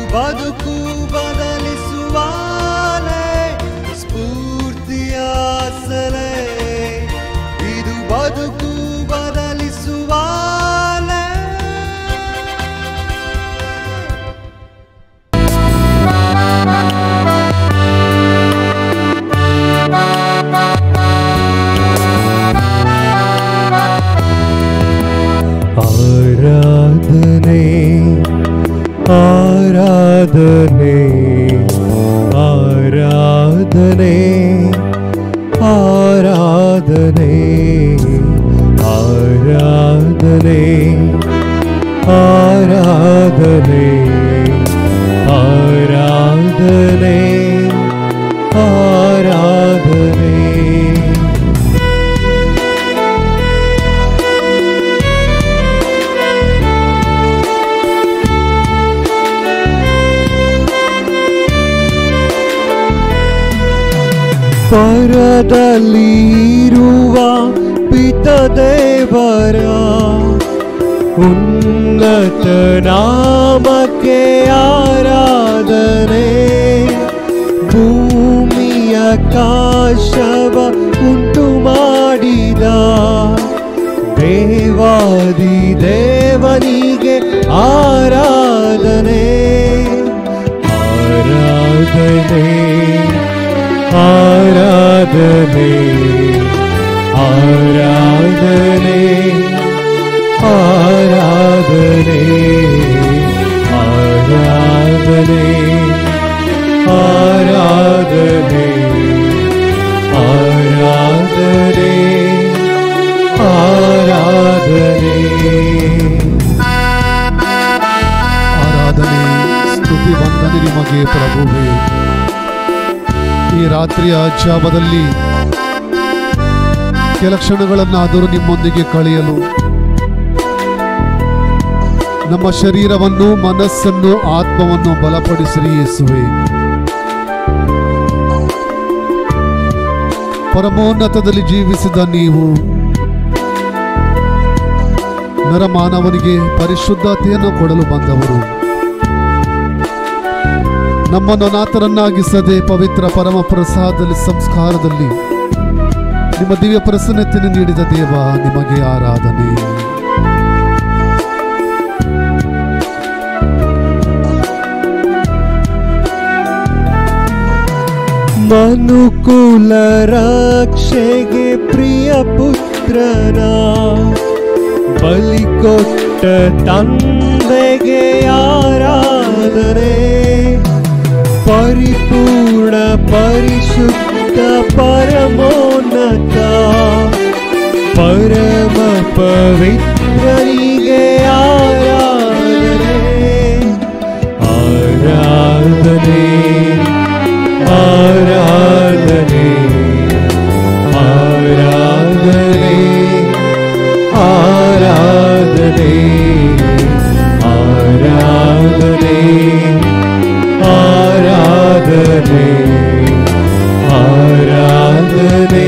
ಬದುಕು ಬದಲಿಸುವಾಲೆ ಸ್ಫೂರ್ತಿಯ ಸಲೆ ಇದು ಬದುಕು ಬದಲಿಸುವಾಲೆ ಆರಾಧನೆ ಆರಾಧನೆ ಆರಾಧನೆ ಆರಾಧನೆ ಆರಾಧನೆ ಆರಾಧನೆ ಆರಾಧನೆ ಆರಾಧನೆ ಪರದಲ್ಲಿರುವ ಪಿತದೇವರ ಉನ್ನತ ನಾಮಕ್ಕೆ ಆರಾಧನೆ ಭೂಮಿಯ ಕಾಶವ ಉಂಟು ಮಾಡಿದ ದೇವಾದಿ ದೇವನಿಗೆ ಆರಾಧನೆ ಆರಾಧನೆ ಆರಾಧನೆ ಆರಾಧನೆ ಆರಾಧನೆ ಆರಾಧನೆ ಆರಾಧನೆ ಆರಾಧನೆ ಆರಾಧನೆ ಆರಾಧನೆ ಸ್ತುತಿ ವಂದನೆ ನಿಮಗೆ ಪ್ರಭುವೇ ಈ ರಾತ್ರಿಯ ಜಾವದಲ್ಲಿ ಕೆಲ ಕ್ಷಣಗಳನ್ನಾದರೂ ನಿಮ್ಮೊಂದಿಗೆ ಕಳೆಯಲು ನಮ್ಮ ಶರೀರವನ್ನು ಮನಸ್ಸನ್ನು ಆತ್ಮವನ್ನು ಬಲಪಡಿಸಿರಿ ಯೇಸುವೆ ಪರಮೋನ್ನತದಲ್ಲಿ ಜೀವಿಸಿದ ನೀವು ನರಮಾನವನಿಗೆ ಪರಿಶುದ್ಧತೆಯನ್ನು ಕೊಡಲು ಬಂದವರು ನಮ್ಮನ್ನು ಅನಾಥರನ್ನಾಗಿಸದೆ ಪವಿತ್ರ ಪರಮ ಪ್ರಸಾದದಲ್ಲಿ ಸಂಸ್ಕಾರದಲ್ಲಿ ನಿಮ್ಮ ದಿವ್ಯ ಪ್ರಸನ್ನತೆಯನ್ನು ನೀಡಿದ ದೇವ ನಿಮಗೆ ಆರಾಧನೆ ಮನುಕುಲ ರಕ್ಷೆಗೆ ಪ್ರಿಯ ಪುತ್ರನ ಬಲಿ ಕೊಟ್ಟ ತಂದೆಗೆ ಆರಾಧನೆ ಪರಿಪೂರ್ಣ ಪರಿಶುದ್ಧ ಪರಮೋನ್ನತ ಪರಮ ಪವಿತ್ರನಿಗೆ ಆರಾಧನೆ ಆರಾಧನೆ ಆರಾಧನೆ ಆರಾಧನೆ ಆರಾಧನೆ ಆರಾಧನೆ ಆರಾಧನೆ ಆರಾಧನೆ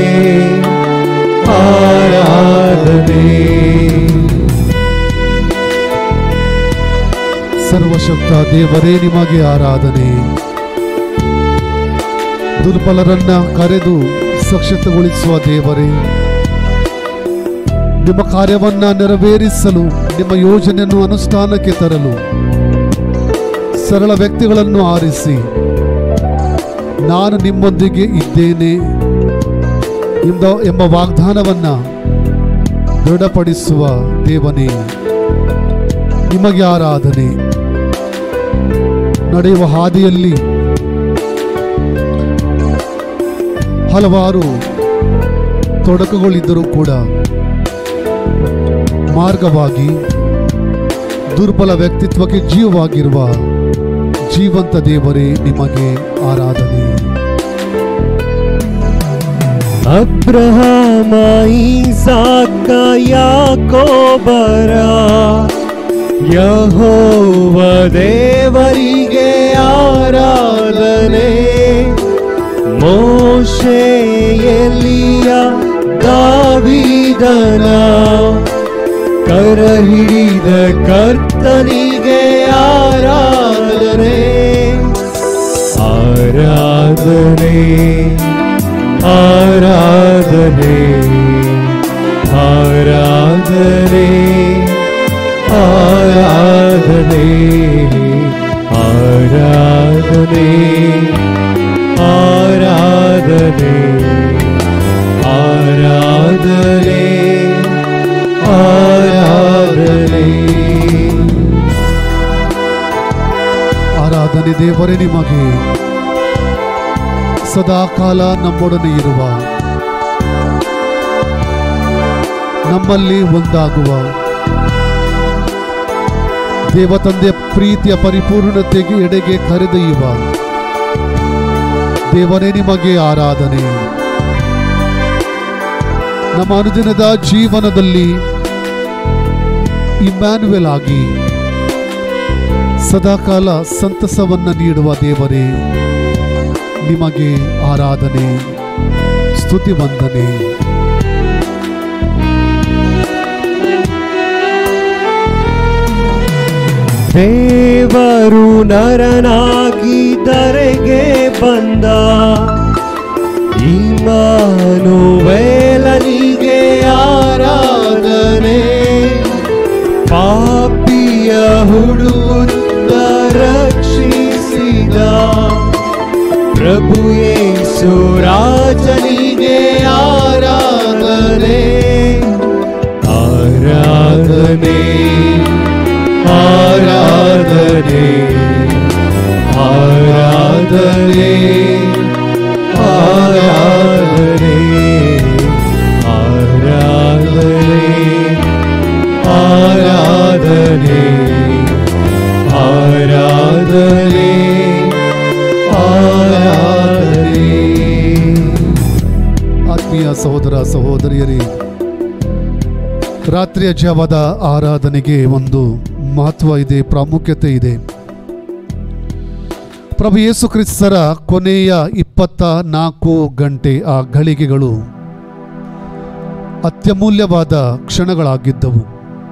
ಆರಾಧನೆ ಸರ್ವಶಕ್ತ ದೇವರೇ ನಿಮಗೆ ಆರಾಧನೆ ದುರ್ಬಲರನ್ನ ಕರೆದು ಸಕ್ಷತಗೊಳಿಸುವ ದೇವರೇ ನಿಮ್ಮ ಕಾರ್ಯವನ್ನ ನೆರವೇರಿಸಲು ನಿಮ್ಮ ಯೋಜನೆಯನ್ನು ಅನುಷ್ಠಾನಕ್ಕೆ ತರಲು ಸರಳ ವ್ಯಕ್ತಿಗಳನ್ನು ಆರಿಸಿ ನಾನು ನಿಮ್ಮೊಂದಿಗೆ ಇದ್ದೇನೆ ಎಂಬ ಎಂಬ ವಾಗ್ದಾನವನ್ನ ದೃಢಪಡಿಸುವ ದೇವನೇ ನಿಮಗೆ ಆರಾಧನೆ ನಡೆಯುವ ಹಾದಿಯಲ್ಲಿ ಹಲವಾರು ತೊಡಕುಗಳಿದ್ದರೂ ಕೂಡ ಮಾರ್ಗವಾಗಿ ದುರ್ಬಲ ವ್ಯಕ್ತಿತ್ವಕ್ಕೆ ಜೀವವಾಗಿರುವ ಜೀವಂತ ದೇವರೇ ನಿಮಗೆ ಆರಾಧನೆ ಅಬ್ರಹಾಮ ಈಸಾಕ ಯಾಕೋಬರ ಯಹೋವ ದೇವರಿಗೆ ಆರಾಧನೆ ಮೋಶೆ ಎಲಿಯ ದಾವಿದನ ಕರ ಹಿಡಿದ ಕರ್ತನಿಗೆ ಆರಾಧನೆ ಆರಾಧನೆ ಆರಾಧನೆ ಆರಾಧನೆ ಆರಾಧನೆ ಆರಾಧನೆ ದೇವರೇ ನಿಮಗೆ ಸದಾಕಾಲ ನಮ್ಮೊಡನೆ ಇರುವ ನಮ್ಮಲ್ಲಿ ಒಂದಾಗುವ ದೇವತಂದೆಯ ಪ್ರೀತಿಯ ಪರಿಪೂರ್ಣತೆಗೆ ಎಡೆಗೆ ಕರೆದೊಯ್ಯುವ ದೇವರೇ ನಿಮಗೆ ಆರಾಧನೆ ನಮ್ಮ ಅನುದಿನದ ಜೀವನದಲ್ಲಿ ಇಮ್ಯಾನ್ಯುವೆಲ್ ಆಗಿ ಸದಾಕಾಲ ಸಂತಸವನ್ನ ನೀಡುವ ದೇವರೇ ನಿಮಗೆ ಆರಾಧನೆ ಸ್ತುತಿ ವಂದನೆ ದೇವರು ನರನಾಗಿ ಧರೆಗೆ ಬಂದ ಇಮಾನುವೇಲನಿಗೆ ಆರಾಧನೆ ಪಾಪಿಯ ಹುಡುಗ ರಕ್ಷಿಸಿದ ಪ್ರಭು ಯೇಸು ರಾಜನಿಗೆ ಆರಾಧನೆ ಆರಾಧನೆ ಆರಾಧನೆ ಆರಾಧನೆ ಆರಾಧನೆ ಆರಾಧನೆ ಆರಾಧನೆ ಆರಾಧನೆ ಆರಾಧನೆ ಆತ್ಮೀಯ ಸಹೋದರ ಸಹೋದರಿಯರೇ ರಾತ್ರಿಯ ಜಾವದ ಆರಾಧನೆಗೆ ಒಂದು ಮಹತ್ವ ಇದೆ ಪ್ರಾಮುಖ್ಯತೆ ಇದೆ ಪ್ರಭು ಯೇಸು ಕ್ರಿಸ್ತರ ಕೊನೆಯ ಇಪ್ಪತ್ತ ನಾಲ್ಕು ಗಂಟೆ ಆ ಗಳಿಗೆಗಳು ಅತ್ಯಮೂಲ್ಯವಾದ ಕ್ಷಣಗಳಾಗಿದ್ದವು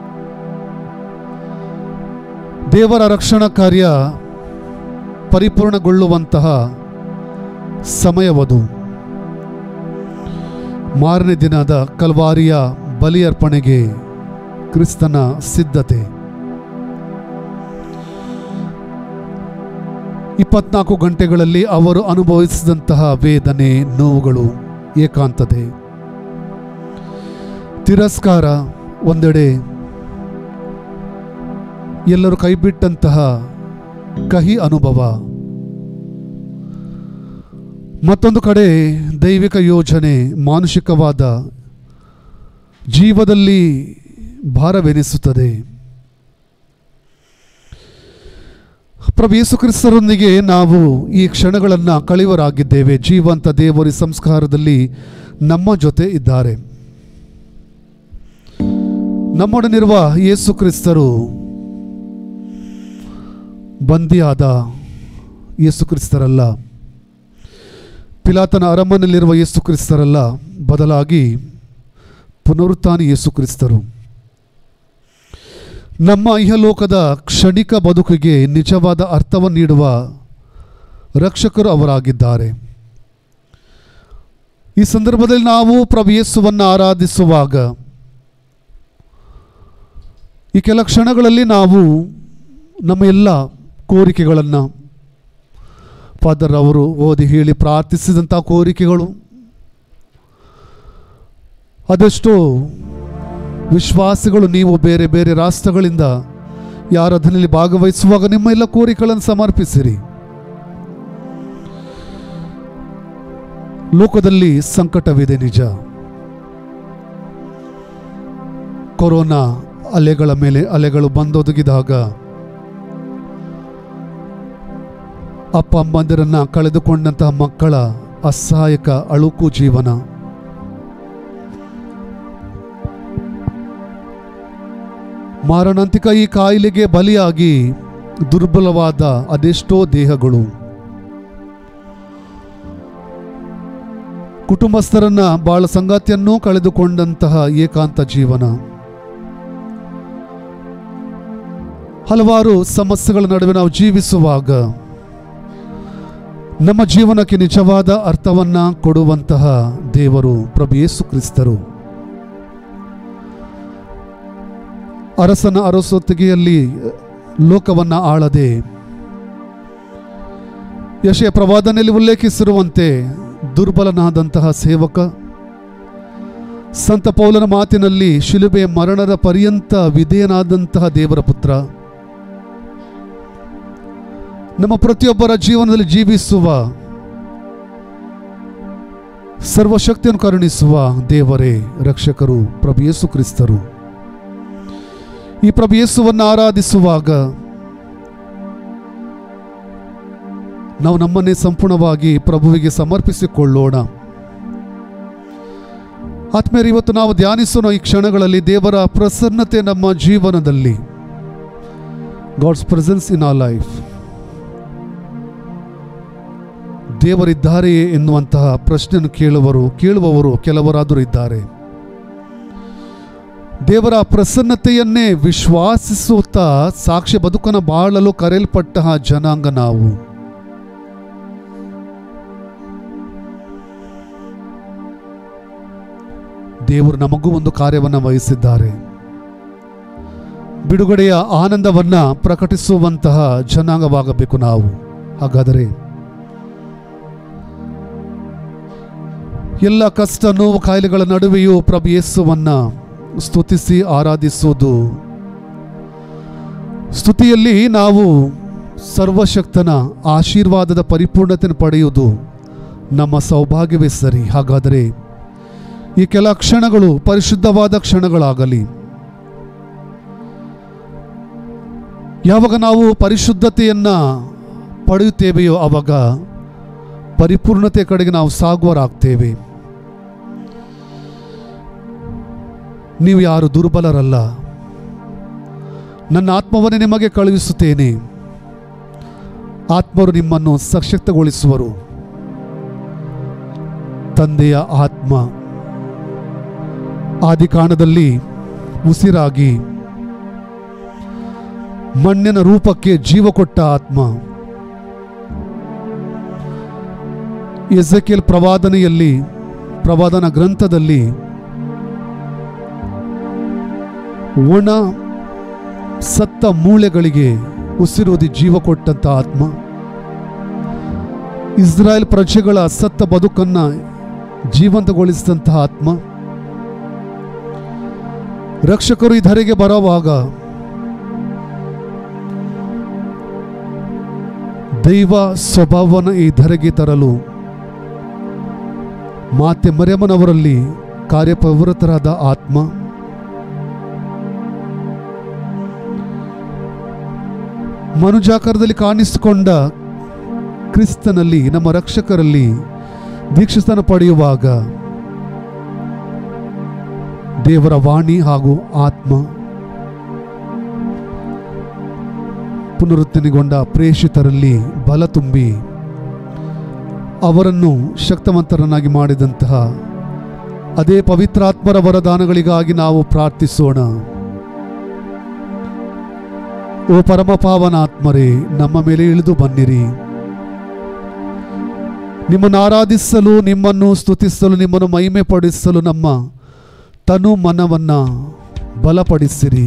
ದೇವರ ರಕ್ಷಣಾ ಕಾರ್ಯ ಪರಿಪೂರ್ಣಗೊಳ್ಳುವಂತಹ ಸಮಯವದು ಮಾರನೇ ದಿನದ ಕಲ್ವಾರಿಯ ಬಲಿಯರ್ಪಣೆಗೆ ಕ್ರಿಸ್ತನ ಸಿದ್ಧತೆ ಇಪ್ಪತ್ನಾಲ್ಕು ಗಂಟೆಗಳಲ್ಲಿ ಅವರು ಅನುಭವಿಸಿದಂತಹ ವೇದನೆ ನೋವುಗಳು ಏಕಾಂತತೆ ತಿರಸ್ಕಾರ ಒಂದೆಡೆ ಎಲ್ಲರೂ ಕೈಬಿಟ್ಟಂತಹ ಕಹಿ ಅನುಭವ ಮತ್ತೊಂದು ಕಡೆ ದೈವಿಕ ಯೋಜನೆ ಮಾನುಷಿಕವಾದ ಜೀವದಲ್ಲಿ ಭಾರವೆನಿಸುತ್ತದೆ ಪ್ರಭು ಯೇಸು ಕ್ರಿಸ್ತರೊಂದಿಗೆ ನಾವು ಈ ಕ್ಷಣಗಳನ್ನು ಕಳೆಯವರಾಗಿದ್ದೇವೆ ಜೀವಂತ ದೇವರಿ ಸಂಸ್ಕಾರದಲ್ಲಿ ನಮ್ಮ ಜೊತೆ ಇದ್ದಾರೆ ನಮ್ಮೊಡನಿರುವ ಯೇಸು ಕ್ರಿಸ್ತರು ಬಂದಿಯಾದ ಯೇಸು ಕ್ರಿಸ್ತರಲ್ಲ ಪಿಲಾತನ ಅರಮನೆಯಲ್ಲಿರುವ ಯೇಸು ಕ್ರಿಸ್ತರಲ್ಲ ಬದಲಾಗಿ ಪುನರುತ್ಥಾನಿ ಯೇಸು ಕ್ರಿಸ್ತರು ನಮ್ಮ ಇಹಲೋಕದ ಕ್ಷಣಿಕ ಬದುಕಿಗೆ ನಿಜವಾದ ಅರ್ಥವನ್ನು ನೀಡುವ ರಕ್ಷಕರು ಅವರಾಗಿದ್ದಾರೆ ಈ ಸಂದರ್ಭದಲ್ಲಿ ನಾವು ಪ್ರಭು ಯೇಸುವನ್ನು ಆರಾಧಿಸುವಾಗ ಈ ಕೆಲ ಕ್ಷಣಗಳಲ್ಲಿ ನಾವು ನಮ್ಮ ಎಲ್ಲ ಕೋರಿಕೆಗಳನ್ನು ಫಾದರ್ ಅವರು ಓದಿ ಹೇಳಿ ಪ್ರಾರ್ಥಿಸಿದಂಥ ಕೋರಿಕೆಗಳು ಅದೆಷ್ಟೋ ವಿಶ್ವಾಸಿಗಳು ನೀವು ಬೇರೆ ಬೇರೆ ರಾಷ್ಟ್ರಗಳಿಂದ ಯಾರು ಅದರಲ್ಲಿ ಭಾಗವಹಿಸುವಾಗ ನಿಮ್ಮ ಎಲ್ಲ ಕೋರಿಕೆಗಳನ್ನು ಸಮರ್ಪಿಸಿರಿ ಲೋಕದಲ್ಲಿ ಸಂಕಟವಿದೆ ನಿಜ ಕೊರೋನಾ ಅಲೆಗಳ ಮೇಲೆ ಅಲೆಗಳು ಬಂದೊದಗಿದಾಗ ಅಪ್ಪ ಅಮ್ಮಂದಿರನ್ನ ಕಳೆದುಕೊಂಡಂತಹ ಮಕ್ಕಳ ಅಸಹಾಯಕ ಅಳುಕು ಜೀವನ ಮಾರಣಾಂತಿಕ ಈ ಕಾಯಿಲೆಗೆ ಬಲಿಯಾಗಿ ದುರ್ಬಲವಾದ ಅದೆಷ್ಟೋ ದೇಹಗಳು ಕುಟುಂಬಸ್ಥರನ್ನ ಬಾಳ ಸಂಗಾತಿಯನ್ನೂ ಕಳೆದುಕೊಂಡಂತಹ ಏಕಾಂತ ಜೀವನ ಹಲವಾರು ಸಮಸ್ಯೆಗಳ ನಡುವೆ ನಾವು ಜೀವಿಸುವಾಗ ನಮ್ಮ ಜೀವನಕ್ಕೆ ನಿಜವಾದ ಅರ್ಥವನ್ನ ಕೊಡುವಂತಹ ದೇವರು ಪ್ರಭು ಯೇಸು ಕ್ರಿಸ್ತರು ಅರಸನ ಅರಸೊತ್ತಿಗೆಯಲ್ಲಿ ಲೋಕವನ್ನ ಆಳದೆ ಯಶಯ ಪ್ರವಾದನೆಯಲ್ಲಿ ಉಲ್ಲೇಖಿಸಿರುವಂತೆ ದುರ್ಬಲನಾದಂತಹ ಸೇವಕ ಸಂತ ಪೌಲನ ಮಾತಿನಲ್ಲಿ ಶಿಲುಬೆ ಮರಣದ ಪರ್ಯಂತ ವಿಧೇಯನಾದಂತಹ ದೇವರ ಪುತ್ರ ನಮ್ಮ ಪ್ರತಿಯೊಬ್ಬರ ಜೀವನದಲ್ಲಿ ಜೀವಿಸುವ ಸರ್ವಶಕ್ತಿಯನ್ನು ಕರುಣಿಸುವ ದೇವರೇ ರಕ್ಷಕರು ಪ್ರಭು ಯೇಸು ಕ್ರಿಸ್ತರು ಈ ಪ್ರಭು ಯೇಸುವನ್ನು ಆರಾಧಿಸುವಾಗ ನಾವು ನಮ್ಮನ್ನೇ ಸಂಪೂರ್ಣವಾಗಿ ಪ್ರಭುವಿಗೆ ಸಮರ್ಪಿಸಿಕೊಳ್ಳೋಣ ಆತ್ಮೀಯರು ಇವತ್ತು ನಾವು ಧ್ಯಾನಿಸೋಣ ಈ ಕ್ಷಣಗಳಲ್ಲಿ ದೇವರ ಪ್ರಸನ್ನತೆ ನಮ್ಮ ಜೀವನದಲ್ಲಿ God's presence in our life ದೇವರಿದ್ದಾರೆಯೇ ಎನ್ನುವಂತಹ ಪ್ರಶ್ನೆಯನ್ನು ಕೇಳುವರು ಕೇಳುವವರು ಕೆಲವರಾದರೂ ಇದ್ದಾರೆ ದೇವರ ಪ್ರಸನ್ನತೆಯನ್ನೇ ವಿಶ್ವಾಸಿಸುತ್ತಾ ಸಾಕ್ಷ್ಯ ಬದುಕನ್ನು ಬಾಳಲು ಕರೆಯಲ್ಪಟ್ಟ ಜನಾಂಗ ನಾವು ದೇವರು ನಮಗೂ ಒಂದು ಕಾರ್ಯವನ್ನು ವಹಿಸಿದ್ದಾರೆ ಬಿಡುಗಡೆಯ ಆನಂದವನ್ನ ಪ್ರಕಟಿಸುವಂತಹ ಜನಾಂಗವಾಗಬೇಕು ನಾವು ಹಾಗಾದರೆ ಎಲ್ಲ ಕಷ್ಟ ನೋವು ಕಾಯಿಲೆಗಳ ನಡುವೆಯೂ ಪ್ರಭು ಯೇಸುವನ್ನ ಸ್ತುತಿಸಿ ಆರಾಧಿಸುವುದು ಸ್ತುತಿಯಲ್ಲಿ ನಾವು ಸರ್ವಶಕ್ತನ ಆಶೀರ್ವಾದದ ಪರಿಪೂರ್ಣತೆಯನ್ನು ಪಡೆಯುವುದು ನಮ್ಮ ಸೌಭಾಗ್ಯವೇ ಸರಿ ಹಾಗಾದರೆ ಈ ಕೆಲ ಕ್ಷಣಗಳು ಪರಿಶುದ್ಧವಾದ ಕ್ಷಣಗಳಾಗಲಿ ಯಾವಾಗ ನಾವು ಪರಿಶುದ್ಧತೆಯನ್ನ ಪಡೆಯುತ್ತೇವೆಯೋ ಆವಾಗ ಪರಿಪೂರ್ಣತೆ ಕಡೆಗೆ ನಾವು ಸಾಗುವರಾಗ್ತೇವೆ ನೀವು ಯಾರು ದುರ್ಬಲರಲ್ಲ ನನ್ನ ಆತ್ಮವನ್ನೇ ನಿಮಗೆ ಕಳುಹಿಸುತ್ತೇನೆ ಆತ್ಮರು ನಿಮ್ಮನ್ನು ಸಶಕ್ತಗೊಳಿಸುವರು ತಂದೆಯ ಆತ್ಮ ಆದಿಕಾಂಡದಲ್ಲಿ ಉಸಿರಾಗಿ ಮಣ್ಣಿನ ರೂಪಕ್ಕೆ ಜೀವ ಕೊಟ್ಟ ಆತ್ಮ ಎಸೆಕೆಲ್ ಪ್ರವಾದನೆಯಲ್ಲಿ ಪ್ರವಾದನ ಗ್ರಂಥದಲ್ಲಿ ಒಣ ಸತ್ತ ಮೂಳೆಗಳಿಗೆ ಉಸಿರೋದಿ ಜೀವ ಕೊಟ್ಟಂತ ಆತ್ಮ ಇಸ್ರಾಯೇಲ್ ಪ್ರಜೆಗಳ ಸತ್ತ ಬದುಕನ್ನ ಜೀವಂತಗೊಳಿಸಿದಂತಹ ಆತ್ಮ ರಕ್ಷಕರು ಈ ಧರೆಗೆ ಬರುವಾಗ ದೈವ ಸ್ವಭಾವವನ್ನು ಈ ಧರೆಗೆ ತರಲು ಮಾತೆ ಮರೆಯಮ್ಮನವರಲ್ಲಿ ಕಾರ್ಯಪ್ರವೃತ್ತರಾದ ಆತ್ಮ ಮನುಜಾಕಾರದಲ್ಲಿ ಕಾಣಿಸಿಕೊಂಡ ಕ್ರಿಸ್ತನಲ್ಲಿ ನಮ್ಮ ರಕ್ಷಕರಲ್ಲಿ ದೀಕ್ಷಿತನ ಪಡೆಯುವಾಗ ದೇವರ ವಾಣಿ ಹಾಗೂ ಆತ್ಮ ಪುನರುತ್ತನೆಗೊಂಡ ಪ್ರೇಷಿತರಲ್ಲಿ ಬಲ ತುಂಬಿ ಅವರನ್ನು ಶಕ್ತವಂತರನ್ನಾಗಿ ಮಾಡಿದಂತಹ ಅದೇ ಪವಿತ್ರಾತ್ಮರ ವರದಾನಗಳಿಗಾಗಿ ನಾವು ಪ್ರಾರ್ಥಿಸೋಣ ಓ ಪರಮಪಾವನ ಆತ್ಮರೇ ನಮ್ಮ ಮೇಲೆ ಇಳಿದು ಬನ್ನಿರಿ ನಿಮ್ಮನ್ನು ಆರಾಧಿಸಲು ನಿಮ್ಮನ್ನು ಸ್ತುತಿಸಲು ನಿಮ್ಮನ್ನು ಮಹಿಮೆ ಪಡಿಸಲು ನಮ್ಮ ತನು ಮನವನ್ನ ಬಲಪಡಿಸಿರಿ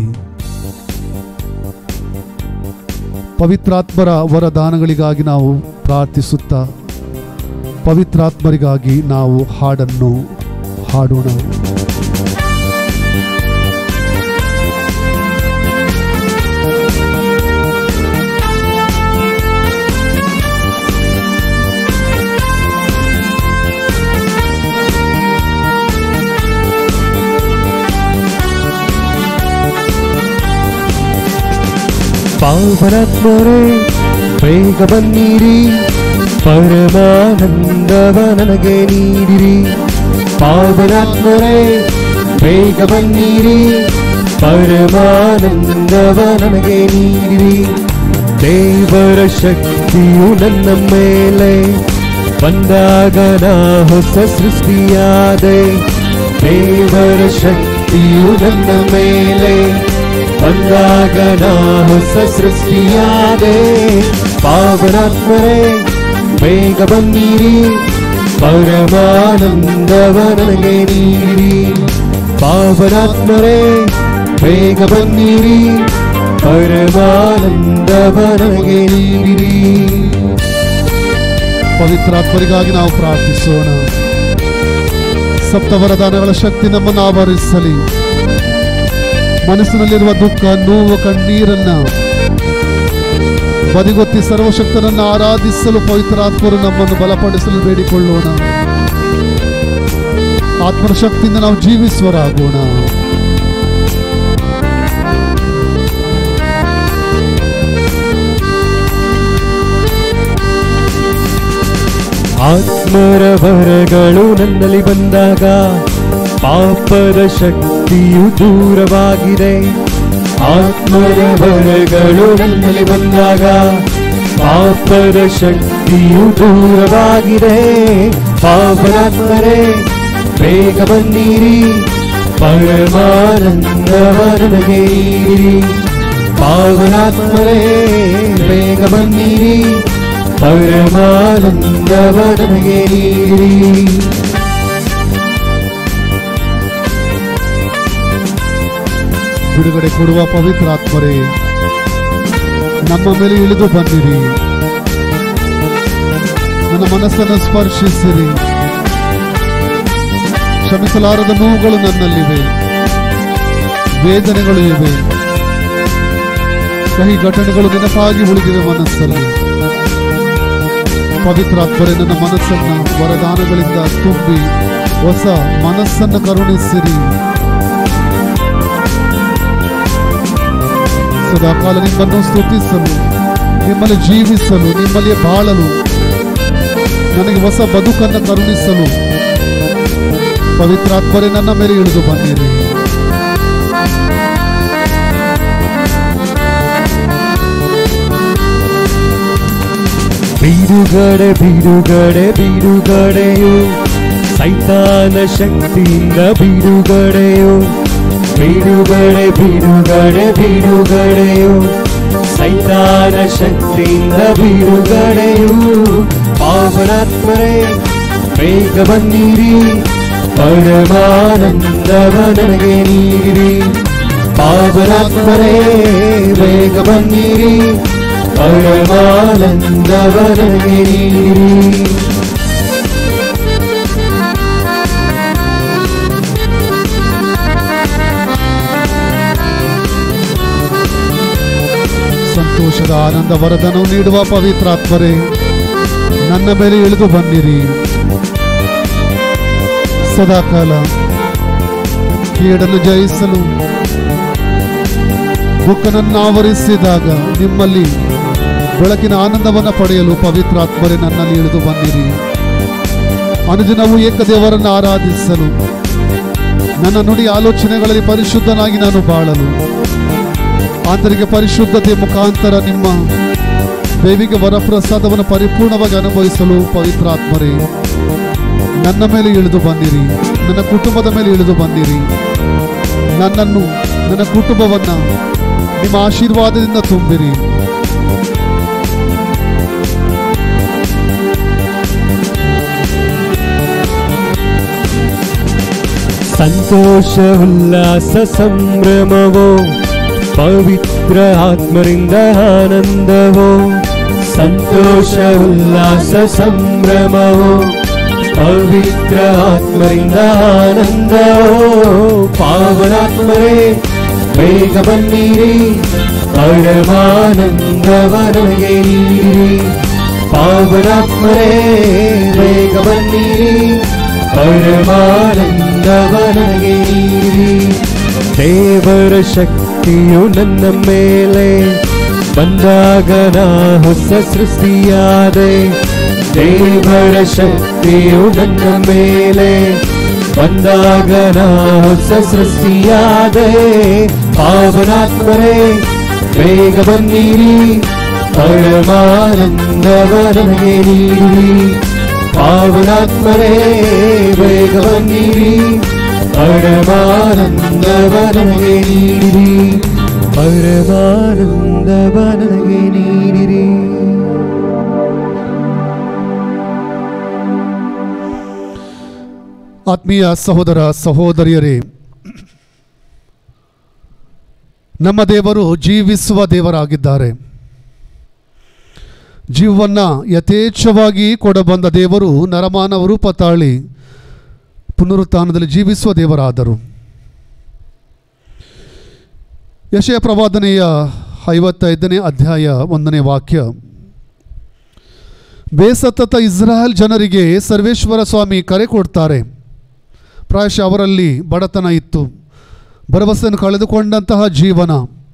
ಪವಿತ್ರಾತ್ಮರ ವರದಾನಗಳಿಗಾಗಿ ನಾವು ಪ್ರಾರ್ಥಿಸುತ್ತಾ ಪವಿತ್ರಾತ್ಮರಿಗಾಗಿ ನಾವು ಹಾಡನ್ನು ಹಾಡೋಣ ಪಾವನಾತ್ಮರೇ ಬೇಗ ಬನ್ನಿರಿ ಪರಮಾನಂದವ ನನಗೆ ನೀಡಿರಿ ಪಾವನಾತ್ಮರೇ ಬೇಗ ಬನ್ನಿರಿ ಪರಮಾನಂದವ ನನಗೆ ನೀಡಿರಿ ದೇವರ ಶಕ್ತಿಯು ನನ್ನ ಮೇಲೆ ಬಂದಾಗ ನಾ ಹೊಸ ಸೃಷ್ಟಿಯಾದೆ ದೇವರ ಶಕ್ತಿಯು ನನ್ನ ಮೇಲೆ ಬಂದಾಗ ನಾ ಹೊಸ ಸೃಷ್ಟಿಯಾದೆ ಪಾವನಾತ್ಮರೇ ಬೇಗ ಬನ್ನಿರಿ ಪರಮಾನಂದವ ನನಗೆ ನೀಡಿರಿ ಪಾವನಾತ್ಮರೇ ಬೇಗ ಬನ್ನಿರಿ ಪರಮಾನಂದವ ನನಗೆ ನೀಡಿರಿ ಪವಿತ್ರಾತ್ಮರಿಗಾಗಿ ನಾವು ಪ್ರಾರ್ಥಿಸೋಣ ಸಪ್ತವರದಾನಗಳ ಶಕ್ತಿ ನಮ್ಮನ್ನು ಆವರಿಸಲಿ ಮನಸ್ಸಿನಲ್ಲಿರುವ ದುಃಖ ನೋವು ಕಣ್ಣೀರನ್ನ ಬದಿಗೊತ್ತಿ ಸರ್ವಶಕ್ತನನ್ನು ಆರಾಧಿಸಲು ಪವಿತ್ರಾತ್ಮರು ನಮ್ಮನ್ನು ಬಲಪಡಿಸಲು ಬೇಡಿಕೊಳ್ಳೋಣ ಆತ್ಮರ ಶಕ್ತಿಯಿಂದ ನಾವು ಜೀವಿಸುವರಾಗೋಣ ಆತ್ಮರ ವರಗಳು ನನ್ನಲ್ಲಿ ಬಂದಾಗ ಪಾಪದ ಶಕ್ತಿಯು ದೂರವಾಗಿದೆ ಆತ್ಮರ ವರಗಳು ನನ್ನಲ್ಲಿ ಬಂದಾಗ ಪಾಪದ ಶಕ್ತಿಯು ದೂರವಾಗಿದೆ ಪಾಪರಾತ್ಮರೇ ಬೇಗ ಬನ್ನಿರಿ ಪರಮಾನಂದವ ನನಗೆ ನೀಡಿರಿ ಪಾವನಾತ್ಮರೇ ಬೇಗ ಬನ್ನಿರಿ ಪರಮಾನಂದವ ನನಗೆ ನೀಡಿರಿ ಬಿಡುಗಡೆ ಕೊಡುವ ಪವಿತ್ರಾತ್ಮರೇ ನಮ್ಮ ಮೇಲೆ ಇಳಿದು ಬಂದಿರಿ ನನ್ನ ಮನಸ್ಸನ್ನು ಸ್ಪರ್ಶಿಸಿರಿ ಕ್ಷಮಿಸಲಾರದ ನೋವುಗಳು ನನ್ನಲ್ಲಿವೆ ವೇದನೆಗಳು ಇವೆ ಕಹಿ ಘಟನೆಗಳು ನೆನಪಾಗಿ ಉಳಿದಿವೆ ಮನಸ್ಸಲ್ಲಿ ಪವಿತ್ರಾತ್ಮರೇ ನನ್ನ ಮನಸ್ಸನ್ನ ವರದಾನಗಳಿಂದ ತುಂಬಿ ಹೊಸ ಮನಸ್ಸನ್ನು ಕರುಣಿಸಿರಿ ಸದಾಕಾಲ ನಿಮ್ಮನ್ನು ಸ್ತುತಿಸಲು ನಿಮ್ಮಲ್ಲಿ ಜೀವಿಸಲು ನಿಮ್ಮಲ್ಲಿ ಬಾಳಲು ನನಗೆ ಹೊಸ ಬದುಕನ್ನು ಕರುಣಿಸಲು ಪವಿತ್ರಾತ್ಮರೇ ನನ್ನ ಮೇಲೆ ಇಳಿದು ಬನ್ನಿರಿ ಬಿಡುಗಡೆ ಬಿಡುಗಡೆ ಬಿಡುಗಡೆಯು ಸೈತಾನ ಶಕ್ತಿಯಿಂದ ಬಿಡುಗಡೆಯು ಬಿಡುಗಡೆ ಬಿಡುಗಡೆ ಬಿಡುಗಡೆಯು ಸೈತಾನ ಶಕ್ತಿಯಿಂದ ಬಿಡುಗಡೆಯು ಪಾವನಾತ್ಮರೇ ಬೇಗ ಬನ್ನಿರಿ ಪರಮಾನಂದವ ನನಗೆ ನೀಡಿರಿ ಪಾವನಾತ್ಮರೇ ಬೇಗ ಬನ್ನಿರಿ ಪರಮಾನಂದವ ನನಗೆ ನೀಡಿರಿ ಸಂತೋಷದ ಆನಂದ ವರದನವು ನೀಡುವ ಪವಿತ್ರಾತ್ಮರೇ ನನ್ನ ಮೇಲೆ ಇಳಿದು ಬನ್ನಿರಿ ಸದಾಕಾಲ ಕೀಡನ್ನು ಜಯಿಸಲು ದುಃಖನನ್ನು ಆವರಿಸಿದಾಗ ನಿಮ್ಮಲ್ಲಿ ಬೆಳಕಿನ ಆನಂದವನ್ನು ಪಡೆಯಲು ಪವಿತ್ರಾತ್ಮರೇ ನನ್ನಲ್ಲಿ ಇಳಿದು ಬನ್ನಿರಿ ಅನುದಿನವೂ ಏಕದೇವರನ್ನು ಆರಾಧಿಸಲು ನನ್ನ ನುಡಿ ಆಲೋಚನೆಗಳಲ್ಲಿ ಪರಿಶುದ್ಧನಾಗಿ ನಾನು ಬಾಳಲು ಆಂತರಿಕ ಪರಿಶುದ್ಧತೆ ಮುಖಾಂತರ ನಿಮ್ಮ ದೇವಿಗೆ ವರಪ್ರಸಾದವನ್ನು ಪರಿಪೂರ್ಣವಾಗಿ ಅನುಭವಿಸಲು ಪವಿತ್ರಾತ್ಮರೇ ನನ್ನ ಮೇಲೆ ಇಳಿದು ಬನ್ನಿರಿ ನನ್ನ ಕುಟುಂಬದ ಮೇಲೆ ಇಳಿದು ಬನ್ನಿರಿ ನನ್ನನ್ನು ನನ್ನ ಕುಟುಂಬವನ್ನ ನಿಮ್ಮ ಆಶೀರ್ವಾದದಿಂದ ತುಂಬಿರಿ ಸಂತೋಷ ಉಲ್ಲಾಸ ಸಂಭ್ರಮವೋ ಪವಿತ್ರ ಆತ್ಮರಿಂದ ಆನಂದವೋ ಸಂತೋಷ ಉಲ್ಲಾಸ ಸಂಭ್ರಮವೋ ಪವಿತ್ರ ಆತ್ಮರಿಂದ ಆನಂದವೋ ಪಾವನಾತ್ಮರೇ ಬೇಗ ಬನ್ನಿರಿ ಪರಮಾನಂದವ ನನಗೆ ನೀಡಿರಿ ಪಾವನಾತ್ಮರೇ ಬೇಗ ಬನ್ನಿರಿ ಪರಮಾನಂದವ ನನಗೆ ನೀಡಿರಿ ದೇವರ ಶಕ್ತಿಯು ನನ್ನ ಮೇಲೆ ಬಂದಾಗ ನಾ ಹೊಸ ಸೃಷ್ಟಿಯಾದೆ ದೇವರ ಶಕ್ತಿಯು ನನ್ನ ಮೇಲೆ ಬಂದಾಗ ನಾ ಹೊಸ ಸೃಷ್ಟಿಯಾದೆ ಪಾವನಾತ್ಮರೇ ಬೇಗ ಬನ್ನಿರಿ ಪರಮಾನಂದವ ನನಗೆ ನೀಡಿರಿ ಪಾವನಾತ್ಮರೇ ಬೇಗ ಬನ್ನಿರಿ ಪರಮಾನಂದವ ನನಗೆ ನೀಡಿರಿ ಪರಮಾನಂದವ ನನಗೆ ನೀಡಿರಿ ಆತ್ಮೀಯ ಸಹೋದರ ಸಹೋದರಿಯರೇ ನಮ್ಮ ದೇವರು ಜೀವಿಸುವ ದೇವರಾಗಿದ್ದಾರೆ ಜೀವವನ್ನು ಯಥೇಚ್ಛವಾಗಿ ಕೊಡಬಂದ ದೇವರು ನರಮಾನವ ರೂಪ ತಾಳಿ ಪುನರುತ್ಥಾನದಲ್ಲಿ ಜೀವಿಸುವ ದೇವರಾದರು ಯಶಯ ಪ್ರವಾದನೆಯ ಐವತ್ತೈದನೇ ಅಧ್ಯಾಯ ಒಂದನೇ ವಾಕ್ಯ ಬೇಸತ್ತ ಇಸ್ರಾಯೇಲ್ ಜನರಿಗೆ ಸರ್ವೇಶ್ವರ ಸ್ವಾಮಿ ಕರೆ ಕೊಡ್ತಾರೆ ಪ್ರಾಯಶಃ ಅವರಲ್ಲಿ ಬಡತನ ಇತ್ತು ಭರವಸೆಯನ್ನು ಕಳೆದುಕೊಂಡಂತಹ ಜೀವನ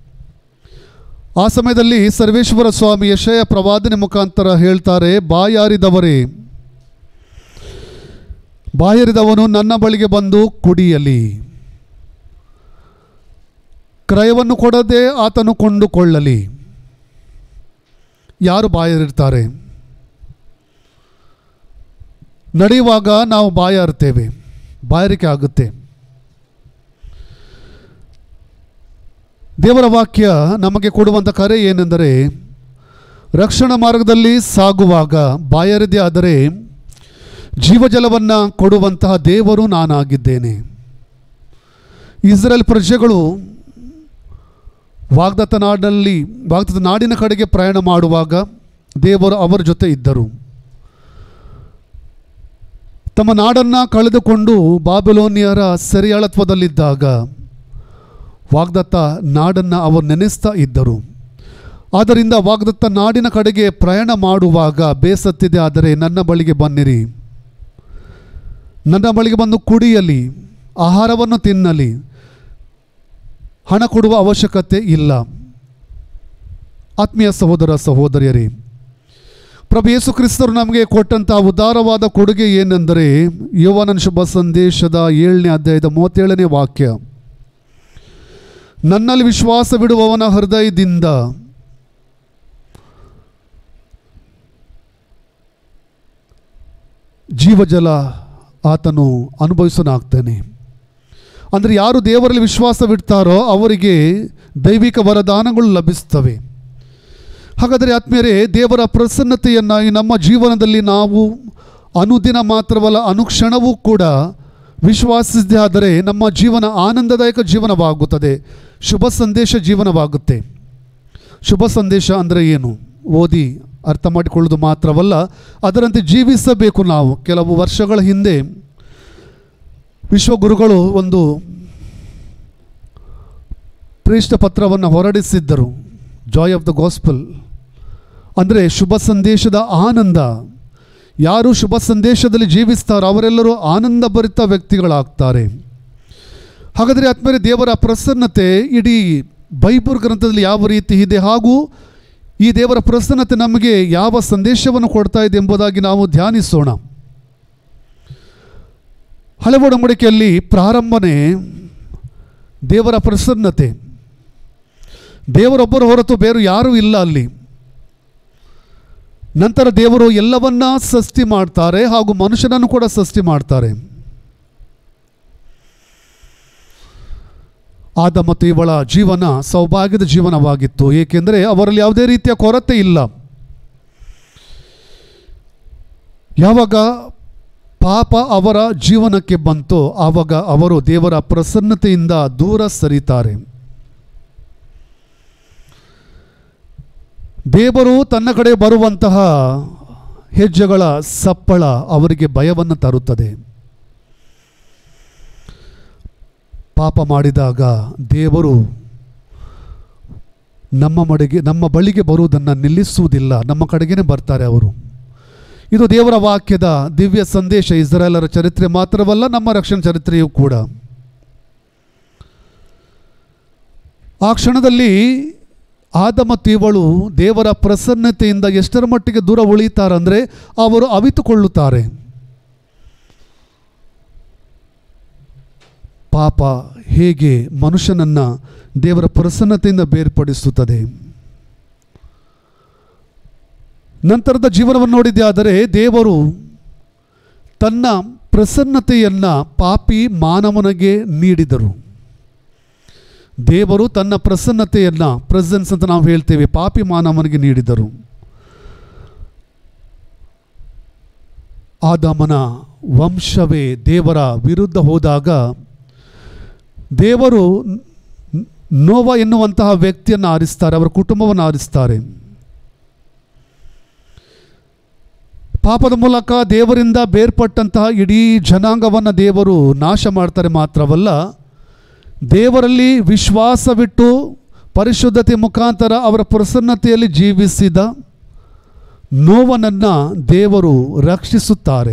ಆ ಸಮಯದಲ್ಲಿ ಸರ್ವೇಶ್ವರ ಸ್ವಾಮಿ ಯಶಯ ಪ್ರವಾದನೆ ಮುಖಾಂತರ ಹೇಳ್ತಾರೆ ಬಾಯಾರಿದವರೇ ಬಾಯರಿದವನು ನನ್ನ ಬಳಿಗೆ ಬಂದು ಕುಡಿಯಲಿ ಕ್ರಯವನ್ನು ಕೊಡದೆ ಆತನು ಕೊಂಡುಕೊಳ್ಳಲಿ ಯಾರು ಬಾಯರಿರ್ತಾರೆ ನಡೆಯುವಾಗ ನಾವು ಬಾಯಾರ್ತೇವೆ ಬಾಯಾರಿಕೆ ಆಗುತ್ತೆ ದೇವರ ವಾಕ್ಯ ನಮಗೆ ಕೊಡುವಂಥ ಕರೆ ಏನೆಂದರೆ ರಕ್ಷಣಾ ಮಾರ್ಗದಲ್ಲಿ ಸಾಗುವಾಗ ಬಾಯರಿದೆ ಆದರೆ ಜೀವಜಲವನ್ನು ಕೊಡುವಂತಹ ದೇವರು ನಾನಾಗಿದ್ದೇನೆ ಇಸ್ರೇಲ್ ಪ್ರಜೆಗಳು ವಾಗ್ದತ್ತ ನಾಡಿನಲ್ಲಿ ವಾಗ್ದತ್ತ ನಾಡಿನ ಕಡೆಗೆ ಪ್ರಯಾಣ ಮಾಡುವಾಗ ದೇವರು ಅವರ ಜೊತೆ ಇದ್ದರು ತಮ್ಮ ನಾಡನ್ನು ಕಳೆದುಕೊಂಡು ಬಾಬಿಲೋನಿಯರ ಸೆರೆಯಾಳತ್ವದಲ್ಲಿದ್ದಾಗ ವಾಗ್ದತ್ತ ನಾಡನ್ನು ಅವರು ನೆನೆಸ್ತಾ ಇದ್ದರು ಆದ್ದರಿಂದ ವಾಗ್ದತ್ತ ನಾಡಿನ ಕಡೆಗೆ ಪ್ರಯಾಣ ಮಾಡುವಾಗ ಬೇಸತ್ತಿದೆ ಆದರೆ ನನ್ನ ಬಳಿಗೆ ಬನ್ನಿರಿ ನನ್ನ ಬಳಿಗೆ ಬಂದು ಕುಡಿಯಲಿ ಆಹಾರವನ್ನು ತಿನ್ನಲಿ ಹಣ ಕೊಡುವ ಅವಶ್ಯಕತೆ ಇಲ್ಲ ಆತ್ಮೀಯ ಸಹೋದರ ಸಹೋದರಿಯರೇ ಪ್ರಭು ಯೇಸು ಕ್ರಿಸ್ತರು ನಮಗೆ ಕೊಟ್ಟಂತಹ ಉದಾರವಾದ ಕೊಡುಗೆ ಏನೆಂದರೆ ಯುವನನ ಶುಭ ಸಂದೇಶದ ಏಳನೇ ಅಧ್ಯಾಯದ ಮೂವತ್ತೇಳನೇ ವಾಕ್ಯ ನನ್ನಲ್ಲಿ ವಿಶ್ವಾಸವಿಡುವವನ ಹೃದಯದಿಂದ ಜೀವಜಲ ಆತನು ಅನುಭವಿಸನಾಗ್ತಾನೆ ಅಂದರೆ ಯಾರು ದೇವರಲ್ಲಿ ವಿಶ್ವಾಸವಿಡ್ತಾರೋ ಅವರಿಗೆ ದೈವಿಕ ವರದಾನಗಳು ಲಭಿಸ್ತವೆ ಹಾಗಾದರೆ ಆತ್ಮೀಯರೇ ದೇವರ ಪ್ರಸನ್ನತೆಯನ್ನು ಈ ನಮ್ಮ ಜೀವನದಲ್ಲಿ ನಾವು ಅನುದಿನ ಮಾತ್ರವಲ್ಲ ಅನುಕ್ಷಣವೂ ಕೂಡ ವಿಶ್ವಾಸಿಸದೆ ಆದರೆ ನಮ್ಮ ಜೀವನ ಆನಂದದಾಯಕ ಜೀವನವಾಗುತ್ತದೆ ಶುಭ ಸಂದೇಶ ಜೀವನವಾಗುತ್ತೆ ಶುಭ ಸಂದೇಶ ಅಂದರೆ ಏನು ಓದಿ ಅರ್ಥ ಮಾಡಿಕೊಳ್ಳೋದು ಮಾತ್ರವಲ್ಲ ಅದರಂತೆ ಜೀವಿಸಬೇಕು ನಾವು ಕೆಲವು ವರ್ಷಗಳ ಹಿಂದೆ ವಿಶ್ವಗುರುಗಳು ಒಂದು ಪ್ರೇಷ್ಠ ಪತ್ರವನ್ನು ಹೊರಡಿಸಿದ್ದರು ಜಾಯ್ ಆಫ್ ದ ಗಾಸ್ಪಲ್ ಅಂದರೆ ಶುಭ ಸಂದೇಶದ ಆನಂದ ಯಾರು ಶುಭ ಸಂದೇಶದಲ್ಲಿ ಜೀವಿಸ್ತಾರೋ ಅವರೆಲ್ಲರೂ ಆನಂದಭರಿತ ವ್ಯಕ್ತಿಗಳಾಗ್ತಾರೆ ಹಾಗಾದರೆ ಆತ್ಮೀಯರೇ ದೇವರ ಪ್ರಸನ್ನತೆ ಇಡೀ ಬೈಬಲ್ ಗ್ರಂಥದಲ್ಲಿ ಯಾವ ರೀತಿ ಇದೆ ಹಾಗೂ ಈ ದೇವರ ಪ್ರಸನ್ನತೆ ನಮಗೆ ಯಾವ ಸಂದೇಶವನ್ನು ಕೊಡ್ತಾ ಇದೆ ಎಂಬುದಾಗಿ ನಾವು ಧ್ಯಾನಿಸೋಣ ಹಳೆ ಒಡಂಬಡಿಕೆಯಲ್ಲಿ ಪ್ರಾರಂಭನೆ ದೇವರ ಪ್ರಸನ್ನತೆ ದೇವರೊಬ್ಬರು ಹೊರತು ಬೇರೆ ಯಾರೂ ಇಲ್ಲ ಅಲ್ಲಿ ನಂತರ ದೇವರು ಎಲ್ಲವನ್ನ ಸೃಷ್ಟಿ ಮಾಡ್ತಾರೆ ಹಾಗೂ ಮನುಷ್ಯನನ್ನು ಕೂಡ ಸೃಷ್ಟಿ ಮಾಡ್ತಾರೆ ಆದ ಮತ್ತು ಇವಳ ಜೀವನ ಸೌಭಾಗ್ಯದ ಜೀವನವಾಗಿತ್ತು ಏಕೆಂದರೆ ಅವರಲ್ಲಿ ಯಾವುದೇ ರೀತಿಯ ಕೊರತೆ ಇಲ್ಲ ಯಾವಾಗ ಪಾಪ ಅವರ ಜೀವನಕ್ಕೆ ಬಂತೋ ಆವಾಗ ಅವರು ದೇವರ ಪ್ರಸನ್ನತೆಯಿಂದ ದೂರ ಸರಿತಾರೆ ದೇವರು ತನ್ನ ಕಡೆ ಬರುವಂತಹ ಹೆಜ್ಜೆಗಳ ಸಪ್ಪಳ ಅವರಿಗೆ ಭಯವನ್ನು ತರುತ್ತದೆ ಪಾಪ ಮಾಡಿದಾಗ ದೇವರು ನಮ್ಮ ಮಡೆಗೆ ನಮ್ಮ ಬಳಿಗೆ ಬರುವುದನ್ನು ನಿಲ್ಲಿಸುವುದಿಲ್ಲ ನಮ್ಮ ಕಡೆಗೇನೆ ಬರ್ತಾರೆ ಅವರು ಇದು ದೇವರ ವಾಕ್ಯದ ದಿವ್ಯ ಸಂದೇಶ ಇಸ್ರಾಯೇಲರ ಚರಿತ್ರೆ ಮಾತ್ರವಲ್ಲ ನಮ್ಮ ರಕ್ಷಣಾ ಚರಿತ್ರೆಯೂ ಕೂಡ ಆ ಕ್ಷಣದಲ್ಲಿ ಆದ ಮತ್ತು ಇವಳು ದೇವರ ಪ್ರಸನ್ನತೆಯಿಂದ ಎಷ್ಟರ ಮಟ್ಟಿಗೆ ದೂರ ಉಳಿತಾರಂದರೆ ಅವರು ಅವಿತುಕೊಳ್ಳುತ್ತಾರೆ ಪಾಪ ಹೇಗೆ ಮನುಷ್ಯನನ್ನು ದೇವರ ಪ್ರಸನ್ನತೆಯಿಂದ ಬೇರ್ಪಡಿಸುತ್ತದೆ ನಂತರದ ಜೀವನವನ್ನು ನೋಡಿದ್ದೆ ಆದರೆ ದೇವರು ತನ್ನ ಪ್ರಸನ್ನತೆಯನ್ನು ಪಾಪಿ ಮಾನವನಿಗೆ ನೀಡಿದರು ದೇವರು ತನ್ನ ಪ್ರಸನ್ನತೆಯನ್ನು ಪ್ರೆಸೆನ್ಸ್ ಅಂತ ನಾವು ಹೇಳ್ತೇವೆ ಪಾಪಿ ಮಾನವನಿಗೆ ನೀಡಿದರು ಆದಾಮನ ವಂಶವೇ ದೇವರ ವಿರುದ್ಧ ಹೋದಾಗ ದೇವರು ನೋವ ಎನ್ನುವಂತಹ ವ್ಯಕ್ತಿಯನ್ನು ಆರಿಸ್ತಾರೆ ಅವರ ಕುಟುಂಬವನ್ನು ಆರಿಸ್ತಾರೆ ಪಾಪದ ಮೂಲಕ ದೇವರಿಂದ ಬೇರ್ಪಟ್ಟಂತಹ ಇಡೀ ಜನಾಂಗವನ್ನು ದೇವರು ನಾಶ ಮಾಡ್ತಾರೆ ಮಾತ್ರವಲ್ಲ ದೇವರಲ್ಲಿ ವಿಶ್ವಾಸವಿಟ್ಟು ಪರಿಶುದ್ಧತೆ ಮುಖಾಂತರ ಅವರ ಪ್ರಸನ್ನತೆಯಲ್ಲಿ ಜೀವಿಸಿದ ನೋವನನ್ನು ದೇವರು ರಕ್ಷಿಸುತ್ತಾರೆ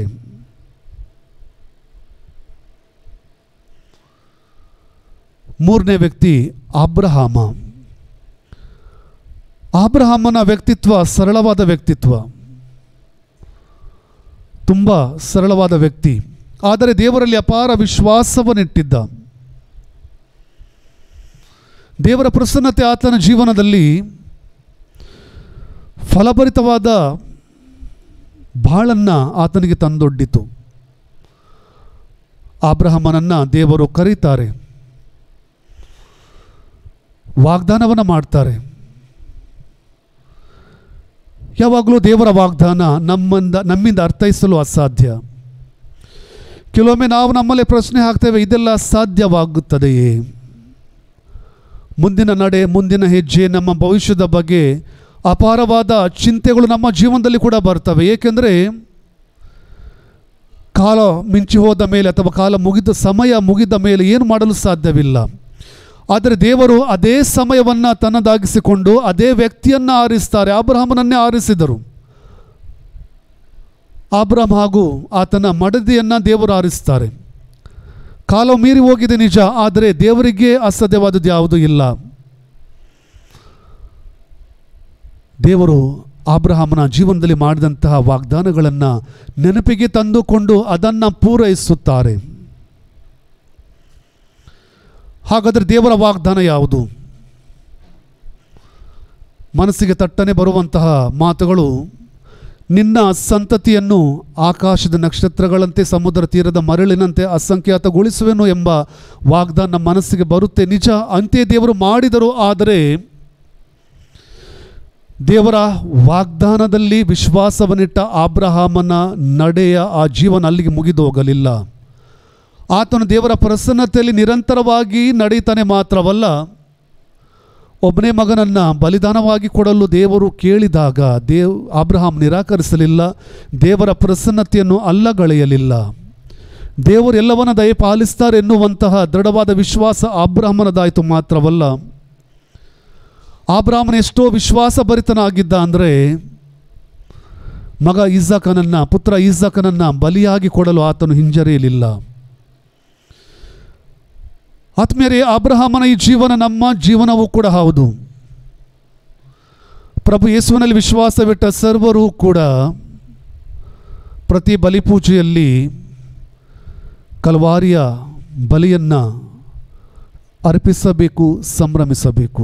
ಮೂರನೇ ವ್ಯಕ್ತಿ ಅಬ್ರಹಾಮ ಅಬ್ರಹಾಮನ ವ್ಯಕ್ತಿತ್ವ ಸರಳವಾದ ವ್ಯಕ್ತಿತ್ವ ತುಂಬ ಸರಳವಾದ ವ್ಯಕ್ತಿ ಆದರೆ ದೇವರಲ್ಲಿ ಅಪಾರ ವಿಶ್ವಾಸವನ್ನಿಟ್ಟಿದ್ದ ದೇವರ ಪ್ರಸನ್ನತೆ ಆತನ ಜೀವನದಲ್ಲಿ ಫಲಭರಿತವಾದ ಬಾಳನ್ನು ಆತನಿಗೆ ತಂದೊಡ್ಡಿತು ಅಬ್ರಹಮನನ್ನು ದೇವರು ಕರೀತಾರೆ ವಾಗ್ದಾನವನ್ನು ಮಾಡ್ತಾರೆ ಯಾವಾಗಲೂ ದೇವರ ವಾಗ್ದಾನ ನಮ್ಮಿಂದ ನಮ್ಮಿಂದ ಅರ್ಥೈಸಲು ಅಸಾಧ್ಯ ಕೆಲವೊಮ್ಮೆ ನಾವು ನಮ್ಮಲ್ಲೇ ಪ್ರಶ್ನೆ ಹಾಕ್ತೇವೆ ಇದೆಲ್ಲ ಸಾಧ್ಯವಾಗುತ್ತದೆಯೇ ಮುಂದಿನ ನಡೆ ಮುಂದಿನ ಹೆಜ್ಜೆ ನಮ್ಮ ಭವಿಷ್ಯದ ಬಗ್ಗೆ ಅಪಾರವಾದ ಚಿಂತೆಗಳು ನಮ್ಮ ಜೀವನದಲ್ಲಿ ಕೂಡ ಬರ್ತವೆ ಏಕೆಂದರೆ ಕಾಲ ಮಿಂಚಿ ಹೋದ ಮೇಲೆ ಅಥವಾ ಕಾಲ ಮುಗಿದ ಸಮಯ ಮುಗಿದ ಮೇಲೆ ಏನು ಮಾಡಲು ಸಾಧ್ಯವಿಲ್ಲ ಆದರೆ ದೇವರು ಅದೇ ಸಮಯವನ್ನು ತನ್ನದಾಗಿಸಿಕೊಂಡು ಅದೇ ವ್ಯಕ್ತಿಯನ್ನು ಆರಿಸ್ತಾರೆ ಅಬ್ರಹಾಮನನ್ನೇ ಆರಿಸಿದರು ಅಬ್ರಹಂ ಹಾಗೂ ಆತನ ಮಡದಿಯನ್ನು ದೇವರು ಆರಿಸ್ತಾರೆ ಕಾಲ ಮೀರಿ ಹೋಗಿದೆ ನಿಜ ಆದರೆ ದೇವರಿಗೆ ಅಸಾಧ್ಯವಾದದ್ದು ಯಾವುದೂ ಇಲ್ಲ ದೇವರು ಅಬ್ರಹಾಮನ ಜೀವನದಲ್ಲಿ ಮಾಡಿದಂತಹ ವಾಗ್ದಾನಗಳನ್ನು ನೆನಪಿಗೆ ತಂದುಕೊಂಡು ಅದನ್ನು ಪೂರೈಸುತ್ತಾರೆ ಹಾಗಾದರೆ ದೇವರ ವಾಗ್ದಾನ ಯಾವುದು ಮನಸ್ಸಿಗೆ ತಟ್ಟನೆ ಬರುವಂತಹ ಮಾತುಗಳು ನಿನ್ನ ಸಂತತಿಯನ್ನು ಆಕಾಶದ ನಕ್ಷತ್ರಗಳಂತೆ ಸಮುದ್ರ ತೀರದ ಮರಳಿನಂತೆ ಅಸಂಖ್ಯಾತಗೊಳಿಸುವೆನು ಎಂಬ ವಾಗ್ದಾನ ನಮ್ಮ ಮನಸ್ಸಿಗೆ ಬರುತ್ತೆ ನಿಜ ಅಂತೆ ದೇವರು ಮಾಡಿದರು ಆದರೆ ದೇವರ ವಾಗ್ದಾನದಲ್ಲಿ ವಿಶ್ವಾಸವನ್ನಿಟ್ಟ ಆಬ್ರಹಾಮನ ನಡೆಯ ಆ ಜೀವನ ಅಲ್ಲಿಗೆ ಮುಗಿದು ಹೋಗಲಿಲ್ಲ ಆತನು ದೇವರ ಪ್ರಸನ್ನತೆಯಲ್ಲಿ ನಿರಂತರವಾಗಿ ನಡೀತಾನೆ ಮಾತ್ರವಲ್ಲ ಒಬ್ಬನೇ ಮಗನನ್ನು ಬಲಿದಾನವಾಗಿ ಕೊಡಲು ದೇವರು ಕೇಳಿದಾಗ ದೇವ್ ಅಬ್ರಹಾಂ ನಿರಾಕರಿಸಲಿಲ್ಲ ದೇವರ ಪ್ರಸನ್ನತೆಯನ್ನು ಅಲ್ಲಗಳೆಯಲಿಲ್ಲ ದೇವರು ಎಲ್ಲವನ್ನ ದಯ ಪಾಲಿಸ್ತಾರೆ ಎನ್ನುವಂತಹ ದೃಢವಾದ ವಿಶ್ವಾಸ ಅಬ್ರಹ್ಮನದಾಯಿತು ಮಾತ್ರವಲ್ಲ ಅಬ್ರಾಹ್ಮನ ಎಷ್ಟೋ ವಿಶ್ವಾಸ ಭರಿತನಾಗಿದ್ದ ಅಂದರೆ ಮಗ ಈಸಾಕನನ್ನು ಪುತ್ರ ಈಸಾಕನನ್ನು ಬಲಿಯಾಗಿ ಕೊಡಲು ಆತನು ಹಿಂಜರಿಯಲಿಲ್ಲ ಆತ್ಮೀಯರೇ ಅಬ್ರಹಾಮನ ಈ ಜೀವನ ನಮ್ಮ ಜೀವನವೂ ಕೂಡ ಹೌದು ಪ್ರಭು ಯೇಸುವಿನಲ್ಲಿ ವಿಶ್ವಾಸವಿಟ್ಟ ಸರ್ವರೂ ಕೂಡ ಪ್ರತಿ ಬಲಿಪೂಜೆಯಲ್ಲಿ ಕಲ್ವಾರಿಯ ಬಲಿಯನ್ನು ಅರ್ಪಿಸಬೇಕು ಸಂಭ್ರಮಿಸಬೇಕು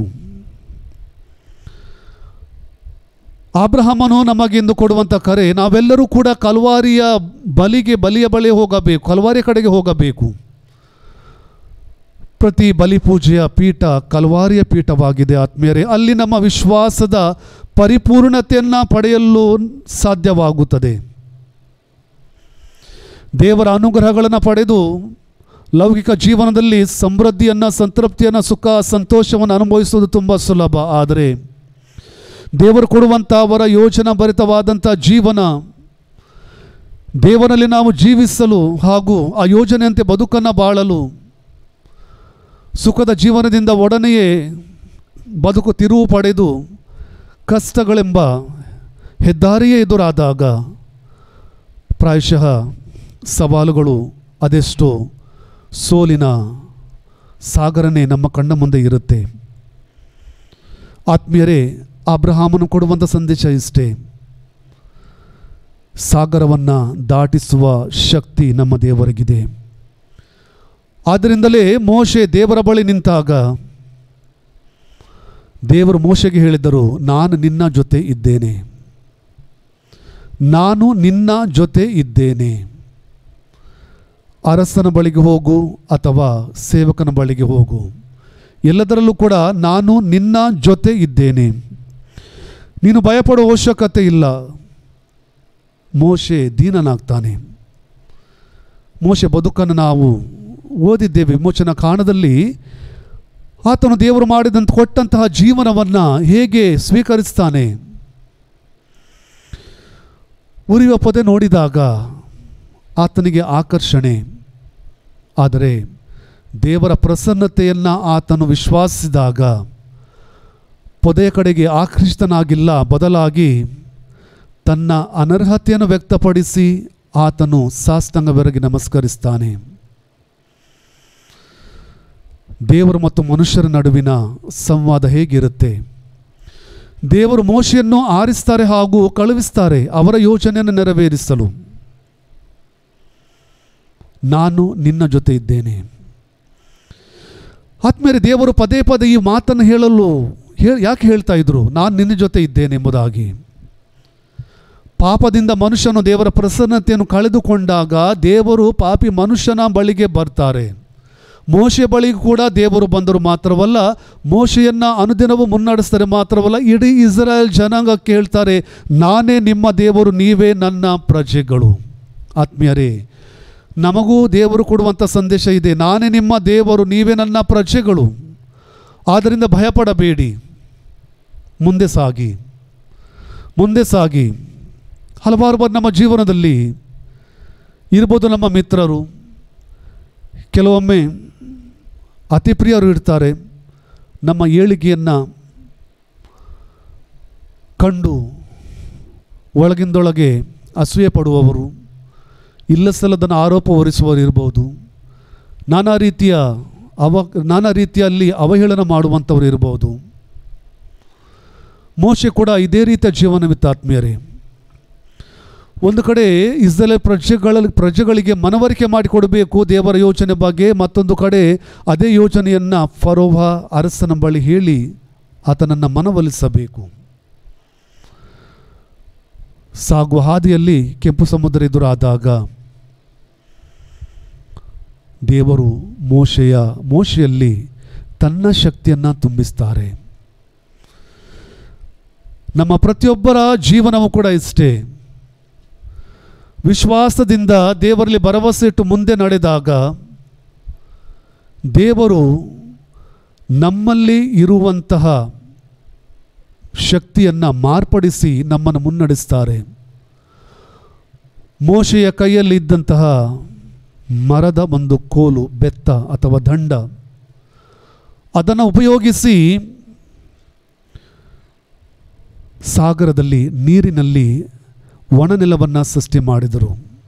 ಅಬ್ರಹಾಮನು ನಮಗೆಂದು ಕೊಡುವಂಥ ಕರೆ ನಾವೆಲ್ಲರೂ ಕೂಡ ಕಲ್ವಾರಿಯ ಬಲಿಗೆ ಬಲಿಯ ಬಳಿ ಹೋಗಬೇಕು ಕಲ್ವಾರಿಯ ಕಡೆಗೆ ಹೋಗಬೇಕು ಪ್ರತಿ ಬಲಿಪೂಜೆಯ ಪೀಠ ಕಲ್ವಾರಿಯ ಪೀಠವಾಗಿದೆ ಆತ್ಮೀಯರೇ ಅಲ್ಲಿ ನಮ್ಮ ವಿಶ್ವಾಸದ ಪರಿಪೂರ್ಣತೆಯನ್ನು ಪಡೆಯಲು ಸಾಧ್ಯವಾಗುತ್ತದೆ ದೇವರ ಅನುಗ್ರಹಗಳನ್ನು ಪಡೆದು ಲೌಕಿಕ ಜೀವನದಲ್ಲಿ ಸಮೃದ್ಧಿಯನ್ನು ಸಂತೃಪ್ತಿಯನ್ನು ಸುಖ ಸಂತೋಷವನ್ನು ಅನುಭವಿಸುವುದು ತುಂಬ ಸುಲಭ ಆದರೆ ದೇವರು ಕೊಡುವಂಥ ಅವರ ಯೋಜನಾ ಭರಿತವಾದಂಥ ಜೀವನ ದೇವರಲ್ಲಿ ನಾವು ಜೀವಿಸಲು ಹಾಗೂ ಆ ಯೋಜನೆಯಂತೆ ಬದುಕನ್ನು ಬಾಳಲು ಸುಖದ ಜೀವನದಿಂದ ಒಡನೆಯೇ ಬದುಕು ತಿರುವು ಪಡೆದು ಕಷ್ಟಗಳೆಂಬ ಹೆದ್ದಾರಿಯೇ ಎದುರಾದಾಗ ಪ್ರಾಯಶಃ ಸವಾಲುಗಳು ಅದೆಷ್ಟೋ ಸೋಲಿನ ಸಾಗರನೇ ನಮ್ಮ ಕಣ್ಣ ಮುಂದೆ ಇರುತ್ತೆ ಆತ್ಮೀಯರೇ ಅಬ್ರಹಾಮನು ಕೊಡುವಂಥ ಸಂದೇಶ ಇಷ್ಟೇ ಸಾಗರವನ್ನು ದಾಟಿಸುವ ಶಕ್ತಿ ನಮ್ಮ ದೇವರಿಗಿದೆ ಆದ್ದರಿಂದಲೇ ಮೋಶೆ ದೇವರ ಬಳಿ ನಿಂತಾಗ ದೇವರು ಮೋಶೆಗೆ ಹೇಳಿದರು ನಾನು ನಿನ್ನ ಜೊತೆ ಇದ್ದೇನೆ ನಾನು ನಿನ್ನ ಜೊತೆ ಇದ್ದೇನೆ ಅರಸನ ಬಳಿಗೆ ಹೋಗು ಅಥವಾ ಸೇವಕನ ಬಳಿಗೆ ಹೋಗು ಎಲ್ಲದರಲ್ಲೂ ಕೂಡ ನಾನು ನಿನ್ನ ಜೊತೆ ಇದ್ದೇನೆ ನೀನು ಭಯಪಡುವ ಅವಶ್ಯಕತೆ ಇಲ್ಲ ಮೋಶೆ ದೀನನಾಗ್ತಾನೆ ಮೋಶೆ ಬದುಕನ್ನು ನಾವು ಓದಿದ್ದೇವೆ ವಿಮೋಚನಾ ಕಾಣದಲ್ಲಿ ಆತನು ದೇವರು ಮಾಡಿದಂತ ಕೊಟ್ಟಂತಹ ಜೀವನವನ್ನು ಹೇಗೆ ಸ್ವೀಕರಿಸ್ತಾನೆ ಉರಿಯುವ ಪೊದೆ ನೋಡಿದಾಗ ಆತನಿಗೆ ಆಕರ್ಷಣೆ ಆದರೆ ದೇವರ ಪ್ರಸನ್ನತೆಯನ್ನು ಆತನು ವಿಶ್ವಾಸಿಸಿದಾಗ ಪೊದೆಯ ಕಡೆಗೆ ಆಕರ್ಷಿತನಾಗಿಲ್ಲ ಬದಲಾಗಿ ತನ್ನ ಅನರ್ಹತೆಯನ್ನು ವ್ಯಕ್ತಪಡಿಸಿ ಆತನು ಸಾಷ್ಟಾಂಗವೆರಗಿ ನಮಸ್ಕರಿಸ್ತಾನೆ ದೇವರು ಮತ್ತು ಮನುಷ್ಯರ ನಡುವಿನ ಸಂವಾದ ಹೇಗಿರುತ್ತೆ ದೇವರು ಮೋಶೆಯನ್ನು ಆರಿಸ್ತಾರೆ ಹಾಗೂ ಕಳುಹಿಸ್ತಾರೆ ಅವರ ಯೋಚನೆಯನ್ನು ನೆರವೇರಿಸಲು ನಾನು ನಿನ್ನ ಜೊತೆ ಇದ್ದೇನೆ ಆದ್ಮೇಲೆ ದೇವರು ಪದೇ ಪದೇ ಈ ಮಾತನ್ನು ಹೇಳಲು ಹೇ- ಯಾಕೆ ಹೇಳ್ತಾ ಇದ್ರು ನಾನು ನಿನ್ನ ಜೊತೆ ಇದ್ದೇನೆ ಎಂಬುದಾಗಿ ಪಾಪದಿಂದ ಮನುಷ್ಯನು ದೇವರ ಪ್ರಸನ್ನತೆಯನ್ನು ಕಳೆದುಕೊಂಡಾಗ ದೇವರು ಪಾಪಿ ಮನುಷ್ಯನ ಬಳಿಗೆ ಬರ್ತಾರೆ ಮೋಶೆ ಬಳಿಗೆ ಕೂಡ ದೇವರು ಬಂದರು ಮಾತ್ರವಲ್ಲ ಮೋಶೆಯನ್ನು ಅನುದಿನವೂ ಮುನ್ನಡೆಸ್ತಾರೆ ಮಾತ್ರವಲ್ಲ ಇಡೀ ಇಸ್ರಾಯೇಲ್ ಜನಾಂಗಕ್ಕೆ ಹೇಳ್ತಾರೆ ನಾನೇ ನಿಮ್ಮ ದೇವರು ನೀವೇ ನನ್ನ ಪ್ರಜೆಗಳು ಆತ್ಮೀಯರೇ ನಮಗೂ ದೇವರು ಕೊಡುವಂಥ ಸಂದೇಶ ಇದೆ ನಾನೇ ನಿಮ್ಮ ದೇವರು ನೀವೇ ನನ್ನ ಪ್ರಜೆಗಳು ಆದ್ದರಿಂದ ಭಯಪಡಬೇಡಿ ಮುಂದೆ ಸಾಗಿ ಮುಂದೆ ಸಾಗಿ ಹಲವಾರು ಬಾರಿ ನಮ್ಮ ಜೀವನದಲ್ಲಿ ಇರ್ಬೋದು ನಮ್ಮ ಮಿತ್ರರು ಕೆಲವೊಮ್ಮೆ ಅತಿ ಪ್ರಿಯರು ಇರ್ತಾರೆ ನಮ್ಮ ಏಳಿಗೆಯನ್ನು ಕಂಡು ಒಳಗಿಂದೊಳಗೆ ಅಸೂಯೆ ಪಡುವವರು ಇಲ್ಲ ಸಲ್ಲದನ್ನು ಆರೋಪ ಹೊರಿಸುವವರು ಇರ್ಬೋದು ನಾನಾ ರೀತಿಯ ಅವ ನಾನಾ ರೀತಿಯಲ್ಲಿ ಅವಹೇಳನ ಮಾಡುವಂಥವ್ರು ಇರ್ಬೋದು ಮೋಶೆ ಕೂಡ ಇದೇ ರೀತಿಯ ಜೀವನವಿತ್ತು ಆತ್ಮೀಯರೇ ಒಂದು ಕಡೆ ಇಸ್ರೇಲ್ ಪ್ರಜೆಗಳ ಪ್ರಜೆಗಳಿಗೆ ಮನವರಿಕೆ ಮಾಡಿಕೊಡಬೇಕು ದೇವರ ಯೋಚನೆ ಬಗ್ಗೆ ಮತ್ತೊಂದು ಕಡೆ ಅದೇ ಯೋಚನೆಯನ್ನು ಫರೋಹ ಅರಸನ ಬಳಿ ಹೇಳಿ ಆತನನ್ನು ಮನವೊಲಿಸಬೇಕು ಸಾಗುವ ಹಾದಿಯಲ್ಲಿ ಕೆಂಪು ಸಮುದ್ರ ಎದುರಾದಾಗ ದೇವರು ಮೋಶೆಯ ಮೋಶೆಯಲ್ಲಿ ತನ್ನ ಶಕ್ತಿಯನ್ನು ತುಂಬಿಸ್ತಾರೆ ನಮ್ಮ ಪ್ರತಿಯೊಬ್ಬರ ಜೀವನವೂ ಕೂಡ ಇಷ್ಟೇ ವಿಶ್ವಾಸದಿಂದ ದೇವರಲ್ಲಿ ಭರವಸೆ ಇಟ್ಟು ಮುಂದೆ ನಡೆದಾಗ ದೇವರು ನಮ್ಮಲ್ಲಿ ಇರುವಂತಹ ಶಕ್ತಿಯನ್ನು ಮಾರ್ಪಡಿಸಿ ನಮ್ಮನ್ನು ಮುನ್ನಡೆಸ್ತಾರೆ ಮೋಶೆಯ ಕೈಯಲ್ಲಿ ಇದ್ದಂತಹ ಮರದ ಒಂದು ಕೋಲು ಬೆತ್ತ ಅಥವಾ ದಂಡ ಅದನ್ನು ಉಪಯೋಗಿಸಿ ಸಾಗರದಲ್ಲಿ ನೀರಿನಲ್ಲಿ ಒಣನೆಲವನ್ನು ಸೃಷ್ಟಿ ಮಾಡಿದರು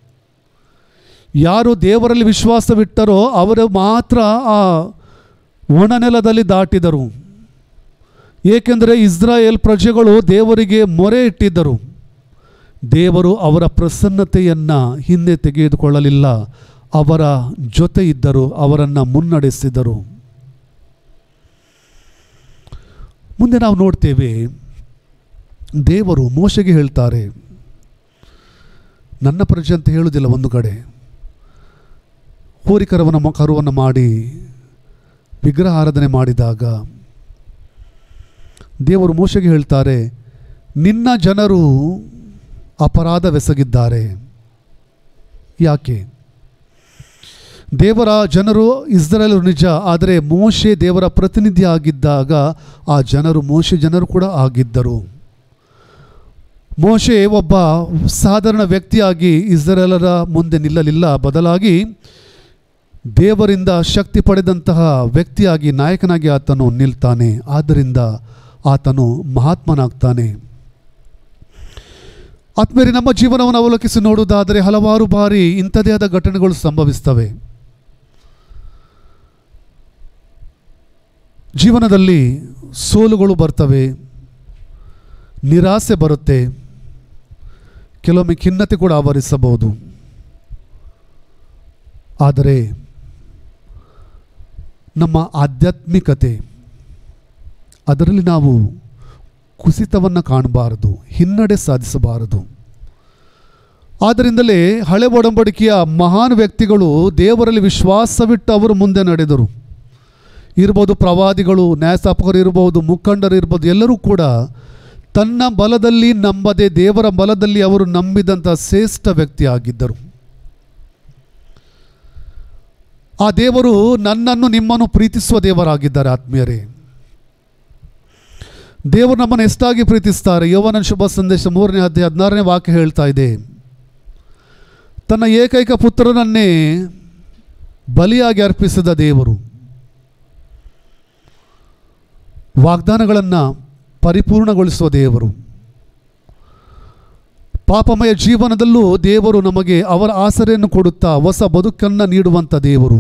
ಯಾರು ದೇವರಲ್ಲಿ ವಿಶ್ವಾಸವಿಟ್ಟರೋ ಅವರು ಮಾತ್ರ ಆ ಒಣನೆಲದಲ್ಲಿ ದಾಟಿದರು ಏಕೆಂದರೆ ಇಸ್ರಾಯೇಲ್ ಪ್ರಜೆಗಳು ದೇವರಿಗೆ ಮೊರೆ ಇಟ್ಟಿದ್ದರು ದೇವರು ಅವರ ಪ್ರಸನ್ನತೆಯನ್ನು ಹಿಂದೆ ತೆಗೆದುಕೊಳ್ಳಲಿಲ್ಲ ಅವರ ಜೊತೆ ಇದ್ದರು ಅವರನ್ನು ಮುನ್ನಡೆಸಿದರು ಮುಂದೆ ನಾವು ನೋಡ್ತೇವೆ ದೇವರು ಮೋಶೆಗೆ ಹೇಳ್ತಾರೆ ನನ್ನ ಪ್ರಜೆ ಅಂತ ಹೇಳುವುದಿಲ್ಲ ಒಂದು ಕಡೆ ಹೋರಿಕರವನ ಮ- ಕರುವನ್ನು ಮಾಡಿ ವಿಗ್ರಹ ಆರಾಧನೆ ಮಾಡಿದಾಗ ದೇವರು ಮೋಶೆಗೆ ಹೇಳ್ತಾರೆ ನಿನ್ನ ಜನರು ಅಪರಾಧವೆಸಗಿದ್ದಾರೆ ಯಾಕೆ ದೇವರ ಜನರು ಇಸ್ರೇಲ್ ನಿಜ ಆದರೆ ಮೋಶೆ ದೇವರ ಪ್ರತಿನಿಧಿ ಆಗಿದ್ದಾಗ ಆ ಜನರು ಮೋಶೆ ಜನರು ಕೂಡ ಆಗಿದ್ದರು ಮೋಶೆ ಒಬ್ಬ ಸಾಧಾರಣ ವ್ಯಕ್ತಿಯಾಗಿ ಇಸ್ರೇಲರ ಮುಂದೆ ನಿಲ್ಲಲಿಲ್ಲ ಬದಲಾಗಿ ದೇವರಿಂದ ಶಕ್ತಿ ಪಡೆದಂತಹ ವ್ಯಕ್ತಿಯಾಗಿ ನಾಯಕನಾಗಿ ಆತನು ನಿಲ್ತಾನೆ ಆದ್ದರಿಂದ ಆತನು ಮಹಾತ್ಮನಾಗ್ತಾನೆ ಆತ್ಮೇಲೆ ನಮ್ಮ ಜೀವನವನ್ನು ಅವಲೋಕಿಸಿ ನೋಡುವುದಾದರೆ ಹಲವಾರು ಬಾರಿ ಇಂಥದೇ ಆದ ಘಟನೆಗಳು ಸಂಭವಿಸ್ತವೆ ಜೀವನದಲ್ಲಿ ಸೋಲುಗಳು ಬರ್ತವೆ ನಿರಾಸೆ ಬರುತ್ತೆ ಕೆಲವೊಮ್ಮೆ ಖಿನ್ನತೆ ಕೂಡ ಆವರಿಸಬಹುದು ಆದರೆ ನಮ್ಮ ಆಧ್ಯಾತ್ಮಿಕತೆ ಅದರಲ್ಲಿ ನಾವು ಕುಸಿತವನ್ನು ಕಾಣಬಾರದು ಹಿನ್ನಡೆ ಸಾಧಿಸಬಾರದು ಆದ್ದರಿಂದಲೇ ಹಳೆ ಒಡಂಬಡಿಕೆಯ ಮಹಾನ್ ವ್ಯಕ್ತಿಗಳು ದೇವರಲ್ಲಿ ವಿಶ್ವಾಸವಿಟ್ಟು ಅವರು ಮುಂದೆ ನಡೆದರು ಇರ್ಬೋದು ಪ್ರವಾದಿಗಳು ನ್ಯಾಯಸ್ಥಾಪಕರು ಇರ್ಬೋದು ಮುಖಂಡರು ಇರ್ಬೋದು ಎಲ್ಲರೂ ಕೂಡ ತನ್ನ ಬಲದಲ್ಲಿ ನಂಬದೆ ದೇವರ ಬಲದಲ್ಲಿ ಅವರು ನಂಬಿದಂಥ ಶ್ರೇಷ್ಠ ವ್ಯಕ್ತಿ ಆಗಿದ್ದರು ಆ ದೇವರು ನನ್ನನ್ನು ನಿಮ್ಮನ್ನು ಪ್ರೀತಿಸುವ ದೇವರಾಗಿದ್ದಾರೆ ಆತ್ಮೀಯರೇ ದೇವರು ನಮ್ಮನ್ನು ಎಷ್ಟಾಗಿ ಪ್ರೀತಿಸ್ತಾರೆ ಯೌವನ ಶುಭ ಸಂದೇಶ ಮೂರನೇ ಅಧ್ಯಾಯ ಹದಿನಾರನೇ ವಾಕ್ಯ ಹೇಳ್ತಾ ಇದೆ ತನ್ನ ಏಕೈಕ ಪುತ್ರನನ್ನೇ ಬಲಿಯಾಗಿ ಅರ್ಪಿಸಿದ ದೇವರು ವಾಗ್ದಾನಗಳನ್ನು ಪರಿಪೂರ್ಣಗೊಳಿಸುವ ದೇವರು ಪಾಪಮಯ ಜೀವನದಲ್ಲೂ ದೇವರು ನಮಗೆ ಅವರ ಆಸರೆಯನ್ನು ಕೊಡುತ್ತಾ ಹೊಸ ಬದುಕನ್ನು ನೀಡುವಂಥ ದೇವರು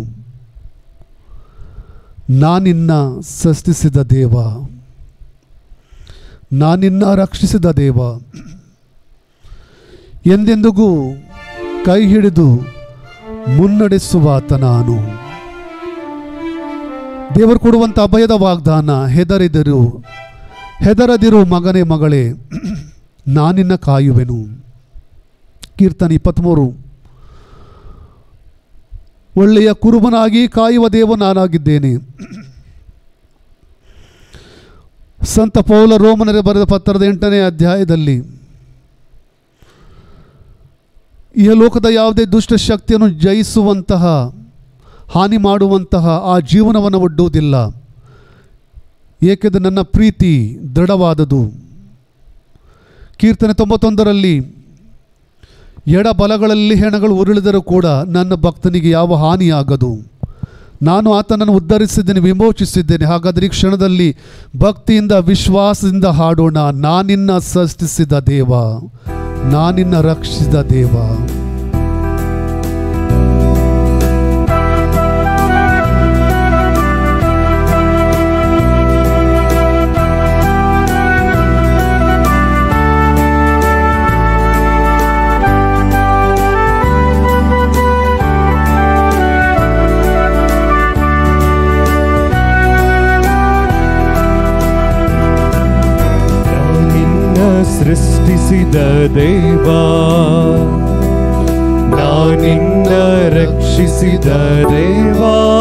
ನಾನಿನ್ನ ಸೃಷ್ಟಿಸಿದ ದೇವ ನಾನಿನ್ನ ರಕ್ಷಿಸಿದ ದೇವ ಎಂದೆಂದಿಗೂ ಕೈ ಹಿಡಿದು ಮುನ್ನಡೆಸುವಾತ ನಾನು ದೇವರು ಕೊಡುವಂಥ ಅಭಯದ ವಾಗ್ದಾನ ಹೆದರಿದರು ಹೆದರದಿರು ಮಗನೇ ಮಗಳೇ ನಾನಿನ್ನ ಕಾಯುವೆನು ಕೀರ್ತನೆ ಇಪ್ಪತ್ತ್ಮೂರು ಒಳ್ಳೆಯ ಕುರುಬನಾಗಿ ಕಾಯುವ ದೇವ ನಾನಾಗಿದ್ದೇನೆ ಸಂತ ಪೌಲ ರೋಮನರೆ ಬರೆದ ಪತ್ರದ ಎಂಟನೇ ಅಧ್ಯಾಯದಲ್ಲಿ ಈ ಲೋಕದ ಯಾವುದೇ ದುಷ್ಟ ಶಕ್ತಿಯನ್ನು ಜಯಿಸುವಂತಹ ಹಾನಿ ಮಾಡುವಂತಹ ಆ ಜೀವನವನ್ನು ಒಡ್ಡುವುದಿಲ್ಲ ಏಕೆಂದರೆ ನನ್ನ ಪ್ರೀತಿ ದೃಢವಾದದು ಕೀರ್ತನೆ ತೊಂಬತ್ತೊಂದರಲ್ಲಿ ಎಡ ಬಲಗಳಲ್ಲಿ ಹೆಣಗಳು ಉರುಳಿದರೂ ಕೂಡ ನನ್ನ ಭಕ್ತನಿಗೆ ಯಾವ ಹಾನಿಯಾಗದು ನಾನು ಆತನನ್ನು ಉದ್ಧರಿಸಿದ್ದೇನೆ ವಿಮೋಚಿಸಿದ್ದೇನೆ ಹಾಗಾದರೆ ಈ ಕ್ಷಣದಲ್ಲಿ ಭಕ್ತಿಯಿಂದ ವಿಶ್ವಾಸದಿಂದ ಹಾಡೋಣ ನಾನಿನ್ನ ಸೃಷ್ಟಿಸಿದ ದೇವ ನಾನಿನ್ನ ರಕ್ಷಿಸಿದ ದೇವ ನಿನ್ನ ಸೃಷ್ಟಿಸಿದ ದೇವ ನಾನಿನ್ನ ರಕ್ಷಿಸಿದ ದೇವ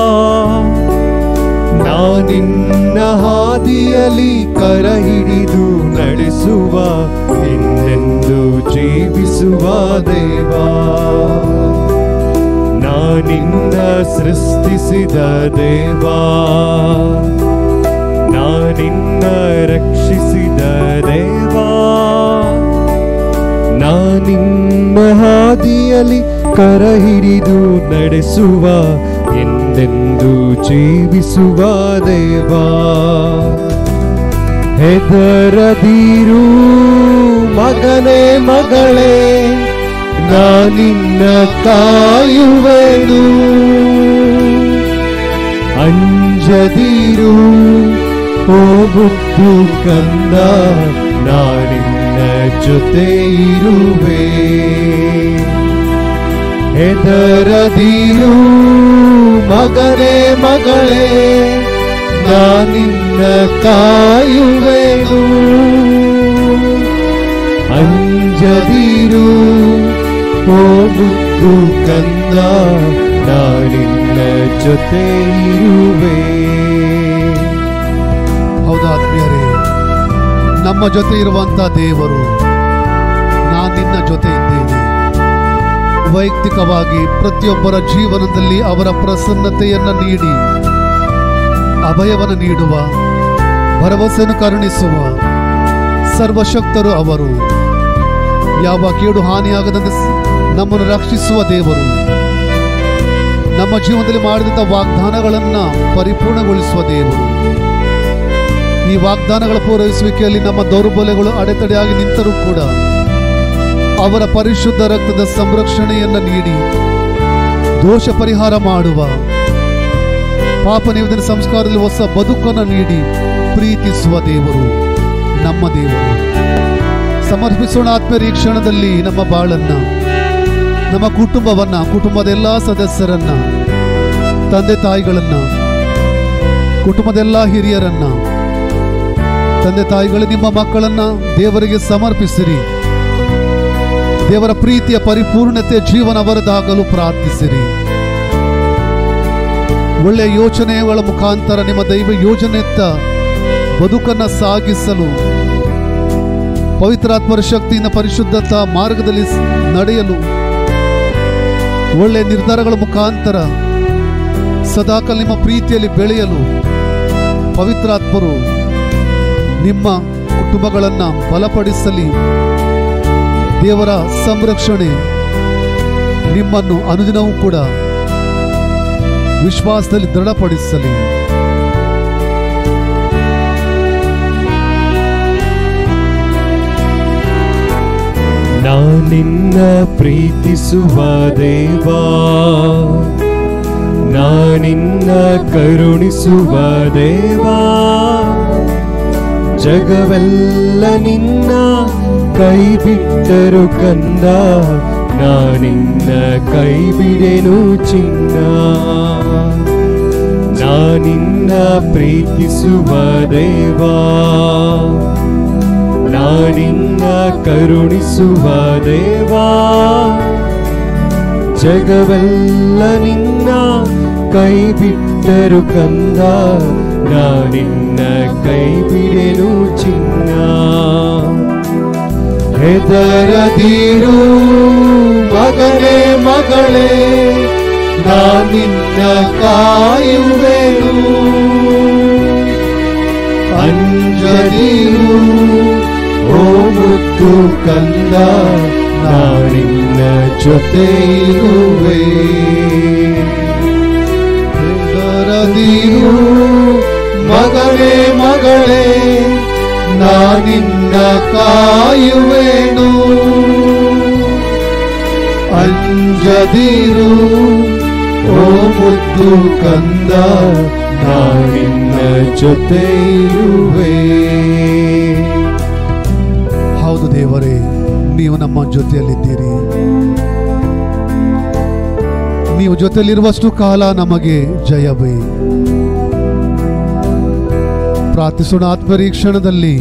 ನಾನಿನ್ನ ಹಾದಿಯಲಿ ಕರ ಹಿಡಿದು ನಡೆಸುವ ಇನ್ನೆಂದು ಜೀವಿಸುವ ದೇವ ನಾನಿನ್ನ ಸೃಷ್ಟಿಸಿದ ದೇವಾ ನಾನಿನ್ನ ರಕ್ಷಿಸಿದ ದೇವಾ ನಾನಿನ್ನ ಹಾದಿಯಲಿ ಕರ ಹಿಡಿದು ನಡೆಸುವ ಎಂದೆಂದು ಜೀವಿಸುವ ದೇವಾ ಹೆದರದಿರು ಮಗನೇ ಮಗಳೇ ನಾನಿನ್ನ ಕಾಯುವೆನು ಅಂಜದಿರು ಓ ಮುದ್ದು ಕಂದ ನಾನಿನ್ನ ಜೊತೆ ಇರುವೆ ಹೆದರದಿರು ಮಗನೇ ಮಗಳೇ ನಾನಿನ್ನ ಕಾಯುವೆನು ಅಂಜದಿರು ಓ ಮುದ್ದು ಕಂದ ನಾನಿನ್ನ ಜೊತೆ ಇರುವೆ ಹೌದಾ ಆತ್ಮೀಯರೇ ನಮ್ಮ ಜೊತೆ ಇರುವಂಥ ದೇವರು ನಾನು ನಿನ್ನ ಜೊತೆ ಇದ್ದೇನೆ ವೈಯಕ್ತಿಕವಾಗಿ ಪ್ರತಿಯೊಬ್ಬರ ಜೀವನದಲ್ಲಿ ಅವರ ಪ್ರಸನ್ನತೆಯನ್ನು ನೀಡಿ ಅಭಯವನ್ನು ನೀಡುವ ಭರವಸೆಯನ್ನು ಕರುಣಿಸುವ ಸರ್ವಶಕ್ತರು ಅವರು ಯಾವ ಕೇಡು ಹಾನಿಯಾಗದಂತೆ ಸ್- ನಮ್ಮನ್ನು ರಕ್ಷಿಸುವ ದೇವರು ನಮ್ಮ ಜೀವನದಲ್ಲಿ ಮಾಡಿದಂಥ ವಾಗ್ದಾನಗಳನ್ನು ಪರಿಪೂರ್ಣಗೊಳಿಸುವ ದೇವರು ಈ ವಾಗ್ದಾನಗಳ ಪೂರೈಸುವಿಕೆಯಲ್ಲಿ ನಮ್ಮ ದೌರ್ಬಲ್ಯಗಳು ಅಡೆತಡೆಯಾಗಿ ನಿಂತರೂ ಕೂಡ ಅವರ ಪರಿಶುದ್ಧ ರಕ್ತದ ಸಂರಕ್ಷಣೆಯನ್ನು ನೀಡಿ ದೋಷ ಪರಿಹಾರ ಮಾಡುವ ಪಾಪ ನಿವೇದನೆ ಸಂಸ್ಕಾರದಲ್ಲಿ ಹೊಸ ಬದುಕನ್ನು ನೀಡಿ ಪ್ರೀತಿಸುವ ದೇವರು ನಮ್ಮ ದೇವರು ಸಮರ್ಪಿಸೋಣ ಆತ್ಮೀಯರ ಈ ಕ್ಷಣದಲ್ಲಿ ನಮ್ಮ ಬಾಳನ್ನ ನಮ್ಮ ಕುಟುಂಬವನ್ನ ಕುಟುಂಬದ ಎಲ್ಲ ಸದಸ್ಯರನ್ನ ತಂದೆ ತಾಯಿಗಳನ್ನ ಕುಟುಂಬದ ಎಲ್ಲ ಹಿರಿಯರನ್ನ ತಂದೆ ತಾಯಿಗಳು ನಿಮ್ಮ ಮಕ್ಕಳನ್ನ ದೇವರಿಗೆ ಸಮರ್ಪಿಸಿರಿ ದೇವರ ಪ್ರೀತಿಯ ಪರಿಪೂರ್ಣತೆ ಜೀವನ ಅವರದಾಗಲು ಪ್ರಾರ್ಥಿಸಿರಿ ಒಳ್ಳೆಯ ಯೋಚನೆಗಳ ಮುಖಾಂತರ ನಿಮ್ಮ ದೈವ ಯೋಜನೆಯತ್ತ ಬದುಕನ್ನ ಸಾಗಿಸಲು ಪವಿತ್ರಾತ್ಮರ ಶಕ್ತಿಯಿಂದ ಪರಿಶುದ್ಧತಾ ಮಾರ್ಗದಲ್ಲಿ ಸ್- ನಡೆಯಲು ಒಳ್ಳೆಯ ನಿರ್ಧಾರಗಳ ಮುಖಾಂತರ ಸದಾಕಾಲ ನಿಮ್ಮ ಪ್ರೀತಿಯಲ್ಲಿ ಬೆಳೆಯಲು ಪವಿತ್ರಾತ್ಮರು ನಿಮ್ಮ ಕುಟುಂಬಗಳನ್ನು ಬಲಪಡಿಸಲಿ ದೇವರ ಸಂರಕ್ಷಣೆ ನಿಮ್ಮನ್ನು ಅನುದಿನವೂ ಕೂಡ ವಿಶ್ವಾಸದಲ್ಲಿ ದೃಢಪಡಿಸಲಿ ನಾನಿನ್ನ ಪ್ರೀತಿಸುವ ದೇವಾ ನಾನಿನ್ನ ಕರುಣಿಸುವ ದೇವಾ ಜಗವೆಲ್ಲ ನಿನ್ನ ಕೈ ಬಿಟ್ಟರು ಕಂದ ನಾನಿನ್ನ ಕೈ ಬಿಡೆನು ಚಿನ್ನ ನಾನಿನ್ನ ಪ್ರೀತಿಸುವ ದೇವಾ ನಾನಿನ್ನ ಕರುಣಿಸುವ ದೇವಾ ಜಗವೆಲ್ಲ ನಿನ್ನ ಕೈ ಬಿಟ್ಟರು ಕಂದ ನಾನಿನ್ನ ಕೈ ಬಿಡೆನು ಚಿನ್ನ ಹೆದರದಿರು ಮಗನೇ ಮಗಳೇ ನಾನಿನ್ನ ಕಾಯುವೆನು ಅಂಜದಿರು ಓ ಮುದ್ದು ಕಂದ ನಾನಿನ್ನ ಜೊತೆ ಇರುವೆ ಹೆದರದಿರು ಮಗನೇ ಮಗಳೇ ನಾನಿನ್ನ ಕಾಯುವೆನು ಅಂಜದಿರು ಓ ಮುದ್ದು ಕಂದ ನಾನಿನ್ನ ಜೊತೆ ಇರುವೆ ಹೌದು ದೇವರೇ ನೀವು ನಮ್ಮ ಜೊತೆಯಲ್ಲಿದ್ದೀರಿ ನೀವು ಜೊತೆಯಲ್ಲಿರುವಷ್ಟು ಕಾಲ ನಮಗೆ ಜಯವೇ ಪ್ರಾರ್ಥಿಸೋಣ ಆತ್ಮರೀಕ್ಷಣದಲ್ಲಿ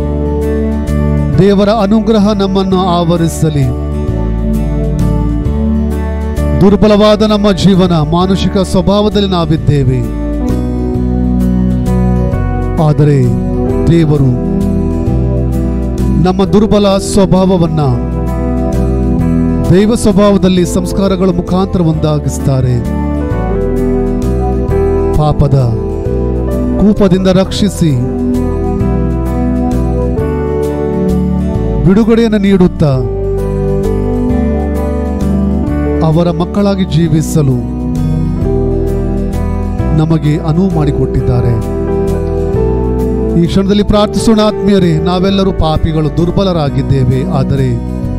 ದೇವರ ಅನುಗ್ರಹ ನಮ್ಮನ್ನು ಆವರಿಸಲಿ ದುರ್ಬಲವಾದ ನಮ್ಮ ಜೀವನ ಮಾನುಷಿಕ ಸ್ವಭಾವದಲ್ಲಿ ನಾವಿದ್ದೇವೆ ಆದರೆ ದೇವರು ನಮ್ಮ ದುರ್ಬಲ ಸ್ವಭಾವವನ್ನ ದೈವ ಸ್ವಭಾವದಲ್ಲಿ ಸಂಸ್ಕಾರಗಳ ಮುಖಾಂತರ ಒಂದಾಗಿಸ್ತಾರೆ ಪಾಪದ ಕೂಪದಿಂದ ರಕ್ಷಿಸಿ ಬಿಡುಗಡೆಯನ್ನು ನೀಡುತ್ತಾ ಅವರ ಮಕ್ಕಳಾಗಿ ಜೀವಿಸಲು ನಮಗೆ ಅನುವು ಮಾಡಿಕೊಟ್ಟಿದ್ದಾರೆ ಈ ಕ್ಷಣದಲ್ಲಿ ಪ್ರಾರ್ಥಿಸೋಣ ಆತ್ಮೀಯರೇ ನಾವೆಲ್ಲರೂ ಪಾಪಿಗಳು ದುರ್ಬಲರಾಗಿದ್ದೇವೆ ಆದರೆ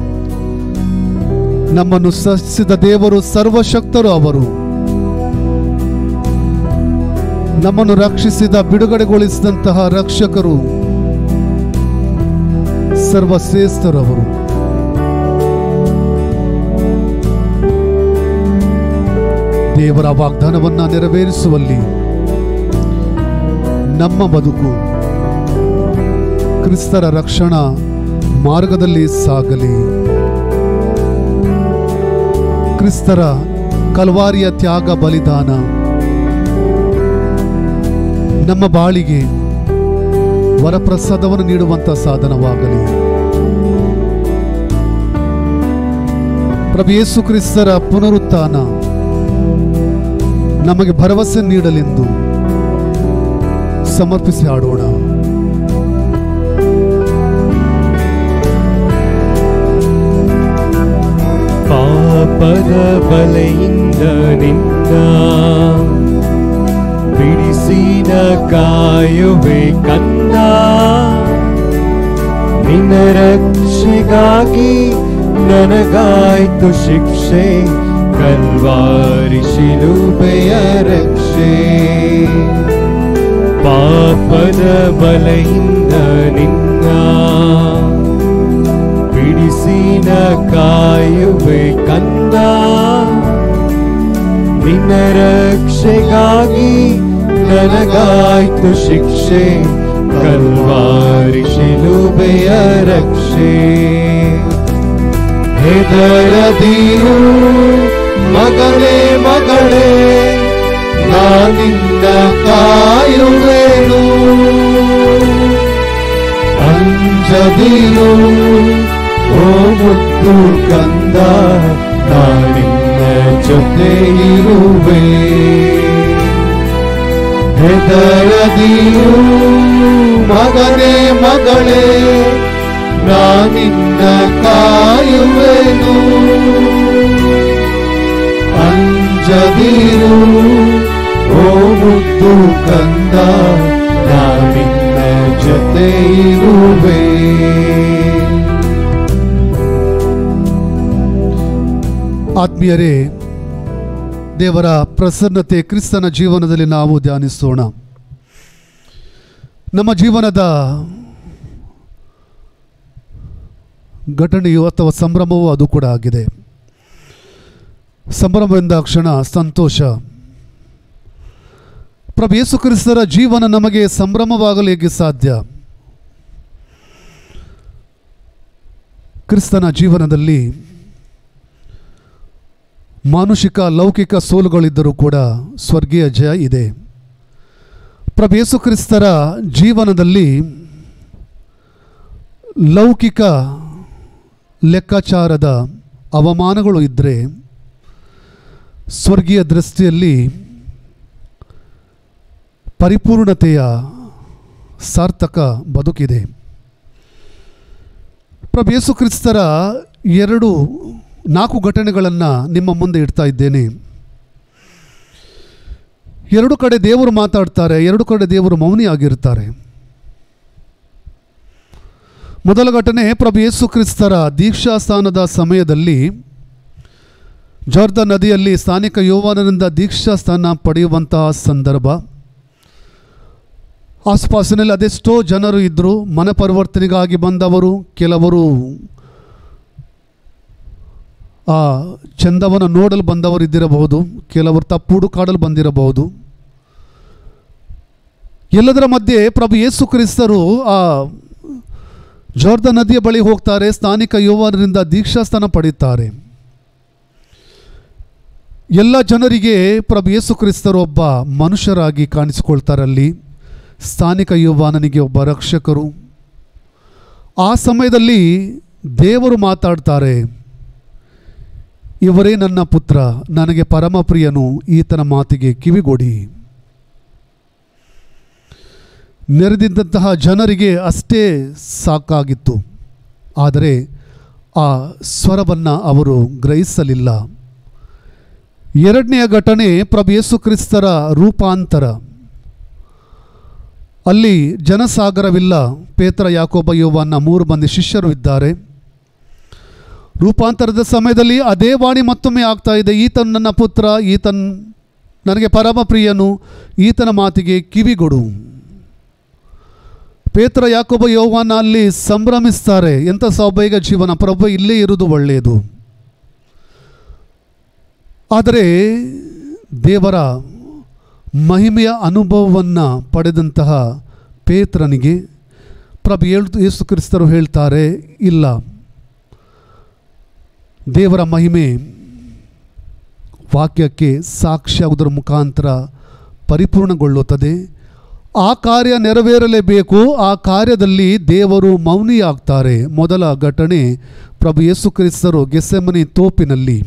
ನಮ್ಮನ್ನು ಸೃಷ್ಟಿಸಿದ ದೇವರು ಸರ್ವಶಕ್ತರು ಅವರು ನಮ್ಮನ್ನು ರಕ್ಷಿಸಿದ ಬಿಡುಗಡೆಗೊಳಿಸಿದಂತಹ ರಕ್ಷಕರು ಸರ್ವಶ್ರೇಷ್ಠರು ಅವರು ದೇವರ ವಾಗ್ದಾನವನ್ನ ನೆರವೇರಿಸುವಲ್ಲಿ ನಮ್ಮ ಬದುಕು ಕ್ರಿಸ್ತರ ರಕ್ಷಣಾ ಮಾರ್ಗದಲ್ಲಿ ಸಾಗಲಿ ಕ್ರಿಸ್ತರ ಕಲ್ವಾರಿಯ ತ್ಯಾಗ ಬಲಿದಾನ ನಮ್ಮ ಬಾಳಿಗೆ ವರಪ್ರಸಾದವನ್ನು ನೀಡುವಂತ ಸಾಧನವಾಗಲಿ ಪ್ರಭು ಯೇಸು ಕ್ರಿಸ್ತರ ಪುನರುತ್ಥಾನ ನಮಗೆ ಭರವಸೆ ನೀಡಲೆಂದು ಸಮರ್ಪಿಸಿ ಆಡೋಣ ಪಾಪದ ಬಲೆಯಿಂದ ನಿನ್ನ ಬಿಡಿಸಿನ ಕಾಯುವೆ ಕಂದ ನಿನ್ನ ರಕ್ಷೆಗಾಗಿ ನನಗಾಯ್ತು ಶಿಕ್ಷೆ ಕಲ್ವಾರಿ ಶಿಲುಬೆಯ ರಕ್ಷೆ ಪಾಪದ ಬಲೆಯಿಂದ ನಿನ್ನ ಬಿಡಿಸಿನ ಕಾಯುವೆ ಕಂದ ನಿನ್ನ ರಕ್ಷೆಗಾಗಿ ನನಗಾಯ್ತು ಶಿಕ್ಷೆ ಕಲ್ವಾರಿ ಶಿಲುಬೆಯ ರಕ್ಷೆ ಹೆದರದಿರು ಮಗನೇ ಮಗಳೇ ನಾನಿನ್ನ ಕಾಯುವೆನು ಅಂಜದಿರು ಓ ಮುದ್ದು ಕಂದ ನಾನಿನ್ನ ಜೊತೆ ಇರುವೆ ಹೆದರದಿರು ಮಗನೇ ಮಗಳೇ ನಾನಿನ್ನ ಕಾಯುವೆನು ಆತ್ಮೀಯರೇ ದೇವರ ಪ್ರಸನ್ನತೆ ಕ್ರಿಸ್ತನ ಜೀವನದಲ್ಲಿ ನಾವು ಧ್ಯಾನಿಸೋಣ ನಮ್ಮ ಜೀವನದ ಘಟನೆಯು ಅಥವಾ ಸಂಭ್ರಮವೂ ಅದು ಕೂಡ ಆಗಿದೆ ಸಂಭ್ರಮ ಎಂದಾಕ್ಷಣ ಸಂತೋಷ ಪ್ರಭು ಯೇಸು ಕ್ರಿಸ್ತರ ಜೀವನ ನಮಗೆ ಸಂಭ್ರಮವಾಗಲು ಹೇಗೆ ಸಾಧ್ಯ ಕ್ರಿಸ್ತನ ಜೀವನದಲ್ಲಿ ಮಾನುಷಿಕ ಲೌಕಿಕ ಸೋಲುಗಳಿದ್ದರೂ ಕೂಡ ಸ್ವರ್ಗೀಯ ಜಯ ಇದೆ ಪ್ರಭು ಯೇಸು ಕ್ರಿಸ್ತರ ಜೀವನದಲ್ಲಿ ಲೌಕಿಕ ಲೆಕ್ಕಾಚಾರದ ಅವಮಾನಗಳು ಇದ್ದರೆ ಸ್ವರ್ಗೀಯ ದೃಷ್ಟಿಯಲ್ಲಿ ಪರಿಪೂರ್ಣತೆಯ ಸಾರ್ಥಕ ಬದುಕಿದೆ ಪ್ರಭು ಯೇಸು ಕ್ರಿಸ್ತರ ಎರಡು ನಾಲ್ಕು ಘಟನೆಗಳನ್ನು ನಿಮ್ಮ ಮುಂದೆ ಇಡ್ತಾ ಇದ್ದೇನೆ ಎರಡು ಕಡೆ ದೇವರು ಮಾತಾಡ್ತಾರೆ ಎರಡು ಕಡೆ ದೇವರು ಮೌನಿಯಾಗಿರ್ತಾರೆ ಮೊದಲ ಘಟನೆ ಪ್ರಭು ಯೇಸು ಕ್ರಿಸ್ತರ ದೀಕ್ಷಾಸ್ಥಾನದ ಸಮಯದಲ್ಲಿ ಜಾರ್ದ ನದಿಯಲ್ಲಿ ಸ್ಥಾನಿಕ ಯೌವನದಿಂದ ದೀಕ್ಷಾಸ್ಥಾನ ಪಡೆಯುವಂತಹ ಸಂದರ್ಭ ಆಸುಪಾಸಿನಲ್ಲಿ ಅದೆಷ್ಟೋ ಜನರು ಇದ್ದರು ಮನ ಪರಿವರ್ತನೆಗಾಗಿ ಬಂದವರು ಕೆಲವರು ಆ ಚಂದವನ್ನು ನೋಡಲು ಬಂದವರು ಇದ್ದಿರಬಹುದು ಕೆಲವರು ತಪ್ಪು ಹುಡುಕಾಡಲು ಬಂದಿರಬಹುದು ಎಲ್ಲದರ ಮಧ್ಯೆ ಪ್ರಭು ಯೇಸು ಕ್ರಿಸ್ತರು ಆ ಜೋರ್ದ ನದಿಯ ಬಳಿ ಹೋಗ್ತಾರೆ ಸ್ಥಾನಿಕ ಯುವನರಿಂದ ದೀಕ್ಷಾಸ್ಥಾನ ಪಡೆಯುತ್ತಾರೆ ಎಲ್ಲ ಜನರಿಗೆ ಪ್ರಭು ಯೇಸು ಕ್ರಿಸ್ತರು ಒಬ್ಬ ಮನುಷ್ಯರಾಗಿ ಕಾಣಿಸಿಕೊಳ್ತಾರಲ್ಲಿ ಸ್ಥಾನಿಕ ಯುವಾನನಿಗೆ ಒಬ್ಬ ರಕ್ಷಕರು ಆ ಸಮಯದಲ್ಲಿ ದೇವರು ಮಾತಾಡ್ತಾರೆ ಇವರೇ ನನ್ನ ಪುತ್ರ ನನಗೆ ಪರಮಪ್ರಿಯನು ಈತನ ಮಾತಿಗೆ ಕಿವಿಗೊಡಿ ನೆರೆದಿದ್ದಂತಹ ಜನರಿಗೆ ಅಷ್ಟೇ ಸಾಕಾಗಿತ್ತು ಆದರೆ ಆ ಸ್ವರವನ್ನು ಅವರು ಗ್ರಹಿಸಲಿಲ್ಲ ಎರಡನೆಯ ಘಟನೆ ಪ್ರಭು ಯೇಸು ಕ್ರಿಸ್ತರ ರೂಪಾಂತರ ಅಲ್ಲಿ ಜನಸಾಗರವಿಲ್ಲ ಪೇತ್ರ ಯಾಕೋಬ ಯೋವನ್ನ ಮೂರು ಮಂದಿ ಶಿಷ್ಯರು ಇದ್ದಾರೆ ರೂಪಾಂತರದ ಸಮಯದಲ್ಲಿ ಅದೇ ವಾಣಿ ಮತ್ತೊಮ್ಮೆ ಆಗ್ತಾ ಇದೆ ಈತನ್ ನನ್ನ ಪುತ್ರ ಈತನ್ ನನಗೆ ಪರಮ ಪ್ರಿಯನು ಈತನ ಮಾತಿಗೆ ಕಿವಿಗೊಡು ಪೇತ್ರ ಯಾಕೊಬ್ಬ ಯೋವಾನ ಅಲ್ಲಿ ಸಂಭ್ರಮಿಸ್ತಾರೆ ಎಂಥ ಸೌಭಾಗ್ಯ ಜೀವನ ಪ್ರಭು ಇಲ್ಲೇ ಇರುವುದು ಒಳ್ಳೆಯದು ಆದರೆ ದೇವರ ಮಹಿಮೆಯ ಅನುಭವವನ್ನು ಪಡೆದಂತಹ ಪೇತ್ರನಿಗೆ ಪ್ರಭು ಹೇಳ್ ಯೇಸು ಕ್ರಿಸ್ತರು ಹೇಳ್ತಾರೆ ಇಲ್ಲ ದೇವರ ಮಹಿಮೆ ವಾಕ್ಯಕ್ಕೆ ಸಾಕ್ಷಿಯಾಗುವುದರ ಮುಖಾಂತರ ಪರಿಪೂರ್ಣಗೊಳ್ಳುತ್ತದೆ ಆ ಕಾರ್ಯ ನೆರವೇರಲೇಬೇಕು ಆ ಕಾರ್ಯದಲ್ಲಿ ದೇವರು ಮೌನಿಯಾಗ್ತಾರೆ ಮೊದಲ ಘಟನೆ ಪ್ರಭು ಯೇಸು ಕ್ರಿಸ್ತರು ಗೆಸೆಮನಿ ತೋಪಿನಲ್ಲಿ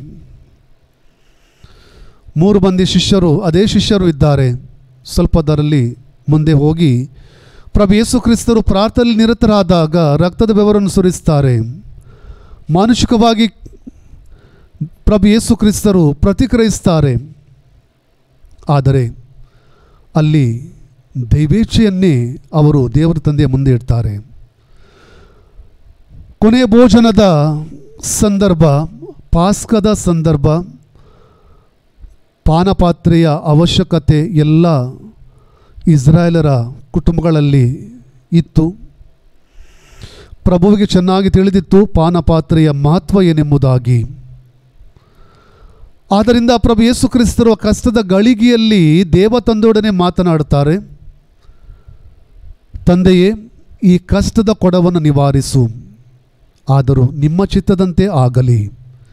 ಮೂರು ಮಂದಿ ಶಿಷ್ಯರು ಅದೇ ಶಿಷ್ಯರು ಇದ್ದಾರೆ ಸ್ವಲ್ಪ ಅದರಲ್ಲಿ ಮುಂದೆ ಹೋಗಿ ಪ್ರಭು ಯೇಸು ಕ್ರಿಸ್ತರು ಪ್ರಾರ್ಥನೆಯಲ್ಲಿ ನಿರತರಾದಾಗ ರಕ್ತದ ಬೆವರನ್ನು ಸುರಿಸ್ತಾರೆ ಮಾನುಷಿಕವಾಗಿ ಪ್ರಭು ಯೇಸು ಕ್ರಿಸ್ತರು ಪ್ರತಿಕ್ರಿಯಿಸ್ತಾರೆ ಆದರೆ ಅಲ್ಲಿ ದೈವೇಚ್ಛೆಯನ್ನೇ ಅವರು ದೇವರ ತಂದೆಯ ಮುಂದೆ ಇಡ್ತಾರೆ ಕೊನೆಯ ಭೋಜನದ ಸಂದರ್ಭ ಪಾಸ್ಕದ ಸಂದರ್ಭ ಪಾನಪಾತ್ರೆಯ ಅವಶ್ಯಕತೆ ಎಲ್ಲ ಇಸ್ರಾಯೇಲರ ಕುಟುಂಬಗಳಲ್ಲಿ ಇತ್ತು ಪ್ರಭುವಿಗೆ ಚೆನ್ನಾಗಿ ತಿಳಿದಿತ್ತು ಪಾನಪಾತ್ರೆಯ ಮಹತ್ವ ಏನೆಂಬುದಾಗಿ ಆದ್ದರಿಂದ ಪ್ರಭು ಯೇಸು ಕ್ರಿಸ್ತರು ಕಷ್ಟದ ಗಳಿಗೆಯಲ್ಲಿ ದೇವ ತಂದೆಯೊಡನೆ ಮಾತನಾಡುತ್ತಾರೆ ತಂದೆಯೇ ಈ ಕಷ್ಟದ ಕೊಡವನ್ನು ನಿವಾರಿಸು ಆದರೂ ನಿಮ್ಮ ಚಿತ್ತದಂತೆ ಆಗಲಿ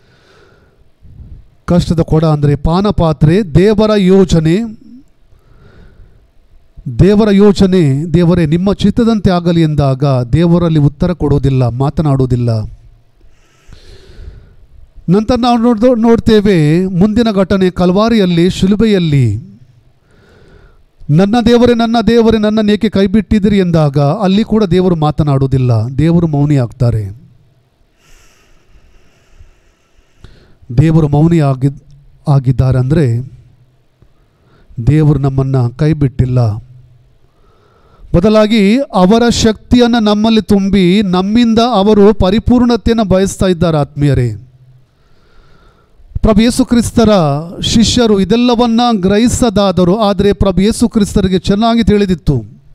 ಕಷ್ಟದ ಕೊಡ ಅಂದರೆ ಪಾನಪಾತ್ರೆ ದೇವರ ಯೋಜನೆ ದೇವರ ಯೋಚನೆ ದೇವರೇ ನಿಮ್ಮ ಚಿತ್ತದಂತೆ ಆಗಲಿ ಎಂದಾಗ ದೇವರಲ್ಲಿ ಉತ್ತರ ಕೊಡೋದಿಲ್ಲ ಮಾತನಾಡುವುದಿಲ್ಲ ನಂತರ ನಾವು ನೋಡ್ದು ನೋಡ್ತೇವೆ ಮುಂದಿನ ಘಟನೆ ಕಲ್ವಾರಿಯಲ್ಲಿ ಶಿಲುಬೆಯಲ್ಲಿ ನನ್ನ ದೇವರೇ ನನ್ನ ದೇವರೇ ನನ್ನನ್ನು ಏಕೆ ಕೈಬಿಟ್ಟಿದ್ದೀರಿ ಎಂದಾಗ ಅಲ್ಲಿ ಕೂಡ ದೇವರು ಮಾತನಾಡುವುದಿಲ್ಲ ದೇವರು ಮೌನಿ ಆಗ್ತಾರೆ ದೇವರು ಮೌನಿ ಆಗಿ ಆಗಿದ್ದಾರೆ ಅಂದರೆ ದೇವರು ನಮ್ಮನ್ನು ಕೈ ಬಿಟ್ಟಿಲ್ಲ ಬದಲಾಗಿ ಅವರ ಶಕ್ತಿಯನ್ನು ನಮ್ಮಲ್ಲಿ ತುಂಬಿ ನಮ್ಮಿಂದ ಅವರು ಪರಿಪೂರ್ಣತೆಯನ್ನು ಬಯಸ್ತಾ ಇದ್ದಾರೆ ಆತ್ಮೀಯರೇ ಪ್ರಭು ಯೇಸು ಕ್ರಿಸ್ತರ ಶಿಷ್ಯರು ಇದೆಲ್ಲವನ್ನ ಗ್ರಹಿಸದಾದರು ಆದರೆ ಪ್ರಭು ಯೇಸು ಕ್ರಿಸ್ತರಿಗೆ ಚೆನ್ನಾಗಿ ತಿಳಿದಿತ್ತು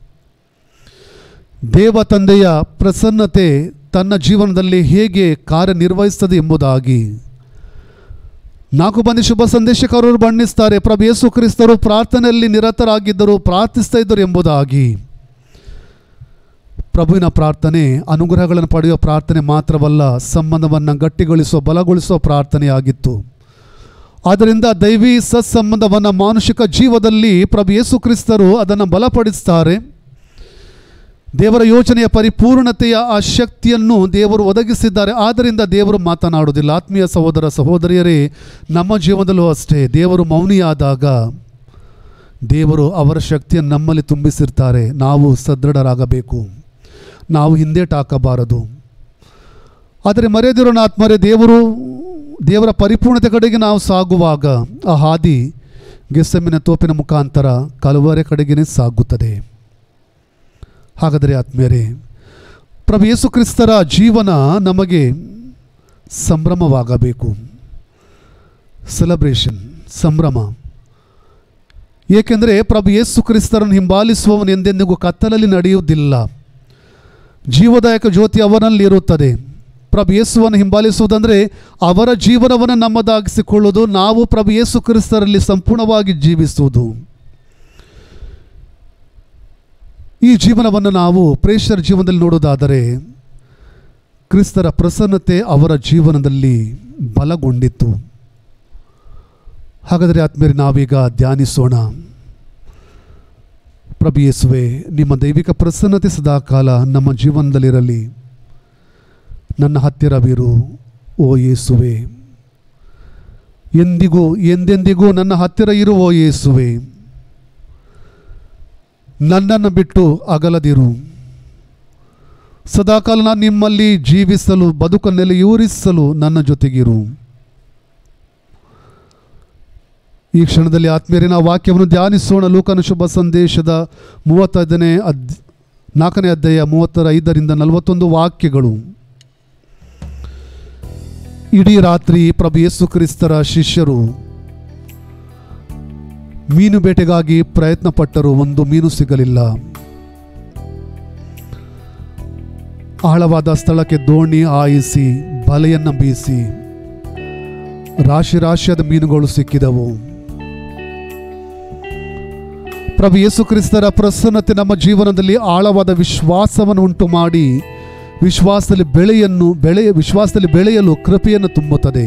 ದೇವ ತಂದೆಯ ಪ್ರಸನ್ನತೆ ತನ್ನ ಜೀವನದಲ್ಲಿ ಹೇಗೆ ಕಾರ್ಯನಿರ್ವಹಿಸ್ತದೆ ಎಂಬುದಾಗಿ ನಾಲ್ಕು ಮಂದಿ ಶುಭ ಸಂದೇಶಕರು ಬಣ್ಣಿಸ್ತಾರೆ ಪ್ರಭು ಯೇಸು ಕ್ರಿಸ್ತರು ಪ್ರಾರ್ಥನೆಯಲ್ಲಿ ನಿರತರಾಗಿದ್ದರು ಪ್ರಾರ್ಥಿಸ್ತಾ ಇದ್ದರು ಎಂಬುದಾಗಿ ಪ್ರಭುವಿನ ಪ್ರಾರ್ಥನೆ ಅನುಗ್ರಹಗಳನ್ನು ಪಡೆಯುವ ಪ್ರಾರ್ಥನೆ ಮಾತ್ರವಲ್ಲ ಸಂಬಂಧವನ್ನು ಗಟ್ಟಿಗೊಳಿಸುವ ಬಲಗೊಳಿಸುವ ಪ್ರಾರ್ಥನೆಯಾಗಿತ್ತು ಆದ್ದರಿಂದ ದೈವಿ ಸತ್ಸಂಬಂಧವನ್ನು ಮಾನುಷಿಕ ಜೀವದಲ್ಲಿ ಪ್ರಭು ಯೇಸು ಕ್ರಿಸ್ತರು ಅದನ್ನು ಬಲಪಡಿಸ್ತಾರೆ ದೇವರ ಯೋಚನೆಯ ಪರಿಪೂರ್ಣತೆಯ ಆ ಶಕ್ತಿಯನ್ನು ದೇವರು ಒದಗಿಸಿದ್ದಾರೆ ಆದ್ದರಿಂದ ದೇವರು ಮಾತನಾಡುವುದಿಲ್ಲ ಆತ್ಮೀಯ ಸಹೋದರ ಸಹೋದರಿಯರೇ ನಮ್ಮ ಜೀವನದಲ್ಲೂ ಅಷ್ಟೇ ದೇವರು ಮೌನಿಯಾದಾಗ ದೇವರು ಅವರ ಶಕ್ತಿಯನ್ನು ನಮ್ಮಲ್ಲಿ ತುಂಬಿಸಿರ್ತಾರೆ ನಾವು ಸದೃಢರಾಗಬೇಕು ನಾವು ಹಿಂದೇಟಾಕಬಾರದು ಆದರೆ ಮರೆಯದಿರೋಣ ಆತ್ಮರೇ ದೇವರು ದೇವರ ಪರಿಪೂರ್ಣತೆ ಕಡೆಗೆ ನಾವು ಸಾಗುವಾಗ ಆ ಹಾದಿ ಗೆಸ್ಸಮ್ಮಿನ ತೋಪಿನ ಮುಖಾಂತರ ಕಲವರೆ ಕಡೆಗೇ ಸಾಗುತ್ತದೆ ಹಾಗಾದರೆ ಆತ್ಮೀಯರೇ ಪ್ರಭು ಯೇಸು ಕ್ರಿಸ್ತರ ಜೀವನ ನಮಗೆ ಸಂಭ್ರಮವಾಗಬೇಕು ಸೆಲೆಬ್ರೇಷನ್ ಸಂಭ್ರಮ ಏಕೆಂದರೆ ಪ್ರಭು ಯೇಸು ಕ್ರಿಸ್ತರನ್ನು ಹಿಂಬಾಲಿಸುವವನು ಎಂದೆಂದಿಗೂ ಕತ್ತಲಲ್ಲಿ ನಡೆಯುವುದಿಲ್ಲ ಜೀವದಾಯಕ ಜ್ಯೋತಿ ಅವನಲ್ಲಿ ಇರುತ್ತದೆ ಪ್ರಭು ಯೇಸುವನ್ನು ಹಿಂಬಾಲಿಸುವುದಂದರೆ ಅವರ ಜೀವನವನ್ನು ನಮ್ಮದಾಗಿಸಿಕೊಳ್ಳುವುದು ನಾವು ಪ್ರಭು ಯೇಸು ಕ್ರಿಸ್ತರಲ್ಲಿ ಸಂಪೂರ್ಣವಾಗಿ ಜೀವಿಸುವುದು ಈ ಜೀವನವನ್ನು ನಾವು ಪ್ರೇಷರ ಜೀವನದಲ್ಲಿ ನೋಡೋದಾದರೆ ಕ್ರಿಸ್ತರ ಪ್ರಸನ್ನತೆ ಅವರ ಜೀವನದಲ್ಲಿ ಬಲಗೊಂಡಿತ್ತು ಹಾಗಾದರೆ ಆತ್ಮೇಲೆ ನಾವೀಗ ಧ್ಯಾನಿಸೋಣ ಪ್ರಭು ಯೇಸುವೆ ನಿಮ್ಮ ದೈವಿಕ ಪ್ರಸನ್ನತೆ ಸದಾಕಾಲ ನಮ್ಮ ಜೀವನದಲ್ಲಿರಲಿ ನನ್ನ ಹತ್ತಿರವಿರು ಓ ಯೇಸುವೆ ಎಂದಿಗೂ ಎಂದೆಂದಿಗೂ ನನ್ನ ಹತ್ತಿರ ಇರು ಓ ಯೇಸುವೆ ನನ್ನನ್ನು ಬಿಟ್ಟು ಅಗಲದಿರು ಸದಾಕಾಲ ನಾನು ನಿಮ್ಮಲ್ಲಿ ಜೀವಿಸಲು ಬದುಕನ್ನೆಲ್ಲ ಯೂರಿಸಲು ನನ್ನ ಜೊತೆಗಿರು ಈ ಕ್ಷಣದಲ್ಲಿ ಆತ್ಮೀಯರಿನ ವಾಕ್ಯವನ್ನು ಧ್ಯಾನಿಸೋಣ ಲೂಕನ ಶುಭ ಸಂದೇಶದ ಮೂವತ್ತೈದನೇ ಅದ್ ನಾಲ್ಕನೇ ಅಧ್ಯಾಯ ಮೂವತ್ತರ ಐದರಿಂದ ನಲವತ್ತೊಂದು ವಾಕ್ಯಗಳು ಇಡೀ ರಾತ್ರಿ ಪ್ರಭು ಯೇಸು ಕ್ರಿಸ್ತರ ಶಿಷ್ಯರು ಮೀನು ಬೇಟೆಗಾಗಿ ಪ್ರಯತ್ನ ಪಟ್ಟರು ಒಂದು ಮೀನು ಸಿಗಲಿಲ್ಲ ಆಳವಾದ ಸ್ಥಳಕ್ಕೆ ದೋಣಿ ಆಯಿಸಿ ಬಲೆಯನ್ನು ಬೀಸಿ ರಾಶಿ ರಾಶಿಯಾದ ಮೀನುಗಳು ಸಿಕ್ಕಿದವು ಪ್ರಭು ಯೇಸು ಕ್ರಿಸ್ತರ ಪ್ರಸನ್ನತೆ ನಮ್ಮ ಜೀವನದಲ್ಲಿ ಆಳವಾದ ವಿಶ್ವಾಸವನ್ನು ಉಂಟು ಮಾಡಿ ವಿಶ್ವಾಸದಲ್ಲಿ ಬೆಳೆಯನ್ನು ಬೆಳೆ ವಿಶ್ವಾಸದಲ್ಲಿ ಬೆಳೆಯಲು ಕೃಪೆಯನ್ನು ತುಂಬುತ್ತದೆ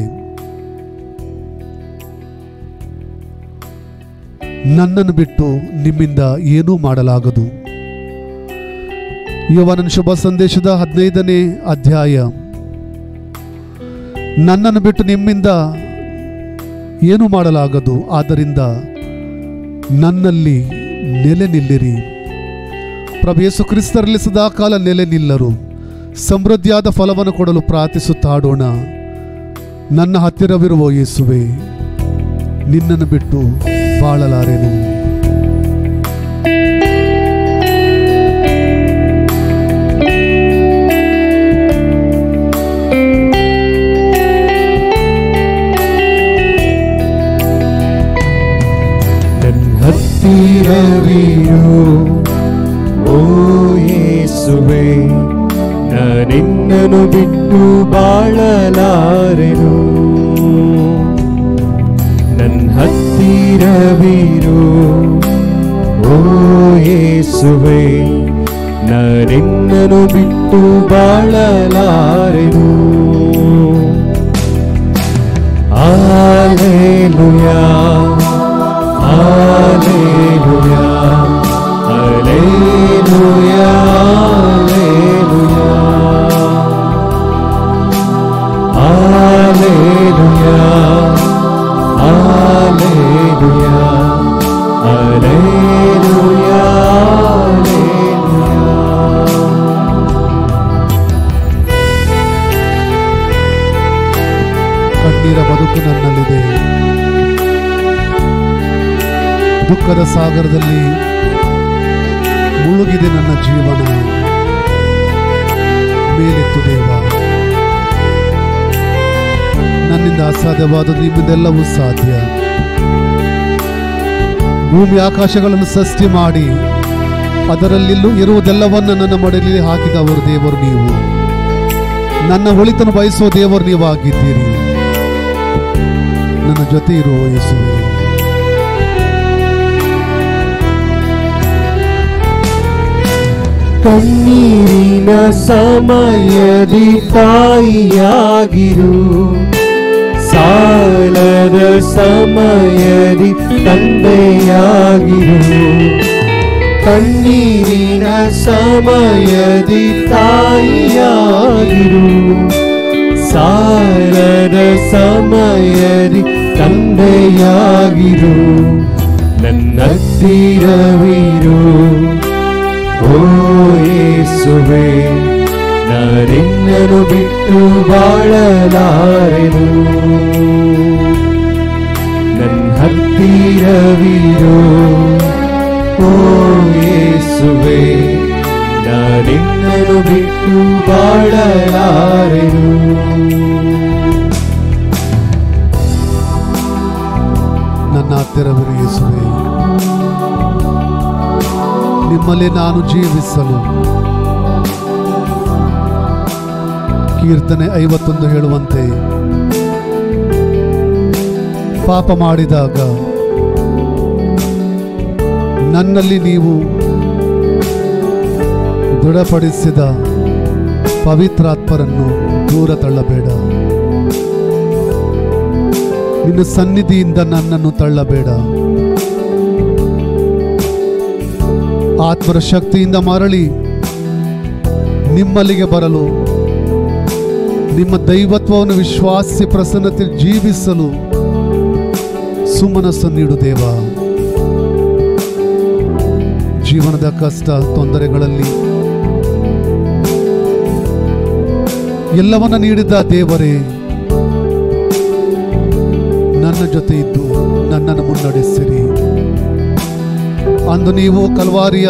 ನನ್ನನ್ನು ಬಿಟ್ಟು ನಿಮ್ಮಿಂದ ಏನೂ ಮಾಡಲಾಗದು ಯುವನನ ಶುಭ ಸಂದೇಶದ ಹದಿನೈದನೇ ಅಧ್ಯಾಯ ನನ್ನನ್ನು ಬಿಟ್ಟು ನಿಮ್ಮಿಂದ ಏನು ಮಾಡಲಾಗದು ಆದ್ದರಿಂದ ನನ್ನಲ್ಲಿ ನೆಲೆ ನಿಲ್ಲಿರಿ ಪ್ರಭು ಯೇಸು ಕ್ರಿಸ್ತರಲ್ಲಿ ಸದಾಕಾಲ ನೆಲೆ ನಿಲ್ಲರು ಸಮೃದ್ಧಿಯಾದ ಫಲವನ್ನು ಕೊಡಲು ಪ್ರಾರ್ಥಿಸುತ್ತಾಡೋಣ ನನ್ನ ಹತ್ತಿರವಿರುವ ಯೇಸುವೆ ನಿನ್ನನ್ನು ಬಿಟ್ಟು ಬಾಳಲಾರೆನು ನನ್ನ ಹತ್ತಿರವಿರು ಓ ಯೇಸುವೆ ನಾನಿನ್ನನು ಬಿಟ್ಟು ಬಾಳಲಾರೆನು ನನ್ನ ಹತ್ತಿರವಿರು ಓ ಯೇಸುವೆ ನಾನಿನ್ನನು ಬಿಟ್ಟು ಬಾಳಲಾರೆನು Alleluia. Alleluia. Alleluia. Alleluia. Alleluia. Alleluia. ಕಣ್ಣೀರ ಬದುಕು ನನ್ನಲ್ಲಿದೆ ದುಃಖದ ಸಾಗರದಲ್ಲಿ ಮುಳುಗಿದೆ ನನ್ನ ಜೀವನ ಮೇಲೆತ್ತು ದೇವ ನನ್ನಿಂದ ನಿಮ್ಮಿಂದ ಅಸಾಧ್ಯವಾದ ನಿಮ್ಮಿಂದೆಲ್ಲವೂ ಸಾಧ್ಯ ಭೂಮಿ ಆಕಾಶಗಳನ್ನು ಸೃಷ್ಟಿ ಮಾಡಿ ಅದರಲ್ಲಿಲ್ಲೂ ಇರುವುದೆಲ್ಲವನ್ನ ನನ್ನ ಮಡಲಿಗೆ ಹಾಕಿದವರು ದೇವರು ನೀವು ನನ್ನ ಒಳಿತನ್ನು ಬಯಸುವ ದೇವರು ನೀವಾಗಿದ್ದೀರಿ ನನ್ನ ಜೊತೆ ಇರುವ ಯೇಸುವೆ ಕಣ್ಣೀರಿನ ಸಮಯದಿ ತಾಯಿಯಾಗಿರು ಸಾಲದ ಸಮಯದಿ ತಂದೆಯಾಗಿರು ಕಣ್ಣೀರಿನ ಸಮಯದಿ ತಾಯಿಯಾಗಿರು ಸಾಲದ ಸಮಯದಿ ತಂದೆಯಾಗಿರು ನನ್ನ ತೀರವಿರು ಓ ಯೇಸುವೆ ನಾನಿನ್ನನು ಬಿಟ್ಟು ಬಾಳಲಾರೆನು ನನ್ನ ಹತ್ತಿರವಿರೋ ಓ ಯೇಸುವೆ ನಾನಿನ್ನನು ಬಿಟ್ಟು ಬಾಳಲಾರೆನು ನನ್ನ ಹತ್ತಿರವಿರು ಯೇಸುವೆ ನಿಮ್ಮಲ್ಲಿ ನಾನು ಜೀವಿಸಲು ಕೀರ್ತನೆ ಐವತ್ತೊಂದು ಹೇಳುವಂತೆ ಪಾಪ ಮಾಡಿದಾಗ ನನ್ನಲ್ಲಿ ನೀವು ದೃಢಪಡಿಸಿದ ಪವಿತ್ರಾತ್ಮರನ್ನು ದೂರ ತಳ್ಳಬೇಡ ನಿನ್ನ ಸನ್ನಿಧಿಯಿಂದ ನನ್ನನ್ನು ತಳ್ಳಬೇಡ ಆತ್ಮರ ಶಕ್ತಿಯಿಂದ ಮರಳಿ ನಿಮ್ಮಲ್ಲಿಗೆ ಬರಲು ನಿಮ್ಮ ದೈವತ್ವವನ್ನು ವಿಶ್ವಾಸಿ ಪ್ರಸನ್ನತೆ ಜೀವಿಸಲು ಸುಮನಸ್ಸು ನೀಡು ದೇವ ಜೀವನದ ಕಷ್ಟ ತೊಂದರೆಗಳಲ್ಲಿ ಎಲ್ಲವನ್ನ ನೀಡಿದ ದೇವರೇ ನನ್ನ ಜೊತೆ ಇದ್ದು ನನ್ನನ್ನು ಮುನ್ನಡೆಸಿರಿ ಅಂದು ನೀವು ಕಲ್ವಾರಿಯ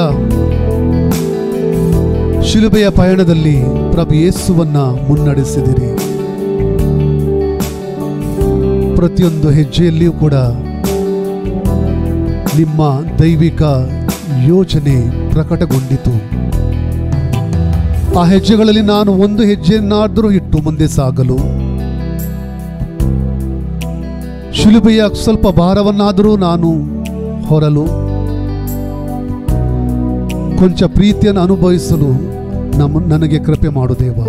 ಶಿಲುಬೆಯ ಪಯಣದಲ್ಲಿ ಪ್ರಭು ಯೇಸುವನ್ನ ಮುನ್ನಡೆಸಿದಿರಿ ಪ್ರತಿಯೊಂದು ಹೆಜ್ಜೆಯಲ್ಲಿಯೂ ಕೂಡ ನಿಮ್ಮ ದೈವಿಕ ಯೋಜನೆ ಪ್ರಕಟಗೊಂಡಿತು ಆ ಹೆಜ್ಜೆಗಳಲ್ಲಿ ನಾನು ಒಂದು ಹೆಜ್ಜೆಯನ್ನಾದರೂ ಇಟ್ಟು ಮುಂದೆ ಸಾಗಲು ಶಿಲುಬೆಯ ಸ್ವಲ್ಪ ಭಾರವನ್ನಾದರೂ ನಾನು ಹೊರಲು ಕೊಂಚ ಪ್ರೀತಿಯನ್ನು ಅನುಭವಿಸಲು ನಮ್ಮ ನನಗೆ ಕೃಪೆ ಮಾಡು ದೇವ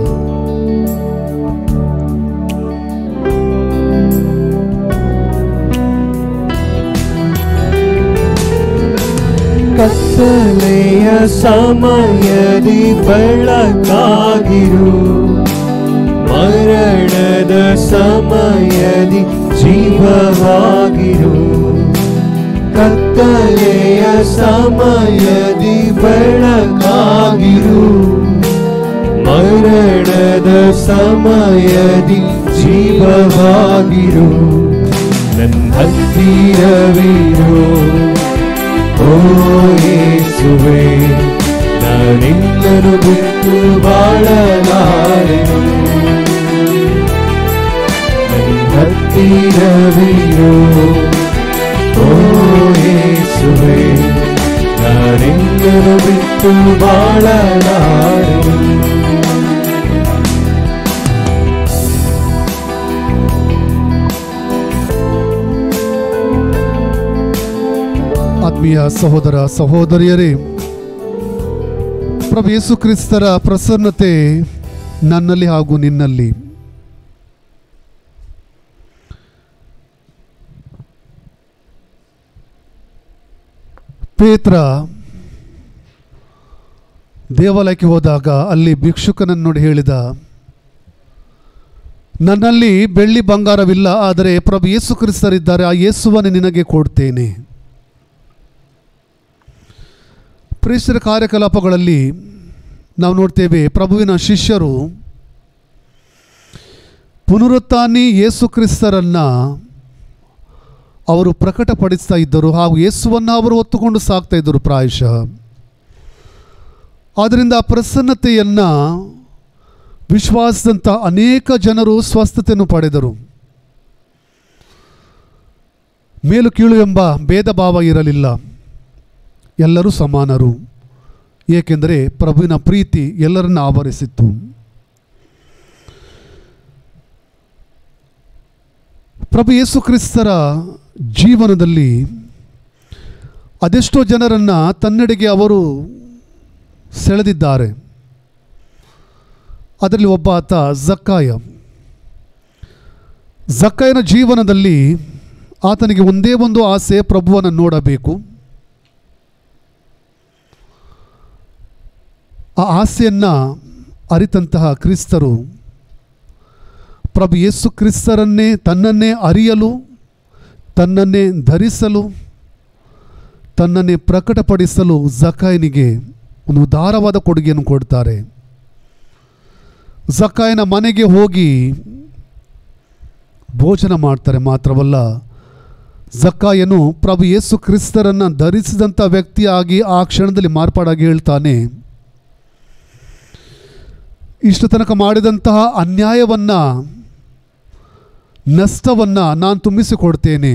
ಕತ್ತಲೆಯ ಸಮಯದಿ ಬೆಳಕಾಗಿರು ಮರಣದ ಸಮಯದಿ ಜೀವವಾಗಿರು ಕತ್ತಲೆಯ ಸಮಯದಿ ಬೆಳಕಾಗಿರು ಮರಣದ ಸಮಯದಿ ಜೀವವಾಗಿರು ನನ್ನ ಹತ್ತಿರವಿರು ಓ ಯೇಸುವೆ ನಾನಿನ್ನನು ಬಿಟ್ಟು ಬಾಳಲಾರೆನು ನನ್ನ ಹತ್ತಿರವಿರೋ ಓ ಯೇಸುವೆ ನಾನಿನ್ನನು ಬಿಟ್ಟು ಬಾಳಲಾರೆನು ಆತ್ಮೀಯ ಸಹೋದರ ಸಹೋದರಿಯರೇ ಪ್ರಭು ಯೇಸು ಕ್ರಿಸ್ತರ ಪ್ರಸನ್ನತೆ ನನ್ನಲ್ಲಿ ಹಾಗೂ ನಿನ್ನಲ್ಲಿ ಪೇತ್ರ ದೇವಾಲಯಕ್ಕೆ ಹೋದಾಗ ಅಲ್ಲಿ ಭಿಕ್ಷುಕನನ್ನು ನೋಡಿ ಹೇಳಿದ ನನ್ನಲ್ಲಿ ಬೆಳ್ಳಿ ಬಂಗಾರವಿಲ್ಲ ಆದರೆ ಪ್ರಭು ಯೇಸು ಕ್ರಿಸ್ತರಿದ್ದಾರೆ ಆ ಯೇಸುವನ್ನು ನಿನಗೆ ಕೊಡ್ತೇನೆ ಪ್ರೇಷರ ಕಾರ್ಯಕಲಾಪಗಳಲ್ಲಿ ನಾವು ನೋಡ್ತೇವೆ ಪ್ರಭುವಿನ ಶಿಷ್ಯರು ಪುನರುತ್ಥಾನಿ ಯೇಸು ಕ್ರಿಸ್ತರನ್ನು ಅವರು ಪ್ರಕಟಪಡಿಸ್ತಾ ಇದ್ದರು ಹಾಗೂ ಯೇಸುವನ್ನು ಅವರು ಹೊತ್ತುಕೊಂಡು ಸಾಕ್ತಾ ಇದ್ದರು ಪ್ರಾಯಶಃ ಆದ್ದರಿಂದ ಆ ಪ್ರಸನ್ನತೆಯನ್ನು ವಿಶ್ವಾಸದಂಥ ಅನೇಕ ಜನರು ಸ್ವಸ್ಥತೆಯನ್ನು ಪಡೆದರು ಮೇಲು ಕೀಳು ಎಂಬ ಭೇದ ಭಾವ ಇರಲಿಲ್ಲ ಎಲ್ಲರೂ ಸಮಾನರು ಏಕೆಂದರೆ ಪ್ರಭುವಿನ ಪ್ರೀತಿ ಎಲ್ಲರನ್ನ ಆವರಿಸಿತ್ತು ಪ್ರಭು ಯೇಸು ಕ್ರಿಸ್ತರ ಜೀವನದಲ್ಲಿ ಅದೆಷ್ಟೋ ಜನರನ್ನು ತನ್ನೆಡೆಗೆ ಅವರು ಸೆಳೆದಿದ್ದಾರೆ ಅದರಲ್ಲಿ ಒಬ್ಬ ಆತ ಜಕ್ಕಾಯ ಜಕ್ಕಾಯನ ಜೀವನದಲ್ಲಿ ಆತನಿಗೆ ಒಂದೇ ಒಂದು ಆಸೆ ಪ್ರಭುವನ್ನು ನೋಡಬೇಕು ಆ ಆಸೆಯನ್ನು ಅರಿತಂತಹ ಕ್ರಿಸ್ತರು ಪ್ರಭು ಯೇಸು ಕ್ರಿಸ್ತರನ್ನೇ ತನ್ನನ್ನೇ ಅರಿಯಲು ತನ್ನನ್ನೇ ಧರಿಸಲು ತನ್ನನ್ನೇ ಪ್ರಕಟಪಡಿಸಲು ಜಕಾಯನಿಗೆ ಒಂದು ಉದಾರವಾದ ಕೊಡುಗೆಯನ್ನು ಕೊಡ್ತಾರೆ ಜಕಾಯನ ಮನೆಗೆ ಹೋಗಿ ಭೋಜನ ಮಾಡ್ತಾರೆ ಮಾತ್ರವಲ್ಲ ಜಕ್ಕಾಯನು ಪ್ರಭು ಯೇಸು ಕ್ರಿಸ್ತರನ್ನು ಧರಿಸಿದಂಥ ವ್ಯಕ್ತಿಯಾಗಿ ಆ ಕ್ಷಣದಲ್ಲಿ ಮಾರ್ಪಾಡಾಗಿ ಹೇಳ್ತಾನೆ ಇಷ್ಟು ತನಕ ಮಾಡಿದಂತಹ ಅನ್ಯಾಯವನ್ನು ನಷ್ಟವನ್ನು ನಾನು ತುಂಬಿಸಿಕೊಡ್ತೇನೆ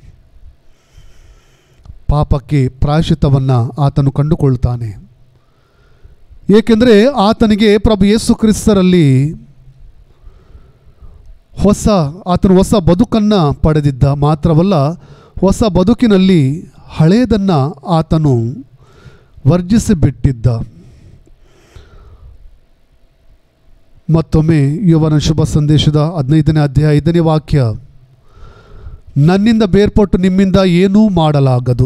ಪಾಪಕ್ಕೆ ಪ್ರಾಯಶ್ಚಿತ್ತವನ್ನು ಆತನು ಕಂಡುಕೊಳ್ತಾನೆ ಏಕೆಂದರೆ ಆತನಿಗೆ ಪ್ರಭು ಯೇಸು ಕ್ರಿಸ್ತರಲ್ಲಿ ಹೊಸ ಆತನು ಹೊಸ ಬದುಕನ್ನು ಪಡೆದಿದ್ದ ಮಾತ್ರವಲ್ಲ ಹೊಸ ಬದುಕಿನಲ್ಲಿ ಹಳೇದನ್ನು ಆತನು ವರ್ಜಿಸಿ ಬಿಟ್ಟಿದ್ದ ಮತ್ತೊಮ್ಮೆ ಯುವನ ಶುಭ ಸಂದೇಶದ ಹದಿನೈದನೇ ಅಧ್ಯಾಯ ಐದನೇ ವಾಕ್ಯ ನನ್ನಿಂದ ಬೇರ್ಪಟ್ಟು ನಿಮ್ಮಿಂದ ಏನೂ ಮಾಡಲಾಗದು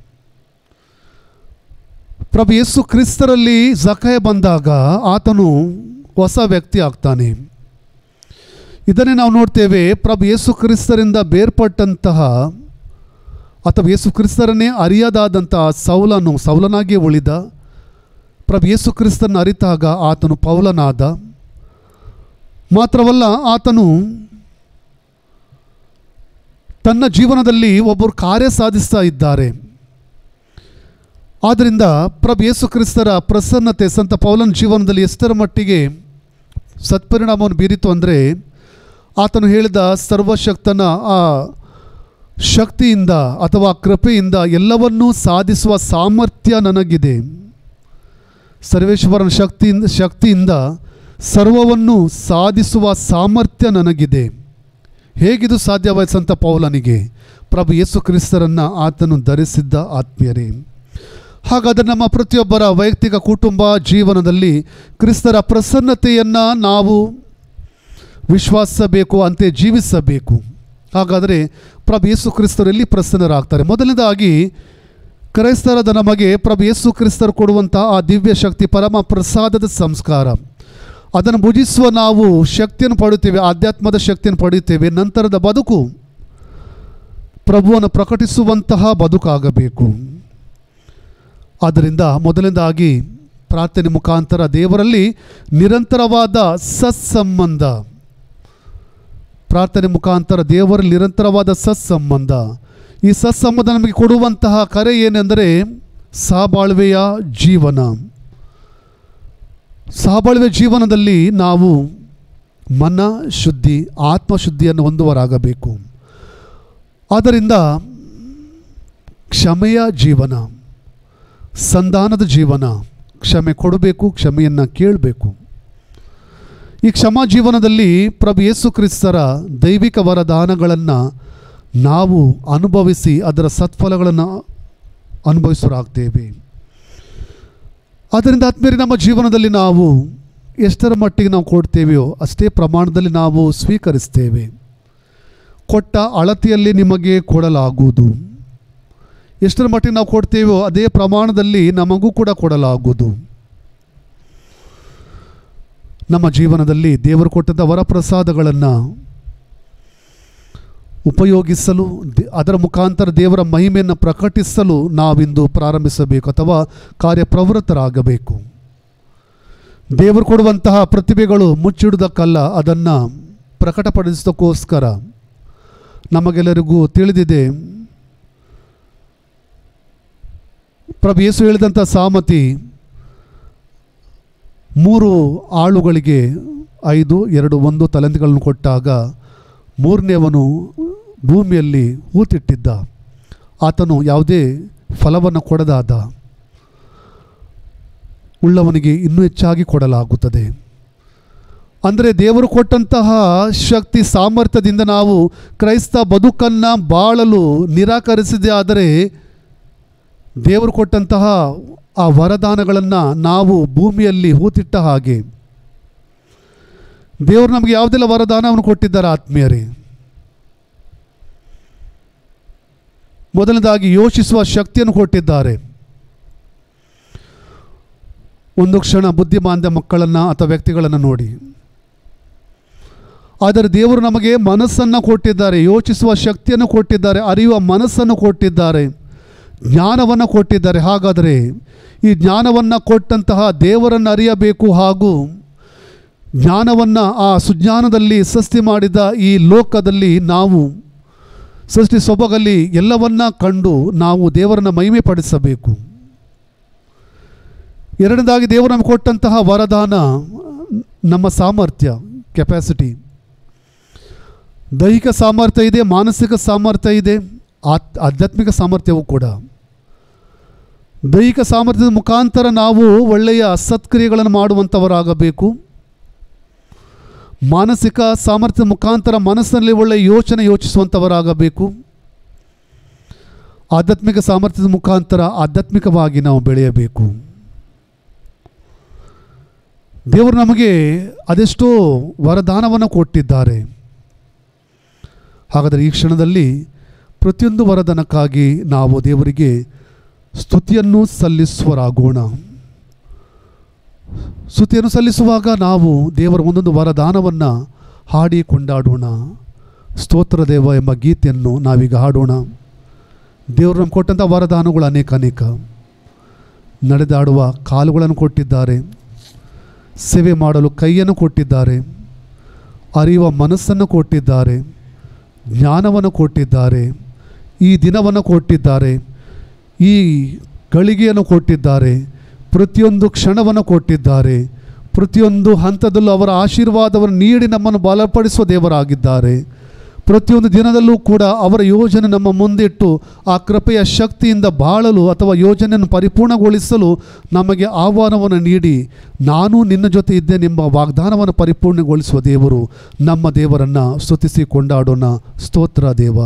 ಪ್ರಭು ಯೇಸು ಕ್ರಿಸ್ತರಲ್ಲಿ ಜಕಾಯ ಬಂದಾಗ ಆತನು ಹೊಸ ವ್ಯಕ್ತಿ ಆಗ್ತಾನೆ ಇದನ್ನೇ ನಾವು ನೋಡ್ತೇವೆ ಪ್ರಭು ಯೇಸು ಕ್ರಿಸ್ತರಿಂದ ಬೇರ್ಪಟ್ಟಂತಹ ಅಥವಾ ಯೇಸು ಕ್ರಿಸ್ತರನ್ನೇ ಅರಿಯದಾದಂತಹ ಸೌಲನು ಸೌಲನಾಗಿ ಉಳಿದ ಪ್ರಭು ಯೇಸು ಕ್ರಿಸ್ತನ ಅರಿತಾಗ ಆತನು ಪೌಲನಾದ ಮಾತ್ರವಲ್ಲ ಆತನು ತನ್ನ ಜೀವನದಲ್ಲಿ ಒಬ್ಬರು ಕಾರ್ಯ ಸಾಧಿಸ್ತಾ ಇದ್ದಾರೆ ಆದ್ದರಿಂದ ಪ್ರಭು ಯೇಸು ಕ್ರಿಸ್ತರ ಪ್ರಸನ್ನತೆ ಸಂತ ಪೌಲನ ಜೀವನದಲ್ಲಿ ಎಷ್ಟರ ಮಟ್ಟಿಗೆ ಸತ್ಪರಿಣಾಮವನ್ನು ಬೀರಿತು ಅಂದರೆ ಆತನು ಹೇಳಿದ ಸರ್ವಶಕ್ತನ ಆ ಶಕ್ತಿಯಿಂದ ಅಥವಾ ಕೃಪೆಯಿಂದ ಎಲ್ಲವನ್ನೂ ಸಾಧಿಸುವ ಸಾಮರ್ಥ್ಯ ನನಗಿದೆ ಸರ್ವೇಶ್ವರನ ಶಕ್ತಿಯಿಂದ ಶಕ್ತಿಯಿಂದ ಸರ್ವವನ್ನು ಸಾಧಿಸುವ ಸಾಮರ್ಥ್ಯ ನನಗಿದೆ ಹೇಗಿದು ಸಾಧ್ಯವಾಯಿತು ಸಂತ ಪೌಲನಿಗೆ ಪ್ರಭು ಯೇಸು ಕ್ರಿಸ್ತರನ್ನು ಆತನು ಧರಿಸಿದ್ದ ಆತ್ಮೀಯರೇ ಹಾಗಾದರೆ ನಮ್ಮ ಪ್ರತಿಯೊಬ್ಬರ ವೈಯಕ್ತಿಕ ಕುಟುಂಬ ಜೀವನದಲ್ಲಿ ಕ್ರಿಸ್ತರ ಪ್ರಸನ್ನತೆಯನ್ನು ನಾವು ವಿಶ್ವಾಸಿಸಬೇಕು ಅಂತೆ ಜೀವಿಸಬೇಕು ಹಾಗಾದರೆ ಪ್ರಭು ಯೇಸು ಕ್ರಿಸ್ತರು ಎಲ್ಲಿ ಪ್ರಸನ್ನರಾಗ್ತಾರೆ ಮೊದಲನೇದಾಗಿ ಕ್ರೈಸ್ತರದ ನಮಗೆ ಪ್ರಭು ಯೇಸು ಕ್ರಿಸ್ತರು ಕೊಡುವಂತಹ ಆ ದಿವ್ಯ ಶಕ್ತಿ ಪರಮ ಪ್ರಸಾದದ ಸಂಸ್ಕಾರ ಅದನ್ನು ಭುಜಿಸುವ ನಾವು ಶಕ್ತಿಯನ್ನು ಪಡೆಯುತ್ತೇವೆ ಆಧ್ಯಾತ್ಮದ ಶಕ್ತಿಯನ್ನು ಪಡೆಯುತ್ತೇವೆ ನಂತರದ ಬದುಕು ಪ್ರಭುವನ್ನು ಪ್ರಕಟಿಸುವಂತಹ ಬದುಕಾಗಬೇಕು ಆದ್ದರಿಂದ ಮೊದಲನೇದಾಗಿ ಪ್ರಾರ್ಥನೆ ಮುಖಾಂತರ ದೇವರಲ್ಲಿ ನಿರಂತರವಾದ ಸತ್ಸಂಬಂಧ ಪ್ರಾರ್ಥನೆ ಮುಖಾಂತರ ದೇವರಲ್ಲಿ ನಿರಂತರವಾದ ಸತ್ಸಂಬಂಧ ಈ ಸತ್ಸಂಬಂಧ ನಮಗೆ ಕೊಡುವಂತಹ ಕರೆ ಏನೆಂದರೆ ಸಹಬಾಳ್ವೆಯ ಜೀವನ ಸಹಬಾಳ್ವೆ ಜೀವನದಲ್ಲಿ ನಾವು ಮನ ಶುದ್ಧಿ ಆತ್ಮಶುದ್ಧಿಯನ್ನು ಹೊಂದುವರಾಗಬೇಕು ಆದ್ದರಿಂದ ಕ್ಷಮೆಯ ಜೀವನ ಸಂಧಾನದ ಜೀವನ ಕ್ಷಮೆ ಕೊಡಬೇಕು ಕ್ಷಮೆಯನ್ನು ಕೇಳಬೇಕು ಈ ಕ್ಷಮಾ ಜೀವನದಲ್ಲಿ ಪ್ರಭು ಯೇಸು ಕ್ರಿಸ್ತರ ದೈವಿಕ ವರದಾನಗಳನ್ನು ನಾವು ಅನುಭವಿಸಿ ಅದರ ಸತ್ಫಲಗಳನ್ನು ಅನುಭವಿಸೋರಾಗ್ತೇವೆ ಆದ್ದರಿಂದ ಆತ್ಮೇಲೆ ನಮ್ಮ ಜೀವನದಲ್ಲಿ ನಾವು ಎಷ್ಟರ ಮಟ್ಟಿಗೆ ನಾವು ಕೊಡ್ತೇವೆಯೋ ಅಷ್ಟೇ ಪ್ರಮಾಣದಲ್ಲಿ ನಾವು ಸ್ವೀಕರಿಸ್ತೇವೆ ಕೊಟ್ಟ ಅಳತೆಯಲ್ಲಿ ನಿಮಗೆ ಕೊಡಲಾಗುವುದು ಎಷ್ಟರ ಮಟ್ಟಿಗೆ ನಾವು ಕೊಡ್ತೇವೋ ಅದೇ ಪ್ರಮಾಣದಲ್ಲಿ ನಮಗೂ ಕೂಡ ಕೊಡಲಾಗುವುದು ನಮ್ಮ ಜೀವನದಲ್ಲಿ ದೇವರು ಕೊಟ್ಟಂಥ ವರಪ್ರಸಾದಗಳನ್ನು ಉಪಯೋಗಿಸಲು ದೆ- ಅದರ ಮುಖಾಂತರ ದೇವರ ಮಹಿಮೆಯನ್ನು ಪ್ರಕಟಿಸಲು ನಾವಿಂದು ಪ್ರಾರಂಭಿಸಬೇಕು ಅಥವಾ ಕಾರ್ಯಪ್ರವೃತ್ತರಾಗಬೇಕು ದೇವರು ಕೊಡುವಂತಹ ಪ್ರತಿಭೆಗಳು ಮುಚ್ಚಿಡುವುದಕ್ಕಲ್ಲ ಅದನ್ನು ಪ್ರಕಟಪಡಿಸೋದಕ್ಕೋಸ್ಕರ ನಮಗೆಲ್ಲರಿಗೂ ತಿಳಿದಿದೆ ಪ್ರಭು ಯೇಸು ಹೇಳಿದಂಥ ಸಾಮತಿ ಮೂರು ಆಳುಗಳಿಗೆ ಐದು ಎರಡು ಒಂದು ತಲೆಂತಿಗಳನ್ನು ಕೊಟ್ಟಾಗ ಮೂರನೇವನು ಭೂಮಿಯಲ್ಲಿ ಹೂತಿಟ್ಟಿದ್ದ ಆತನು ಯಾವುದೇ ಫಲವನ್ನು ಕೊಡದಾದ ಉಳ್ಳವನಿಗೆ ಇನ್ನೂ ಹೆಚ್ಚಾಗಿ ಕೊಡಲಾಗುತ್ತದೆ ಅಂದರೆ ದೇವರು ಕೊಟ್ಟಂತಹ ಶಕ್ತಿ ಸಾಮರ್ಥ್ಯದಿಂದ ನಾವು ಕ್ರೈಸ್ತ ಬದುಕನ್ನು ಬಾಳಲು ನಿರಾಕರಿಸಿದೆ ಆದರೆ ದೇವರು ಕೊಟ್ಟಂತಹ ಆ ವರದಾನಗಳನ್ನು ನಾವು ಭೂಮಿಯಲ್ಲಿ ಹೂತಿಟ್ಟ ಹಾಗೆ ದೇವರು ನಮಗೆ ಯಾವುದೆಲ್ಲ ವರದಾನವನ್ನು ಕೊಟ್ಟಿದ್ದಾರೆ ಆತ್ಮೀಯರೇ ಮೊದಲನೇದಾಗಿ ಯೋಚಿಸುವ ಶಕ್ತಿಯನ್ನು ಕೊಟ್ಟಿದ್ದಾರೆ ಒಂದು ಕ್ಷಣ ಬುದ್ಧಿಮಾಂದ್ಯ ಮಕ್ಕಳನ್ನು ಅಥವಾ ವ್ಯಕ್ತಿಗಳನ್ನು ನೋಡಿ ಆದರೆ ದೇವರು ನಮಗೆ ಮನಸ್ಸನ್ನು ಕೊಟ್ಟಿದ್ದಾರೆ ಯೋಚಿಸುವ ಶಕ್ತಿಯನ್ನು ಕೊಟ್ಟಿದ್ದಾರೆ ಅರಿಯುವ ಮನಸ್ಸನ್ನು ಕೊಟ್ಟಿದ್ದಾರೆ ಜ್ಞಾನವನ್ನು ಕೊಟ್ಟಿದ್ದಾರೆ ಹಾಗಾದರೆ ಈ ಜ್ಞಾನವನ್ನು ಕೊಟ್ಟಂತಹ ದೇವರನ್ನು ಅರಿಯಬೇಕು ಹಾಗೂ ಜ್ಞಾನವನ್ನು ಆ ಸುಜ್ಞಾನದಲ್ಲಿ ಸೃಷ್ಟಿ ಮಾಡಿದ ಈ ಲೋಕದಲ್ಲಿ ನಾವು ಸೃಷ್ಟಿ ಸೊಬಗಲ್ಲಿ ಎಲ್ಲವನ್ನ ಕಂಡು ನಾವು ದೇವರನ್ನು ಮಹಿಮೆ ಪಡಿಸಬೇಕು ಎರಡನೇದಾಗಿ ದೇವರು ನಮಗೆ ಕೊಟ್ಟಂತಹ ವರದಾನ ನಮ್ಮ ಸಾಮರ್ಥ್ಯ ಕೆಪಾಸಿಟಿ ದೈಹಿಕ ಸಾಮರ್ಥ್ಯ ಇದೆ ಮಾನಸಿಕ ಸಾಮರ್ಥ್ಯ ಇದೆ ಆತ್ ಆಧ್ಯಾತ್ಮಿಕ ಸಾಮರ್ಥ್ಯವೂ ಕೂಡ ದೈಹಿಕ ಸಾಮರ್ಥ್ಯದ ಮುಖಾಂತರ ನಾವು ಒಳ್ಳೆಯ ಸತ್ಕ್ರಿಯೆಗಳನ್ನು ಮಾಡುವಂಥವರಾಗಬೇಕು ಮಾನಸಿಕ ಸಾಮರ್ಥ್ಯದ ಮುಖಾಂತರ ಮನಸ್ಸಿನಲ್ಲಿ ಒಳ್ಳೆಯ ಯೋಚನೆ ಯೋಚಿಸುವಂಥವರಾಗಬೇಕು ಆಧ್ಯಾತ್ಮಿಕ ಸಾಮರ್ಥ್ಯದ ಮುಖಾಂತರ ಆಧ್ಯಾತ್ಮಿಕವಾಗಿ ನಾವು ಬೆಳೆಯಬೇಕು ದೇವರು ನಮಗೆ ಅದೆಷ್ಟೋ ವರದಾನವನ್ನು ಕೊಟ್ಟಿದ್ದಾರೆ ಹಾಗಾದರೆ ಈ ಕ್ಷಣದಲ್ಲಿ ಪ್ರತಿಯೊಂದು ವರದಾನಕ್ಕಾಗಿ ನಾವು ದೇವರಿಗೆ ಸ್ತುತಿಯನ್ನು ಸಲ್ಲಿಸುವರಾಗೋಣ ಸ್ತುತಿಯನ್ನು ಸಲ್ಲಿಸುವಾಗ ನಾವು ದೇವರ ಒಂದೊಂದು ವರದಾನವನ್ನು ಹಾಡಿ ಕೊಂಡಾಡೋಣ ಸ್ತೋತ್ರ ದೇವ ಎಂಬ ಗೀತೆಯನ್ನು ನಾವೀಗ ಹಾಡೋಣ ದೇವರು ನಮ್ಗೆ ಕೊಟ್ಟಂಥ ವರದಾನಗಳು ಅನೇಕ ಅನೇಕ ನಡೆದಾಡುವ ಕಾಲುಗಳನ್ನು ಕೊಟ್ಟಿದ್ದಾರೆ ಸೇವೆ ಮಾಡಲು ಕೈಯನ್ನು ಕೊಟ್ಟಿದ್ದಾರೆ ಅರಿಯುವ ಮನಸ್ಸನ್ನು ಕೊಟ್ಟಿದ್ದಾರೆ ಜ್ಞಾನವನ್ನು ಕೊಟ್ಟಿದ್ದಾರೆ ಈ ದಿನವನ್ನು ಕೊಟ್ಟಿದ್ದಾರೆ ಈ ಗಳಿಗೆಯನ್ನು ಕೊಟ್ಟಿದ್ದಾರೆ ಪ್ರತಿಯೊಂದು ಕ್ಷಣವನ್ನು ಕೊಟ್ಟಿದ್ದಾರೆ ಪ್ರತಿಯೊಂದು ಹಂತದಲ್ಲೂ ಅವರ ಆಶೀರ್ವಾದವನ್ನು ನೀಡಿ ನಮ್ಮನ್ನು ಬಲಪಡಿಸುವ ದೇವರಾಗಿದ್ದಾರೆ ಪ್ರತಿಯೊಂದು ದಿನದಲ್ಲೂ ಕೂಡ ಅವರ ಯೋಜನೆ ನಮ್ಮ ಮುಂದಿಟ್ಟು ಆ ಕೃಪೆಯ ಶಕ್ತಿಯಿಂದ ಬಾಳಲು ಅಥವಾ ಯೋಜನೆಯನ್ನು ಪರಿಪೂರ್ಣಗೊಳಿಸಲು ನಮಗೆ ಆಹ್ವಾನವನ್ನು ನೀಡಿ ನಾನು ನಿನ್ನ ಜೊತೆ ಇದ್ದೇನೆಂಬ ವಾಗ್ದಾನವನ್ನು ಪರಿಪೂರ್ಣಗೊಳಿಸುವ ದೇವರು ನಮ್ಮ ದೇವರನ್ನು ಸ್ತುತಿಸಿ ಕೊಂಡಾಡೋಣ ಸ್ತೋತ್ರ ದೇವ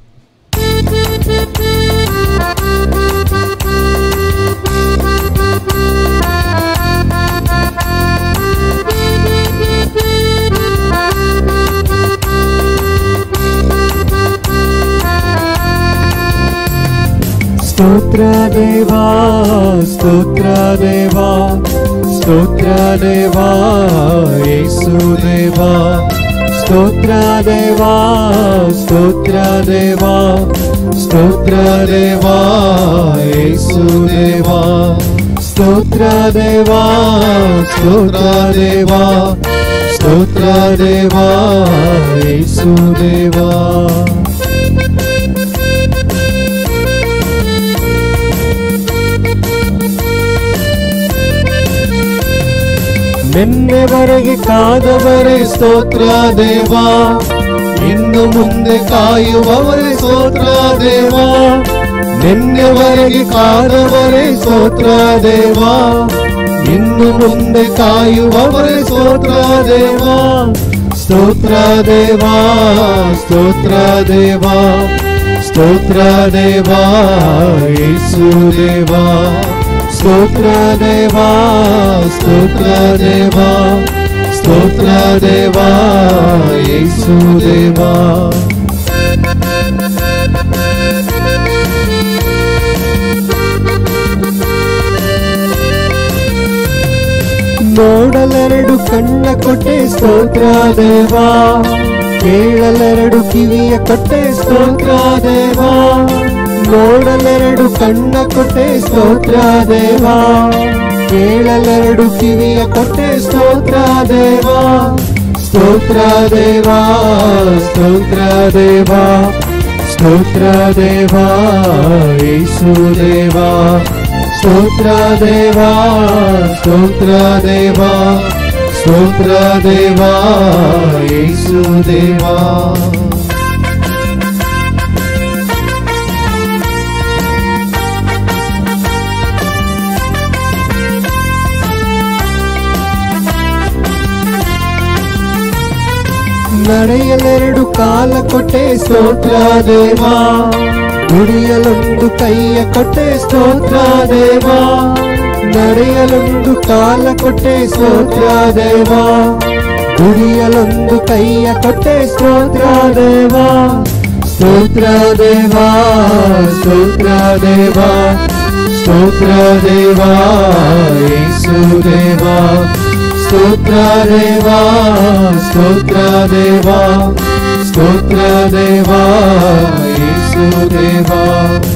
ಸ್ತೋತ್ರ ದೇವಾ ಸ್ತೋತ್ರ ದೇವಾ ಸ್ತೋತ್ರ ದೇವಾ ಯೇಸು ದೇವಾ ಸ್ತೋತ್ರ ದೇವಾ ಸ್ತೋತ್ರ ದೇವಾ ಸ್ತೋತ್ರ ದೇವಾ ಯೇಸು ದೇವಾ ಸ್ತೋತ್ರ ದೇವಾ ಸ್ತೋತ್ರ ದೇವಾ ಸ್ತೋತ್ರ ದೇವಾ ಯೇಸು ದೇವಾ ನಿನ್ನೆವರೆಗೆ ಕಾದವರೇ ಸ್ತೋತ್ರ ದೇವಾ ಇನ್ನು ಮುಂದೆ ಕಾಯುವವರೇ ಸ್ತೋತ್ರ ದೇವಾ ನಿನ್ನೆವರೆಗೆ ಕಾದವರೇ ಸ್ತೋತ್ರ ದೇವಾ ಇನ್ನು ಮುಂದೆ ಕಾಯುವವರೇ ಸ್ತೋತ್ರ ದೇವಾ ಸ್ತೋತ್ರ ದೇವಾ ಸ್ತೋತ್ರ ದೇವಾ ಸ್ತೋತ್ರ ದೇವಾ ಯೇಸು ದೇವಾ ಸ್ತೋತ್ರ ದೇವಾ ಸ್ತೋತ್ರ ದೇವಾ ಸ್ತೋತ್ರ ದೇವಾ ಯೇಸು ದೇವಾ ನೋಡಲೆರಡು ಕಣ್ಣ ಕೊಟ್ಟೆ ಸ್ತೋತ್ರ ದೇವಾ ಕೇಳಲೆರಡು ಕಿವಿಯ ಕೊಟ್ಟೆ ಸ್ತೋತ್ರ ದೇವಾ ನೋಡಲೆರಡು ಕಣ್ಣ ಕೊಟ್ಟೆ ಸ್ತೋತ್ರ ದೇವಾ ಕೇಳಲೆರಡು ಕಿವಿಯ ಕೊಟ್ಟೆ ಸ್ತೋತ್ರ ದೇವಾ ಸ್ತೋತ್ರ ದೇವಾ ಸ್ತೋತ್ರ ದೇವಾ ಸ್ತೋತ್ರ ದೇವಾ ಯೇಸು ದೇವಾ ಸ್ತೋತ್ರ ದೇವಾ ಸ್ತೋತ್ರ ದೇವಾ ಸ್ತೋತ್ರ ದೇವಾ ಯೇಸು ದೇವಾ ನಡೆಯಲೆರಡು ಕಾಲ ಕೊಟ್ಟೆ ಸ್ತೋತ್ರ ದೇವಾ ನುಡಿಯಲೊಂದು ಕೈಯ ಕೊಟ್ಟೆ ಸ್ತೋತ್ರ ದೇವಾ ನಡೆಯಲೊಂದು ಕಾಲ ಕೊಟ್ಟೆ ಸ್ತೋತ್ರ ದೇವಾ ನುಡಿಯಲೊಂದು ಕೈಯ ಕೊಟ್ಟೆ ಸ್ತೋತ್ರ ದೇವಾ ಸ್ತೋತ್ರ ದೇವಾ ಸ್ತೋತ್ರ ದೇವಾ ಸ್ತೋತ್ರ ದೇವಾ ಯೇಸು ದೇವಾ ಸ್ತೋತ್ರ ದೇವಾ ಸ್ತೋತ್ರ ದೇವಾ ಸ್ತೋತ್ರ ದೇವಾ ಯೇಸು ದೇವಾ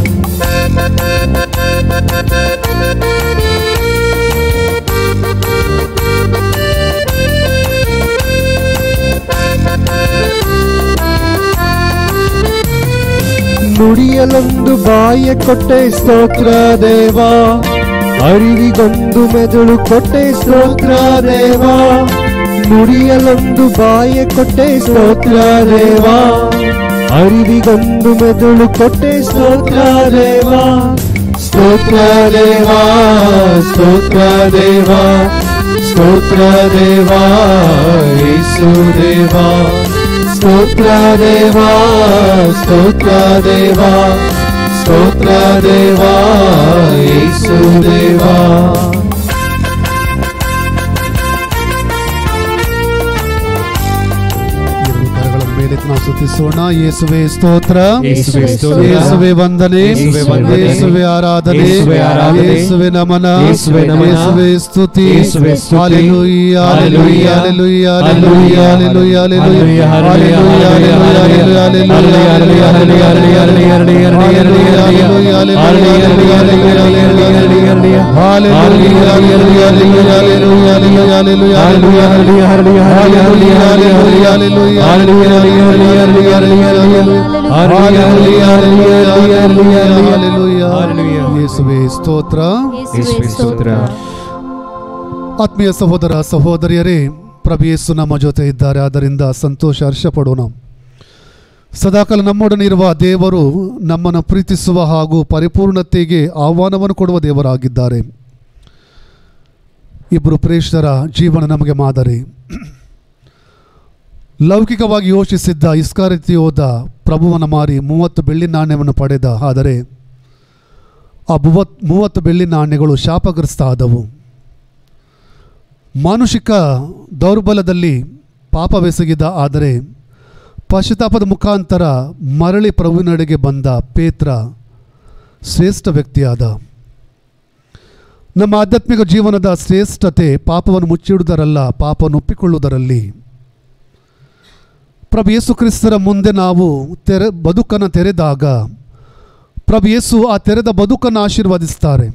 ನುಡಿಯಲೊಂದು ಬಾಯ ಕೊಟ್ಟೆ ಸ್ತೋತ್ರ ದೇವಾ ಅರಿವಿಗೊಂದು ಮೆದುಳು ಕೊಟ್ಟೆ ಸ್ತೋತ್ರ ದೇವಾ ನುಡಿಯಲೊಂದು ಬಾಯ ಕೊಟ್ಟೆ ಸ್ತೋತ್ರ ದೇವಾ ಅರಿವಿಗೊಂದು ಮೆದುಳು ಕೊಟ್ಟೆ ಸ್ತೋತ್ರ ದೇವಾ ಸ್ತೋತ್ರ ದೇವಾ ಸ್ತೋತ್ರ ದೇವಾ ಸ್ತೋತ್ರ ದೇವಾ ಯೇಸು ದೇವಾ ಸ್ತೋತ್ರ ದೇವಾ ಸ್ತೋತ್ರ ದೇವಾ ಸ್ತೋತ್ರ ದೇವಾ ಯೇಸು ದೇವಾ ಎರಡು ಕರಗಳ ಮೇಲೆ ನಾವು ಸ್ತುತಿಸೋಣ ಯೇಸುವೆ ಸ್ತೋತ್ರ ಯೇಸುವೆ ಸ್ತೋತ್ರ. ಯೇಸುವೆ ವಂದನೆ ಯೇಸುವೆ ವಂದನೆ. ಯೇಸುವೆ ಆರಾಧನೆ ಯೇಸುವೆ ಆರಾಧನೆ. ಯೇಸುವೆ ನಮನ ಯೇಸುವೆ ನಮನ. ಯೇಸುವೆ ಸ್ತುತಿ ಯೇಸುವೆ ಸ್ತುತಿ. Hallelujah hallelujah hallelujah hallelujah hallelujah hallelujah hallelujah hallelujah hallelujah ಯೇಸುವೆ ಸ್ತೋತ್ರ ಯೇಸುವೆ ಸ್ತೋತ್ರ ಆತ್ಮೀಯ ಸಹೋದರ ಸಹೋದರಿಯರೇ ಪ್ರಭು ಯೇಸು ನಮ್ಮ ಜೊತೆ ಇದ್ದಾರೆ ಆದ್ದರಿಂದ ಸಂತೋಷ ಹರ್ಷ ಪಡೋಣ ಸದಾಕಾಲ ನಮ್ಮೊಡನೆ ಇರುವ ದೇವರು ನಮ್ಮನ್ನು ಪ್ರೀತಿಸುವ ಹಾಗೂ ಪರಿಪೂರ್ಣತೆಗೆ ಆಹ್ವಾನವನ್ನು ಕೊಡುವ ದೇವರಾಗಿದ್ದಾರೆ ಇಬ್ಬರು ಪ್ರೇಷರ ಜೀವನ ನಮಗೆ ಮಾದರಿ ಲೌಕಿಕವಾಗಿ ಯೋಚಿಸಿದ್ದ ಇಸ್ಕಾರಿತಿ ಹೋದ ಪ್ರಭುವನ್ನು ಮಾರಿ ಮೂವತ್ತು ಬೆಳ್ಳಿ ನಾಣ್ಯವನ್ನು ಪಡೆದ ಆದರೆ ಆ ಮೂವತ್ ಮೂವತ್ತು ಬೆಳ್ಳಿ ನಾಣ್ಯಗಳು ಶಾಪಗ್ರಸ್ತ ಆದವು ಮಾನುಷಿಕ ದೌರ್ಬಲ್ಯದಲ್ಲಿ ಪಾಪವೆಸಗಿದ ಆದರೆ ಪಶ್ಚಾತ್ತಾಪದ ಮುಖಾಂತರ ಮರಳಿ ಪ್ರಭುವಿನಡೆಗೆ ಬಂದ ಪೇತ್ರ ಶ್ರೇಷ್ಠ ವ್ಯಕ್ತಿಯಾದ ನಮ್ಮ ಆಧ್ಯಾತ್ಮಿಕ ಜೀವನದ ಶ್ರೇಷ್ಠತೆ ಪಾಪವನ್ನು ಮುಚ್ಚಿಡುವುದರಲ್ಲ ಪಾಪವನ್ನು ಒಪ್ಪಿಕೊಳ್ಳುವುದರಲ್ಲಿ ಪ್ರಭು ಯೇಸು ಕ್ರಿಸ್ತರ ಮುಂದೆ ನಾವು ತೆರೆ ಬದುಕನ್ನು ತೆರೆದಾಗ ಪ್ರಭು ಯೇಸು ಆ ತೆರೆದ ಬದುಕನ್ನು ಆಶೀರ್ವದಿಸ್ತಾರೆ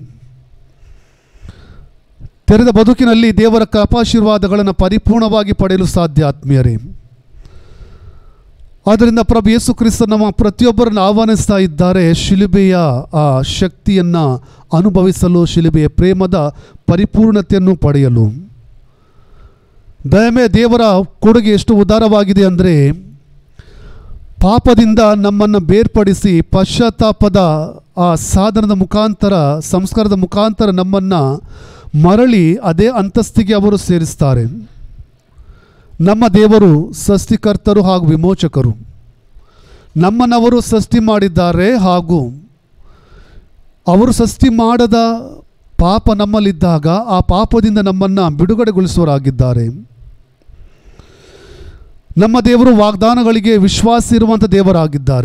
ತೆರೆದ ಬದುಕಿನಲ್ಲಿ ದೇವರ ಕೃಪಾಶೀರ್ವಾದಗಳನ್ನು ಪರಿಪೂರ್ಣವಾಗಿ ಪಡೆಯಲು ಸಾಧ್ಯ ಆತ್ಮೀಯರೇ ಆದ್ದರಿಂದ ಪ್ರಭು ಯೇಸು ಕ್ರಿಸ್ತ ನಮ್ಮ ಪ್ರತಿಯೊಬ್ಬರನ್ನು ಆಹ್ವಾನಿಸ್ತಾ ಇದ್ದಾರೆ ಶಿಲುಬೆಯ ಆ ಶಕ್ತಿಯನ್ನು ಅನುಭವಿಸಲು ಶಿಲುಬೆಯ ಪ್ರೇಮದ ಪರಿಪೂರ್ಣತೆಯನ್ನು ಪಡೆಯಲು ದಯಮೇ ದೇವರ ಕೊಡುಗೆ ಎಷ್ಟು ಉದಾರವಾಗಿದೆ ಅಂದರೆ ಪಾಪದಿಂದ ನಮ್ಮನ್ನು ಬೇರ್ಪಡಿಸಿ ಪಶ್ಚಾತ್ತಾಪದ ಆ ಸಾಧನದ ಮುಖಾಂತರ ಸಂಸ್ಕಾರದ ಮುಖಾಂತರ ನಮ್ಮನ್ನು ಮರಳಿ ಅದೇ ಅಂತಸ್ತಿಗೆ ಅವರು ಸೇರಿಸ್ತಾರೆ ನಮ್ಮ ದೇವರು ಸೃಷ್ಟಿಕರ್ತರು ಹಾಗೂ ವಿಮೋಚಕರು ನಮ್ಮನ್ನವರು ಸೃಷ್ಟಿ ಮಾಡಿದ್ದಾರೆ ಹಾಗೂ ಅವರು ಸೃಷ್ಟಿ ಮಾಡದ ಪಾಪ ನಮ್ಮಲ್ಲಿದ್ದಾಗ ಆ ಪಾಪದಿಂದ ನಮ್ಮನ್ನು ಬಿಡುಗಡೆಗೊಳಿಸುವರಾಗಿದ್ದಾರೆ ನಮ್ಮ ದೇವರು ವಾಗ್ದಾನಗಳಿಗೆ ವಿಶ್ವಾಸ ಇರುವಂಥ ದೇವರಾಗಿದ್ದಾರೆ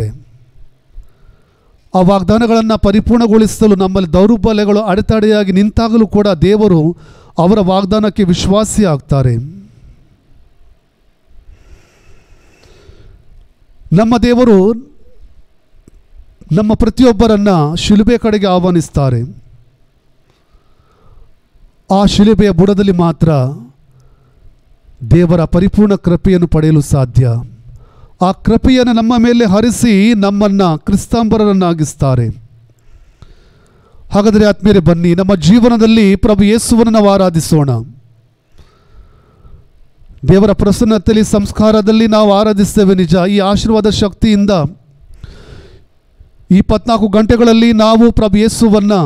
ಆ ವಾಗ್ದಾನಗಳನ್ನು ಪರಿಪೂರ್ಣಗೊಳಿಸಲು ನಮ್ಮಲ್ಲಿ ದೌರ್ಬಲ್ಯಗಳು ಅಡೆತಡೆಯಾಗಿ ನಿಂತಾಗಲೂ ಕೂಡ ದೇವರು ಅವರ ವಾಗ್ದಾನಕ್ಕೆ ವಿಶ್ವಾಸಿ ಆಗ್ತಾರೆ ನಮ್ಮ ದೇವರು ನಮ್ಮ ಪ್ರತಿಯೊಬ್ಬರನ್ನ ಶಿಲುಬೆ ಕಡೆಗೆ ಆಹ್ವಾನಿಸ್ತಾರೆ ಆ ಶಿಲುಬೆಯ ಬುಡದಲ್ಲಿ ಮಾತ್ರ ದೇವರ ಪರಿಪೂರ್ಣ ಕೃಪೆಯನ್ನು ಪಡೆಯಲು ಸಾಧ್ಯ ಆ ಕೃಪೆಯನ್ನು ನಮ್ಮ ಮೇಲೆ ಹರಿಸಿ ನಮ್ಮನ್ನು ಕ್ರಿಸ್ತಾಂಬರನ್ನಾಗಿಸ್ತಾರೆ ಹಾಗಾದರೆ ಆತ್ಮೀಯರೇ ಬನ್ನಿ ನಮ್ಮ ಜೀವನದಲ್ಲಿ ಪ್ರಭು ಯೇಸುವನ್ನು ನಾವು ಆರಾಧಿಸೋಣ ದೇವರ ಪ್ರಸನ್ನತೆಯಲ್ಲಿ ಸಂಸ್ಕಾರದಲ್ಲಿ ನಾವು ಆರಾಧಿಸ್ತೇವೆ ನಿಜ ಈ ಆಶೀರ್ವಾದ ಶಕ್ತಿಯಿಂದ ಈ ಇಪ್ಪತ್ನಾಲ್ಕು ಗಂಟೆಗಳಲ್ಲಿ ನಾವು ಪ್ರಭು ಯೇಸುವನ್ನು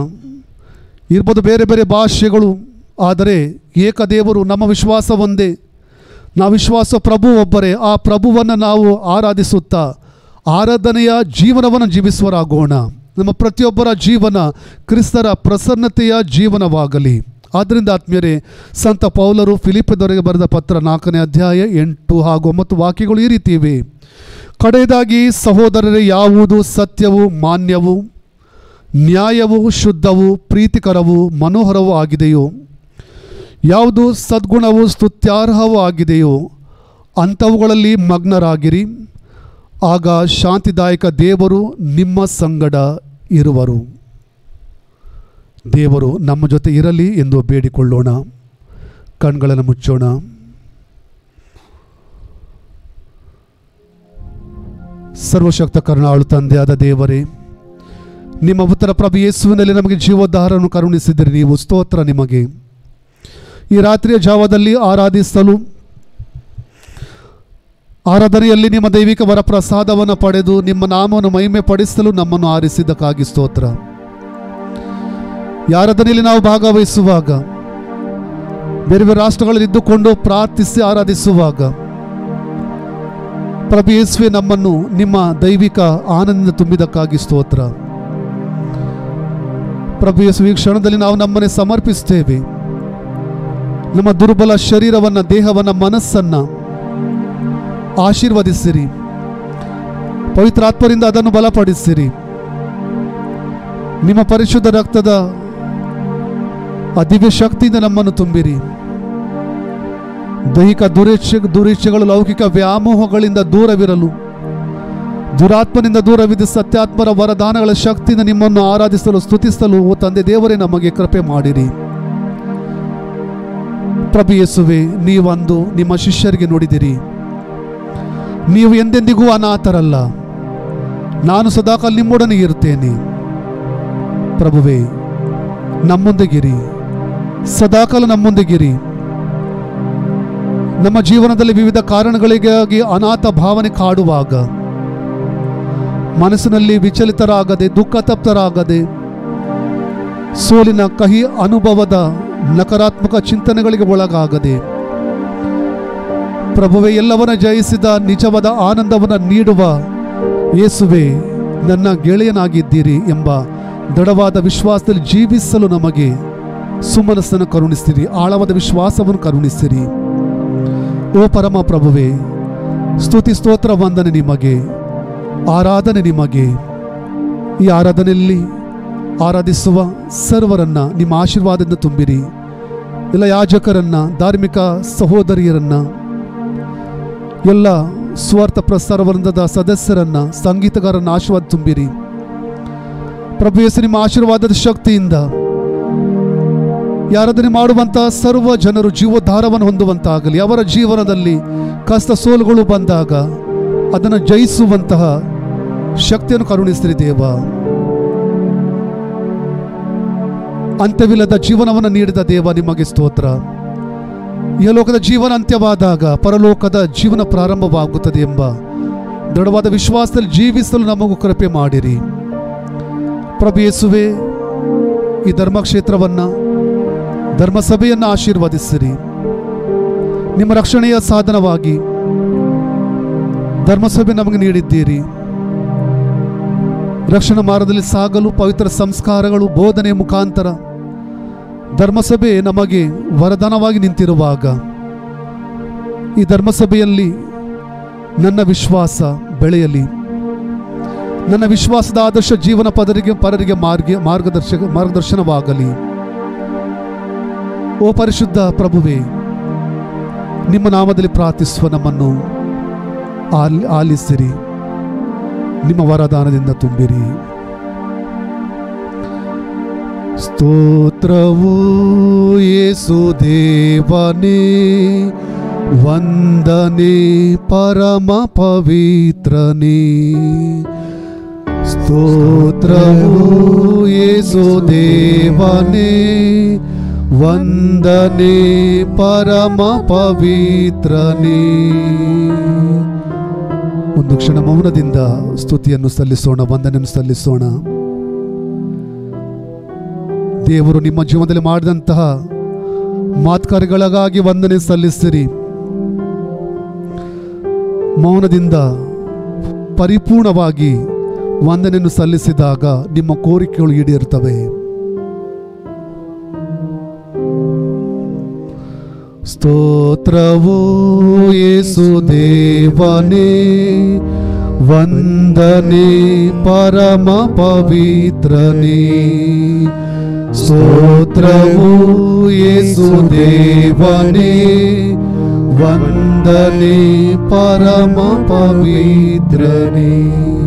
ಇರ್ಬೋದು ಬೇರೆ ಬೇರೆ ಭಾಷೆಗಳು ಆದರೆ ಏಕದೇವರು ನಮ್ಮ ವಿಶ್ವಾಸ ಒಂದೇ ನಾವು ವಿಶ್ವಾಸ ಪ್ರಭು ಒಬ್ಬರೇ ಆ ಪ್ರಭುವನ್ನು ನಾವು ಆರಾಧಿಸುತ್ತಾ ಆರಾಧನೆಯ ಜೀವನವನ್ನು ಜೀವಿಸುವರಾಗೋಣ ನಮ್ಮ ಪ್ರತಿಯೊಬ್ಬರ ಜೀವನ ಕ್ರಿಸ್ತರ ಪ್ರಸನ್ನತೆಯ ಜೀವನವಾಗಲಿ ಆದ್ದರಿಂದ ಆತ್ಮೀಯರೇ ಸಂತ ಪೌಲರು ಫಿಲಿಪದವರೆಗೆ ಬರೆದ ಪತ್ರ ನಾಲ್ಕನೇ ಅಧ್ಯಾಯ ಎಂಟು ಹಾಗೂ ಒಂಬತ್ತು ವಾಕ್ಯಗಳು ಈ ರೀತಿ ಇವೆ ಕಡೆಯದಾಗಿ ಸಹೋದರರೇ ಯಾವುದು ಸತ್ಯವು ಮಾನ್ಯವು ನ್ಯಾಯವು ಶುದ್ಧವು ಪ್ರೀತಿಕರವು ಮನೋಹರವೂ ಆಗಿದೆಯೋ ಯಾವುದು ಸದ್ಗುಣವು ಸ್ತುತ್ಯಾರ್ಹವೂ ಆಗಿದೆಯೋ ಅಂಥವುಗಳಲ್ಲಿ ಮಗ್ನರಾಗಿರಿ ಆಗ ಶಾಂತಿದಾಯಕ ದೇವರು ನಿಮ್ಮ ಸಂಗಡ ಇರುವರು ದೇವರು ನಮ್ಮ ಜೊತೆ ಇರಲಿ ಎಂದು ಬೇಡಿಕೊಳ್ಳೋಣ ಕಣ್ಗಳನ್ನು ಮುಚ್ಚೋಣ ಸರ್ವಶಕ್ತ ಕರುಣಾಳು ತಂದೆಯಾದ ದೇವರೇ ನಿಮ್ಮ ಉತ್ತರ ಪ್ರಭು ಯೇಸುವಿನಲ್ಲಿ ನಮಗೆ ಜೀವೋದ್ಧಾರವನ್ನು ಕರುಣಿಸಿದಿರಿ ನೀವು ಸ್ತೋತ್ರ ನಿಮಗೆ ಈ ರಾತ್ರಿಯ ಜಾವದಲ್ಲಿ ಆರಾಧಿಸಲು ಆರಾಧನೆಯಲ್ಲಿ ನಿಮ್ಮ ದೈವಿಕ ವರಪ್ರಸಾದವನ್ನು ಪಡೆದು ನಿಮ್ಮ ನಾಮವನ್ನು ಮಹಿಮೆ ಪಡಿಸಲು ನಮ್ಮನ್ನು ಆರಿಸಿದ್ದಕ್ಕಾಗಿ ಸ್ತೋತ್ರ ಈ ಆರಾಧನೆಯಲ್ಲಿ ನಾವು ಭಾಗವಹಿಸುವಾಗ ಬೇರೆ ಬೇರೆ ರಾಷ್ಟ್ರಗಳಲ್ಲಿ ಇದ್ದುಕೊಂಡು ಪ್ರಾರ್ಥಿಸಿ ಆರಾಧಿಸುವಾಗ ಪ್ರಭು ಯೇಸುವೆ ನಮ್ಮನ್ನು ನಿಮ್ಮ ದೈವಿಕ ಆನಂದ ತುಂಬಿದಕ್ಕಾಗಿ ಸ್ತೋತ್ರ ಪ್ರಭು ಯೇಸು ಈ ಕ್ಷಣದಲ್ಲಿ ನಾವು ನಮ್ಮನ್ನೇ ಸಮರ್ಪಿಸ್ತೇವೆ ನಮ್ಮ ದುರ್ಬಲ ಶರೀರವನ್ನು ದೇಹವನ್ನು ಮನಸ್ಸನ್ನು ಆಶೀರ್ವದಿಸಿರಿ ಪವಿತ್ರಾತ್ಮರಿಂದ ಅದನ್ನು ಬಲಪಡಿಸಿರಿ ನಿಮ್ಮ ಪರಿಶುದ್ಧ ರಕ್ತದ ಆ ದಿವ್ಯ ಶಕ್ತಿಯಿಂದ ನಮ್ಮನ್ನು ತುಂಬಿರಿ ದೈಹಿಕ ದುರೇಚ್ಛೆ ದುರೀಚ್ಛೆಗಳು ಲೌಕಿಕ ವ್ಯಾಮೋಹಗಳಿಂದ ದೂರವಿರಲು ದುರಾತ್ಮನಿಂದ ದೂರವಿದ್ದು ಸತ್ಯಾತ್ಮರ ವರದಾನಗಳ ಶಕ್ತಿಯಿಂದ ನಿಮ್ಮನ್ನು ಆರಾಧಿಸಲು ಸ್ತುತಿಸಲು ಓ ತಂದೆ ದೇವರೇ ನಮಗೆ ಕೃಪೆ ಮಾಡಿರಿ ಪ್ರಭು ಯೇಸುವೆ ನೀವಂದು ನಿಮ್ಮ ಶಿಷ್ಯರಿಗೆ ನುಡಿದಿರಿ ನೀವು ಎಂದೆಂದಿಗೂ ಅನಾಥರಲ್ಲ ನಾನು ಸದಾಕಾಲ ನಿಮ್ಮೊಡನೆ ಇರುತ್ತೇನೆ ಪ್ರಭುವೇ ನಮ್ಮೊಂದಿಗಿರಿ ಸದಾಕಾಲ ನಮ್ಮೊಂದಿಗಿರಿ ನಮ್ಮ ಜೀವನದಲ್ಲಿ ವಿವಿಧ ಕಾರಣಗಳಿಗಾಗಿ ಅನಾಥ ಭಾವನೆ ಕಾಡುವಾಗ ಮನಸ್ಸಿನಲ್ಲಿ ವಿಚಲಿತರಾಗದೆ ದುಃಖ ತಪ್ತರಾಗದೆ ಸೋಲಿನ ಕಹಿ ಅನುಭವದ ನಕಾರಾತ್ಮಕ ಚಿಂತನೆಗಳಿಗೆ ಒಳಗಾಗದೆ ಪ್ರಭುವೆ ಎಲ್ಲವನ್ನ ಜಯಿಸಿದ ನಿಜವಾದ ಆನಂದವನ್ನು ನೀಡುವ ಯೇಸುವೆ ನನ್ನ ಗೆಳೆಯನಾಗಿದ್ದೀರಿ ಎಂಬ ದೃಢವಾದ ವಿಶ್ವಾಸದಲ್ಲಿ ಜೀವಿಸಲು ನಮಗೆ ಸುಮನಸ್ಸನ್ನು ಕರುಣಿಸಿರಿ ಆಳವಾದ ವಿಶ್ವಾಸವನ್ನು ಕರುಣಿಸಿರಿ ಓ ಪರಮ ಪ್ರಭುವೆ ಸ್ತುತಿ ಸ್ತೋತ್ರ ವಂದನೆ ನಿಮಗೆ ಆರಾಧನೆ ನಿಮಗೆ ಈ ಆರಾಧನೆಯಲ್ಲಿ ಆರಾಧಿಸುವ ಸರ್ವರನ್ನ ನಿಮ್ಮ ಆಶೀರ್ವಾದದಿಂದ ತುಂಬಿರಿ ಎಲ್ಲ ಯಾಜಕರನ್ನ ಧಾರ್ಮಿಕ ಸಹೋದರಿಯರನ್ನ ಎಲ್ಲ ಸ್ವಾರ್ಥ ಪ್ರಸಾರ ವೃಂದದ ಸದಸ್ಯರನ್ನ ಸಂಗೀತಗಾರನ್ನ ಆಶೀರ್ವಾದ ತುಂಬಿರಿ ಪ್ರಭು ಯೇಸು ನಿಮ್ಮ ಆಶೀರ್ವಾದದ ಶಕ್ತಿಯಿಂದ ಯಾರಾಧನೆ ಮಾಡುವಂತಹ ಸರ್ವ ಜನರು ಜೀವೋದ್ಧಾರವನ್ನು ಹೊಂದುವಂತಾಗಲಿ ಅವರ ಜೀವನದಲ್ಲಿ ಕಷ್ಟ ಸೋಲುಗಳು ಬಂದಾಗ ಅದನ್ನು ಜಯಿಸುವಂತಹ ಶಕ್ತಿಯನ್ನು ಕರುಣಿಸಿರಿ ದೇವ ಅಂತ್ಯವಿಲ್ಲದ ಜೀವನವನ್ನು ನೀಡಿದ ದೇವ ನಿಮಗೆ ಸ್ತೋತ್ರ ಈ ಲೋಕದ ಜೀವನ ಅಂತ್ಯವಾದಾಗ ಪರಲೋಕದ ಜೀವನ ಪ್ರಾರಂಭವಾಗುತ್ತದೆ ಎಂಬ ದೃಢವಾದ ವಿಶ್ವಾಸದಲ್ಲಿ ಜೀವಿಸಲು ನಮಗೂ ಕೃಪೆ ಮಾಡಿರಿ ಪ್ರಭು ಯೇಸುವೆ ಈ ಧರ್ಮಕ್ಷೇತ್ರವನ್ನು ಧರ್ಮಸಭೆಯನ್ನು ಆಶೀರ್ವದಿಸಿರಿ ನಿಮ್ಮ ರಕ್ಷಣೆಯ ಸಾಧನವಾಗಿ ಧರ್ಮಸಭೆ ನಮಗೆ ನೀಡಿದ್ದೀರಿ ರಕ್ಷಣಾ ಮಾರ್ಗದಲ್ಲಿ ಸಾಗಲು ಪವಿತ್ರ ಸಂಸ್ಕಾರಗಳು ಬೋಧನೆ ಮುಖಾಂತರ ಧರ್ಮಸಭೆ ನಮಗೆ ವರದಾನವಾಗಿ ನಿಂತಿರುವಾಗ ಈ ಧರ್ಮಸಭೆಯಲ್ಲಿ ನನ್ನ ವಿಶ್ವಾಸ ಬೆಳೆಯಲಿ ನನ್ನ ವಿಶ್ವಾಸದ ಆದರ್ಶ ಜೀವನ ಪದರಿಗೆ ಪರರಿಗೆ ಮಾರ್ಗ ಮಾರ್ಗದರ್ಶಕ ಮಾರ್ಗದರ್ಶನವಾಗಲಿ ಓ ಪರಿಶುದ್ಧ ಪ್ರಭುವೇ ನಿಮ್ಮ ನಾಮದಲ್ಲಿ ಪ್ರಾರ್ಥಿಸುವ ನಮ್ಮನ್ನು ಆಲ್ ಆಲಿಸಿರಿ ನಿಮ್ಮ ವರದಾನದಿಂದ ತುಂಬಿರಿ ಸ್ತೋತ್ರವು ಯೇಸು ದೇವನೇ ವಂದನೆ ಪರಮ ಪವಿತ್ರನೇ ಸ್ತೋತ್ರವು ಯೇಸು ದೇವನೇ ವಂದನೆ ಪರಮ ಪವಿತ್ರನೇ ಒಂದು ಕ್ಷಣ ಮೌನದಿಂದ ಸ್ತುತಿಯನ್ನು ಸಲ್ಲಿಸೋಣ ವಂದನೆಯನ್ನು ಸಲ್ಲಿಸೋಣ ದೇವರು ನಿಮ್ಮ ಜೀವನದಲ್ಲಿ ಮಾಡಿದಂತಹ ಮಾತ್ಕಾರ್ಯಗಳಿಗಾಗಿ ವಂದನೆ ಸಲ್ಲಿಸಿರಿ ಮೌನದಿಂದ ಪರಿಪೂರ್ಣವಾಗಿ ವಂದನೆಯನ್ನು ಸಲ್ಲಿಸಿದಾಗ ನಿಮ್ಮ ಕೋರಿಕೆಗಳು ಈಡೇರುತ್ತವೆ ಸ್ತೋತ್ರವು ಯೇಸು ದೇವನೇ ವಂದನೆ ಪರಮ ಪವಿತ್ರನೇ ಸ್ತೋತ್ರವು ಯೇಸು ದೇವನೇ ವಂದನೆ ಪರಮ ಪವಿತ್ರನೇ